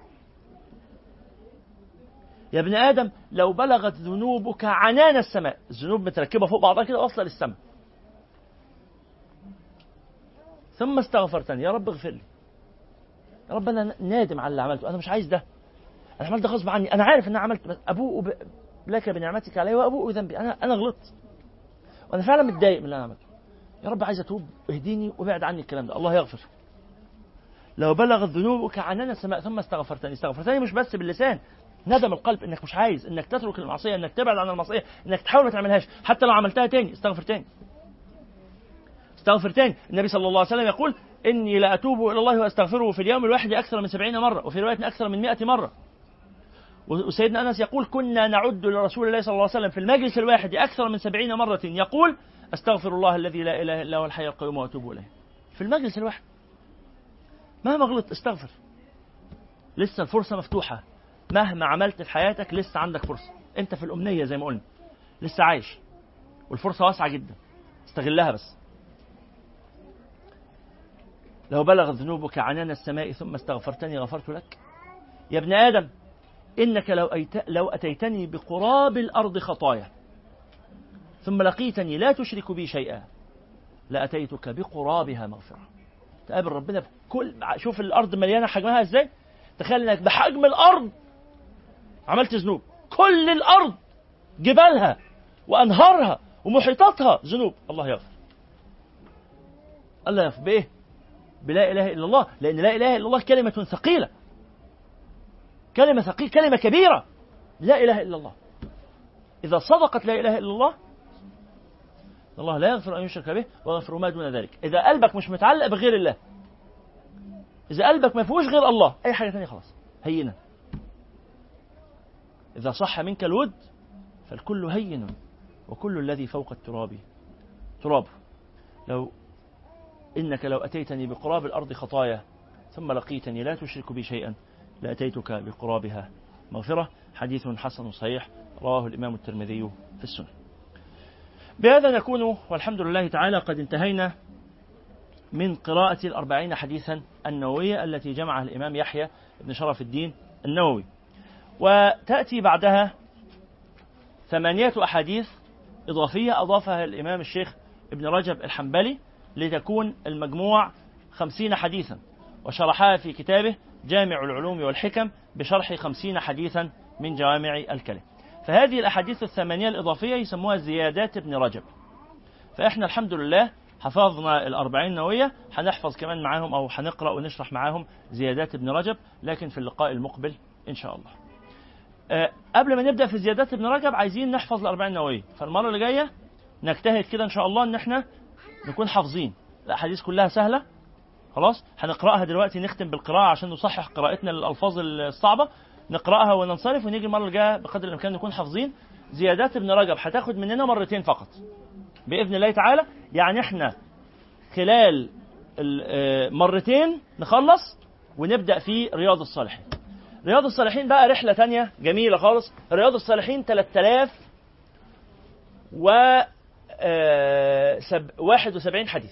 يا ابن آدم لو بلغت ذنوبك عنان السماء الذنوب متركبة فوق بعضها كده واصلة للسماء ثم استغفرتني يا رب اغفر لي يا رب انا نادم على اللي عملته انا مش عايز ده انا عملت ده غصب عني انا عارف ان انا عملت بس ابوء ب... لك بنعمتك علي وابوء ذنبي انا انا غلطت وانا فعلا متضايق من اللي انا عملته يا رب عايز اتوب اهديني وابعد عني الكلام ده الله يغفر لو بلغت ذنوبك عنان السماء ثم استغفرتني استغفرتني مش بس باللسان ندم القلب انك مش عايز انك تترك المعصيه انك تبعد عن المعصيه انك تحاول ما تعملهاش حتى لو عملتها تاني استغفر تاني استغفر تاني النبي صلى الله عليه وسلم يقول إني لأتوب إلى الله وأستغفره في اليوم الواحد أكثر من سبعين مرة وفي رواية أكثر من مئة مرة وسيدنا أنس يقول كنا نعد لرسول الله صلى الله عليه وسلم في المجلس الواحد أكثر من سبعين مرة يقول أستغفر الله الذي لا إله إلا هو الحي القيوم وأتوب إليه في المجلس الواحد مهما غلط استغفر لسه الفرصة مفتوحة مهما عملت في حياتك لسه عندك فرصة أنت في الأمنية زي ما قلنا لسه عايش والفرصة واسعة جدا استغلها بس لو بلغت ذنوبك عنان السماء ثم استغفرتني غفرت لك يا ابن آدم إنك لو, أيت... لو أتيتني بقراب الأرض خطايا ثم لقيتني لا تشرك بي شيئا لأتيتك بقرابها مغفرة تقابل ربنا بكل شوف الأرض مليانة حجمها إزاي تخيل إنك بحجم الأرض عملت ذنوب كل الأرض جبالها وأنهارها ومحيطاتها ذنوب الله يغفر الله يغفر بإيه بلا إله إلا الله لأن لا إله إلا الله كلمة ثقيلة كلمة ثقيلة كلمة كبيرة لا إله إلا الله إذا صدقت لا إله إلا الله الله لا يغفر أن يشرك به ويغفر ما دون ذلك إذا قلبك مش متعلق بغير الله اذا قلبك ما فيهوش غير الله اي حاجه تانية خلاص هينه اذا صح منك الود فالكل هين وكل الذي فوق التراب تراب لو انك لو اتيتني بقراب الارض خطايا ثم لقيتني لا تشرك بي شيئا لاتيتك بقرابها مغفره حديث حسن صحيح رواه الامام الترمذي في السنن بهذا نكون والحمد لله تعالى قد انتهينا من قراءة الأربعين حديثا النووية التي جمعها الإمام يحيى بن شرف الدين النووي وتأتي بعدها ثمانية أحاديث إضافية أضافها الإمام الشيخ ابن رجب الحنبلي لتكون المجموع خمسين حديثا وشرحها في كتابه جامع العلوم والحكم بشرح خمسين حديثا من جوامع الكلم فهذه الأحاديث الثمانية الإضافية يسموها زيادات ابن رجب فإحنا الحمد لله حفظنا الأربعين النووية هنحفظ كمان معاهم أو هنقرأ ونشرح معاهم زيادات ابن رجب لكن في اللقاء المقبل إن شاء الله أه قبل ما نبدأ في زيادات ابن رجب عايزين نحفظ الأربعين النووية فالمرة اللي جاية نجتهد كده إن شاء الله إن إحنا نكون حافظين الأحاديث كلها سهلة خلاص هنقرأها دلوقتي نختم بالقراءة عشان نصحح قراءتنا للألفاظ الصعبة نقرأها وننصرف ونيجي المرة الجاية بقدر الإمكان نكون حافظين زيادات ابن رجب هتاخد مننا مرتين فقط بإذن الله تعالى يعني احنا خلال مرتين نخلص ونبدأ في رياض الصالحين رياض الصالحين بقى رحلة تانية جميلة خالص رياض الصالحين 3000 و 71 حديث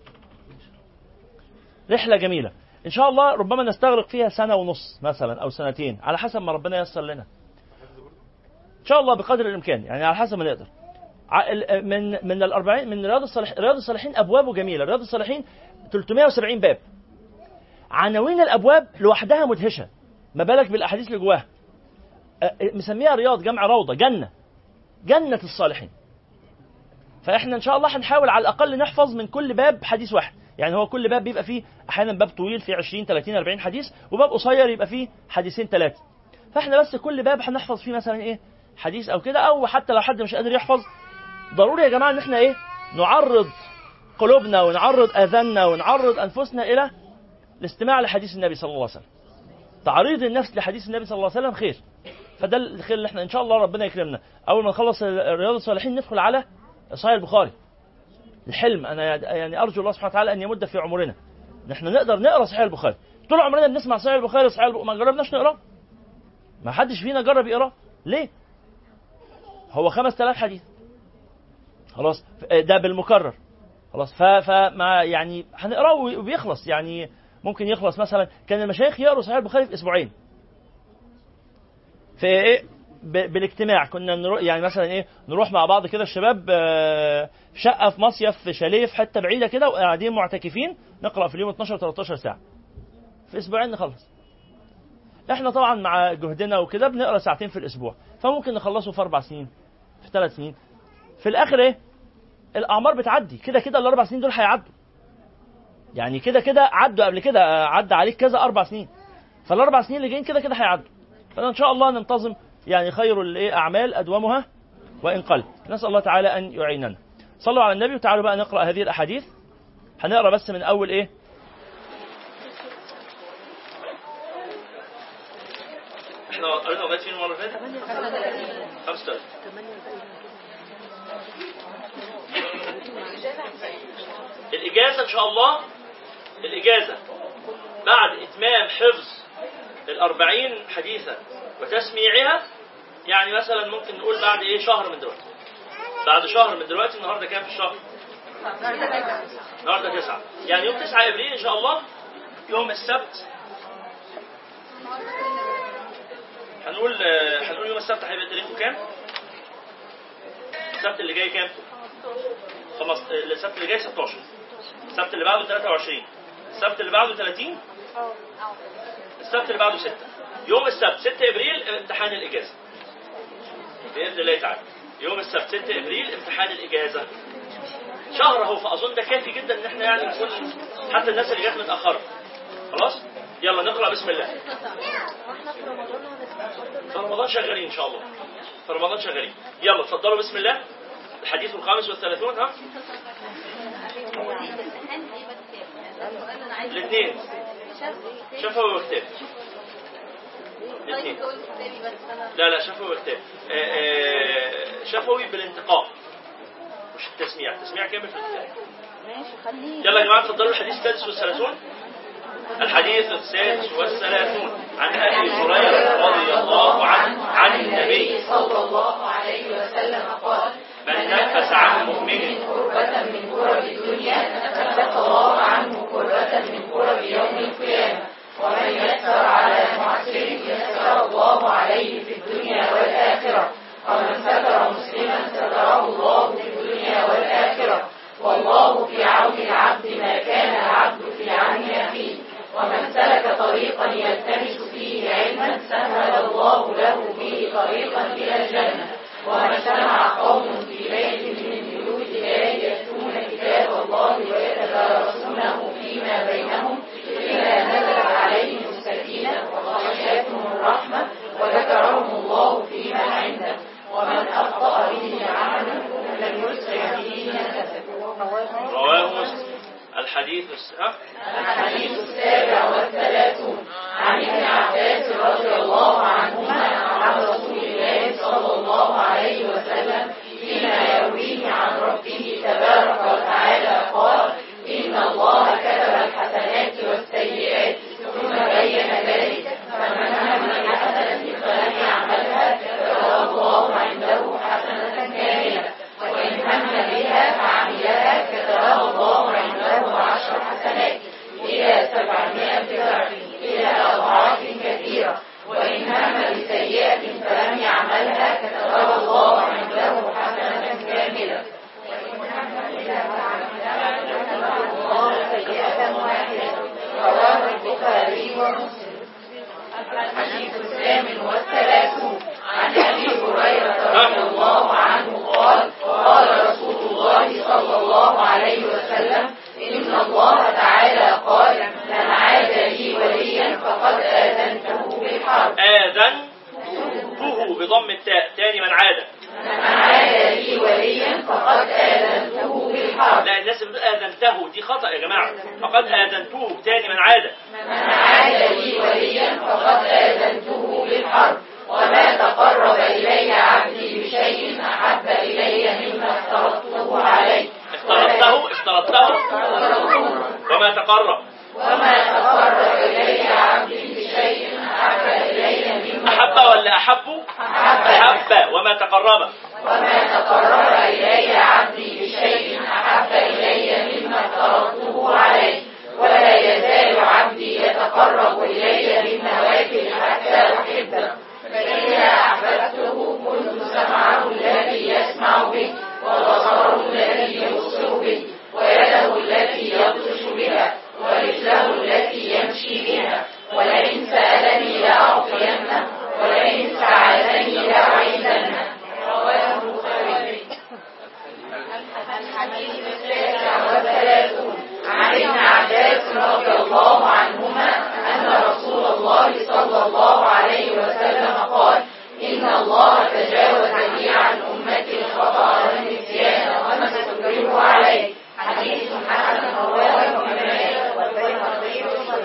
رحلة جميلة إن شاء الله ربما نستغرق فيها سنة ونص مثلا أو سنتين على حسب ما ربنا ييسر لنا إن شاء الله بقدر الإمكان يعني على حسب ما نقدر من من الأربعين من رياض الصالحين رياض الصالحين أبوابه جميلة رياض الصالحين 370 باب عناوين الأبواب لوحدها مدهشة ما بالك بالأحاديث اللي جواها مسميها رياض جمع روضة جنة جنة الصالحين فإحنا إن شاء الله هنحاول على الأقل نحفظ من كل باب حديث واحد يعني هو كل باب بيبقى فيه احيانا باب طويل فيه 20 30 40 حديث وباب قصير يبقى فيه حديثين ثلاثه فاحنا بس كل باب هنحفظ فيه مثلا ايه حديث او كده او حتى لو حد مش قادر يحفظ ضروري يا جماعه ان احنا ايه نعرض قلوبنا ونعرض اذاننا ونعرض انفسنا الى الاستماع لحديث النبي صلى الله عليه وسلم تعريض النفس لحديث النبي صلى الله عليه وسلم خير فده الخير اللي احنا ان شاء الله ربنا يكرمنا اول ما نخلص رياض الصالحين ندخل على صحيح البخاري الحلم انا يعني ارجو الله سبحانه وتعالى ان يمد في عمرنا نحن نقدر نقرا صحيح البخاري طول عمرنا بنسمع صحيح البخاري صحيح البخاري ما جربناش نقراه ما حدش فينا جرب يقراه ليه هو 5000 حديث خلاص ده بالمكرر خلاص فما يعني هنقراه وبيخلص يعني ممكن يخلص مثلا كان المشايخ يقروا صحيح البخاري في اسبوعين في ايه بالاجتماع كنا نروح يعني مثلا ايه نروح مع بعض كده الشباب في شقه في مصيف في شاليه في حته بعيده كده وقاعدين معتكفين نقرا في اليوم 12 13 ساعه في اسبوعين نخلص احنا طبعا مع جهدنا وكده بنقرا ساعتين في الاسبوع فممكن نخلصه في اربع سنين في ثلاث سنين في الاخر ايه الاعمار بتعدي كده كده الاربع سنين دول هيعدوا يعني كده كده عدوا قبل كده عدى عليك كذا اربع سنين فالاربع سنين اللي جايين كده كده هيعدوا فان شاء الله ننتظم يعني خير الاعمال ادومها وان قل نسال الله تعالى ان يعيننا صلوا على النبي وتعالوا بقى نقرا هذه الاحاديث هنقرا بس من اول ايه احنا قرينا لغايه فين المره اللي فاتت 35 الإجازة إن شاء الله الإجازة بعد إتمام حفظ الأربعين حديثا وتسميعها يعني مثلا ممكن نقول بعد إيه شهر من دلوقتي بعد شهر من دلوقتي النهارده كام في الشهر؟ النهارده تسعة يعني يوم 9 ابريل ان شاء الله يوم السبت هنقول هنقول يوم السبت هيبقى تاريخه كام؟ السبت اللي جاي كام؟ خمس السبت اللي جاي 16 السبت اللي بعده 23 السبت اللي بعده 30 السبت اللي بعده 6 يوم السبت 6 ابريل امتحان الاجازه باذن الله تعالى يوم السبت 6 ابريل امتحان الاجازه شهر اهو فاظن ده كافي جدا ان احنا يعني نكون حتى الناس اللي جت متاخره خلاص يلا نقرا بسم الله في رمضان شغالين ان شاء الله في رمضان شغالين يلا اتفضلوا بسم الله الحديث الخامس والثلاثون ها الاثنين شفوي وكتاب طيب الاثنين تقول كتابي بس انا لا لا شفوي وكتاب آه، آه، شفوي بالانتقاء مش التسميع التسميع كامل في الكتاب ماشي خليه يلا يا جماعة اتفضلوا الحديث السادس والثلاثون الحديث السادس والثلاثون عن أبي هريرة رضي الله عنه عن النبي صلى الله عليه وسلم قال من نفس عن مؤمن كربة من كرب الدنيا نفس الله عنه كربة من كرب يوم القيامة ومن يسر على معسر يسر الله عليه في الدنيا والآخرة ومن ستر مسلما ستره الله في الدنيا والآخرة والله في عون العبد ما كان العبد في عون أخيه ومن سلك طريقا يلتمس فيه علما سهل الله له به طريقا إلى الجنة وما اجتمع قوم في بيت من بيوت الله يتلون كتاب الله ويتدارسونه فيما بينهم إلا نزلت عليهم السكينة وغشيتهم الرحمة وذكرهم الله فيما عنده ومن أخطأ به عمل لم يسرع به نسبه رواه مسلم الحديث الس- ها؟ الحديث السابع والثلاثون عن ابن عباس رضي الله عنهما عن رسول الله صلى الله عليه وسلم فيما يرويه عن ربه تبارك وتعالى قال إن الله كتب الحسنات والسيئات ثم بين ذلك فمن هم بحسنة فلم يعملها كتبها الله عنده حسنة كاملة وإن هم بها فعملها كتبها الله عنده عشر حسنات إلى سبعمائة ضعف إلى أضعاف كثيرة وإن هم بسيئة فلم يعملها كتبها الله عنده حسنة كاملة وإن هم بها فعملها كتبها الله سيئة واحدة رواه البخاري ومسلم الحديث الثامن والثلاثون عن ابي هريره رضي الله عنه قال قال رسول الله صلى الله عليه وسلم ان الله تعالى قال من عاد لي وليا فقد اذنته بالحرب آذنته بضم التاء تاني من عاد من عاد لي وليا فقد اذنته بالحرب لا الناس اللي بتقول آذنته دي خطأ يا جماعة فقد آذنته تاني من عاد من عاد لي وليا فقد آذنته بالحرب وما تقرب إلي عبدي بشيء أحب إلي مما افترضته عليه افترضته افترضته وما تقرب وما تقرب إلي عبدي بشيء أحب إلي مما أحب ولا أحب أحب وما تقرب وما تقرب إلي عبدي بشيء أحب إلي مما افترضته عليه ولا يزال عبدي يتقرب إلي بالنوافل حتى أحبه فإذا أحببته كنت سمعه الذي يسمع به وبصره الذي يبصر به ويده التي يبطش بها ورجله التي يمشي بها ولئن سألني لأعطينه ولئن سألني لأعيذنه رواه البخاري الحديث التاسع والثلاثون عن ابن عباس رضي الله عنهما أن رسول الله صلى الله عليه وسلم قال إن الله تجاوز لي عن أمتي الخطأ والنسيان وما استكرهوا عليه حديث حسن رواه ابن ماجه والبيهقي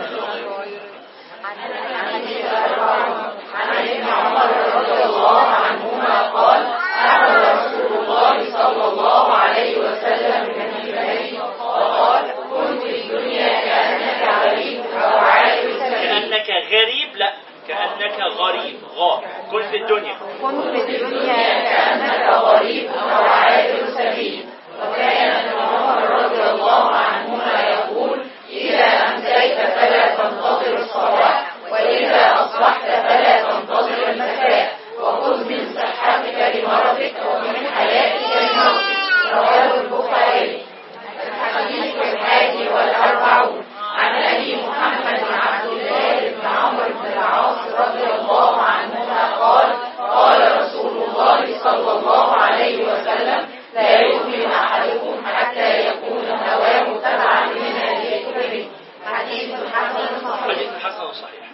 عن الحديث الأربعون عن ابن عمر رضي الله عنهما قال أخذ رسول الله صلى الله عليه وسلم من البيت وقال كن في الدنيا كأنك غريب أو عابر سبيل كأنك غريب لا كأنك غريب غا كن في الدنيا كن في الدنيا كأنك غريب أو عابر سبيل وكان ابن عمر رضي الله عنهما يقول إذا أمسيت فلا تنتظر الصباح وإذا أصبحت فلا تنتظر المساء وخذ من صحتك لمرضك ومن حياتك لموتك رواه البخاري الحديث الحادي والأربعون عن أبي محمد عبد الله بن عمرو بن العاص رضي الله عنهما قال قال رسول الله صلى الله عليه وسلم لا يؤمن أحدكم حتى يكون هواه تبعا لما جئت به حديث حسن صحيح حديث حسن صحيح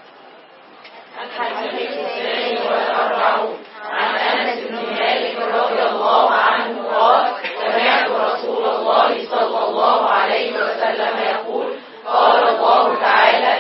الحديث الثاني والأربعون عن أنس بن مالك رضي الله عنه قال سمعت رسول الله صلى الله عليه وسلم يقول قال الله تعالى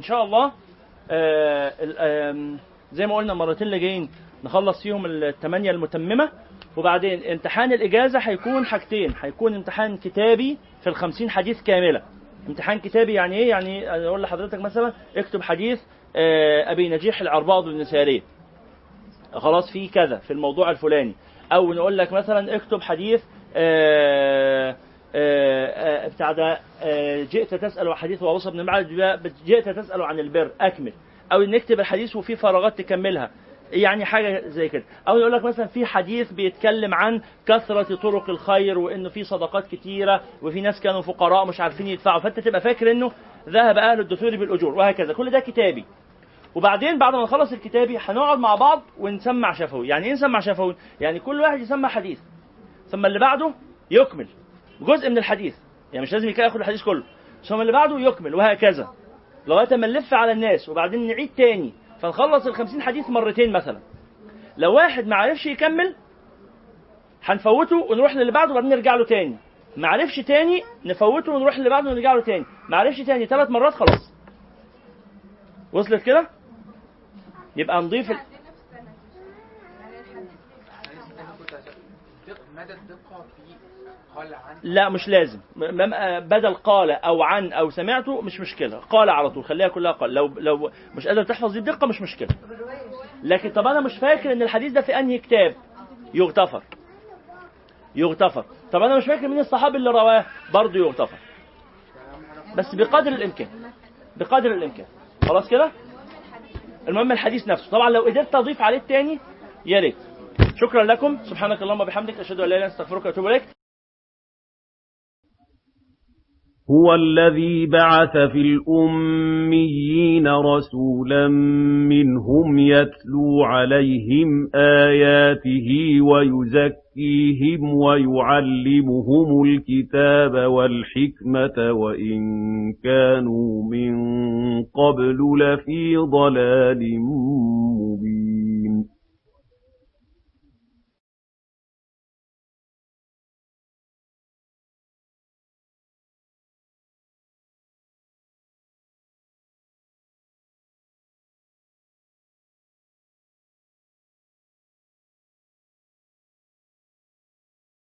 شاء الله آه، ال- آم، زي ما قلنا المرتين اللي جايين نخلص فيهم الثمانيه المتممه وبعدين امتحان الاجازه هيكون حاجتين هيكون امتحان كتابي في الخمسين حديث كامله امتحان كتابي يعني ايه يعني أنا اقول لحضرتك مثلا اكتب حديث آه، ابي نجيح العرباض بن ساريه خلاص في كذا في الموضوع الفلاني او نقول لك مثلا اكتب حديث آه، آه، آه، بتاع ده آه، جئت تسال عن حديث وروصه بن معبد جئت تسال عن البر اكمل او نكتب الحديث وفي فراغات تكملها يعني حاجه زي كده او يقول لك مثلا في حديث بيتكلم عن كثره طرق الخير وانه في صدقات كتيره وفي ناس كانوا فقراء مش عارفين يدفعوا فانت تبقى فاكر انه ذهب اهل الدثور بالاجور وهكذا كل ده كتابي وبعدين بعد ما نخلص الكتابي هنقعد مع بعض ونسمع شفوي يعني ايه نسمع شفوي يعني كل واحد يسمع حديث ثم اللي بعده يكمل جزء من الحديث يعني مش لازم ياخد الحديث كله ثم اللي بعده يكمل وهكذا لغايه ما نلف على الناس وبعدين نعيد تاني فنخلص ال 50 حديث مرتين مثلا لو واحد ما عرفش يكمل هنفوته ونروح للي بعده وبعدين نرجع له تاني ما عرفش تاني نفوته ونروح للي بعده ونرجع له تاني ما عرفش تاني ثلاث مرات خلاص وصلت كده يبقى نضيف ال... مدى الدقة في قال عن لا مش لازم م- م- بدل قال او عن او سمعته مش مشكله قال على طول خليها كلها قال لو لو مش قادر تحفظ دي الدقه مش مشكله لكن طب انا مش فاكر ان الحديث ده في انهي كتاب يغتفر يغتفر طب انا مش فاكر مين الصحابي اللي رواه برضه يغتفر بس بقدر الامكان بقدر الامكان خلاص كده المهم الحديث نفسه طبعا لو قدرت اضيف عليه التاني يا ريت شكرا لكم سبحانك اللهم وبحمدك اشهد ان لا اله الا انت استغفرك واتوب اليك هو الذي بعث في الأميين رسولا منهم يتلو عليهم آياته ويزكيهم ويعلمهم الكتاب والحكمة وإن كانوا من قبل لفي ضلال مبين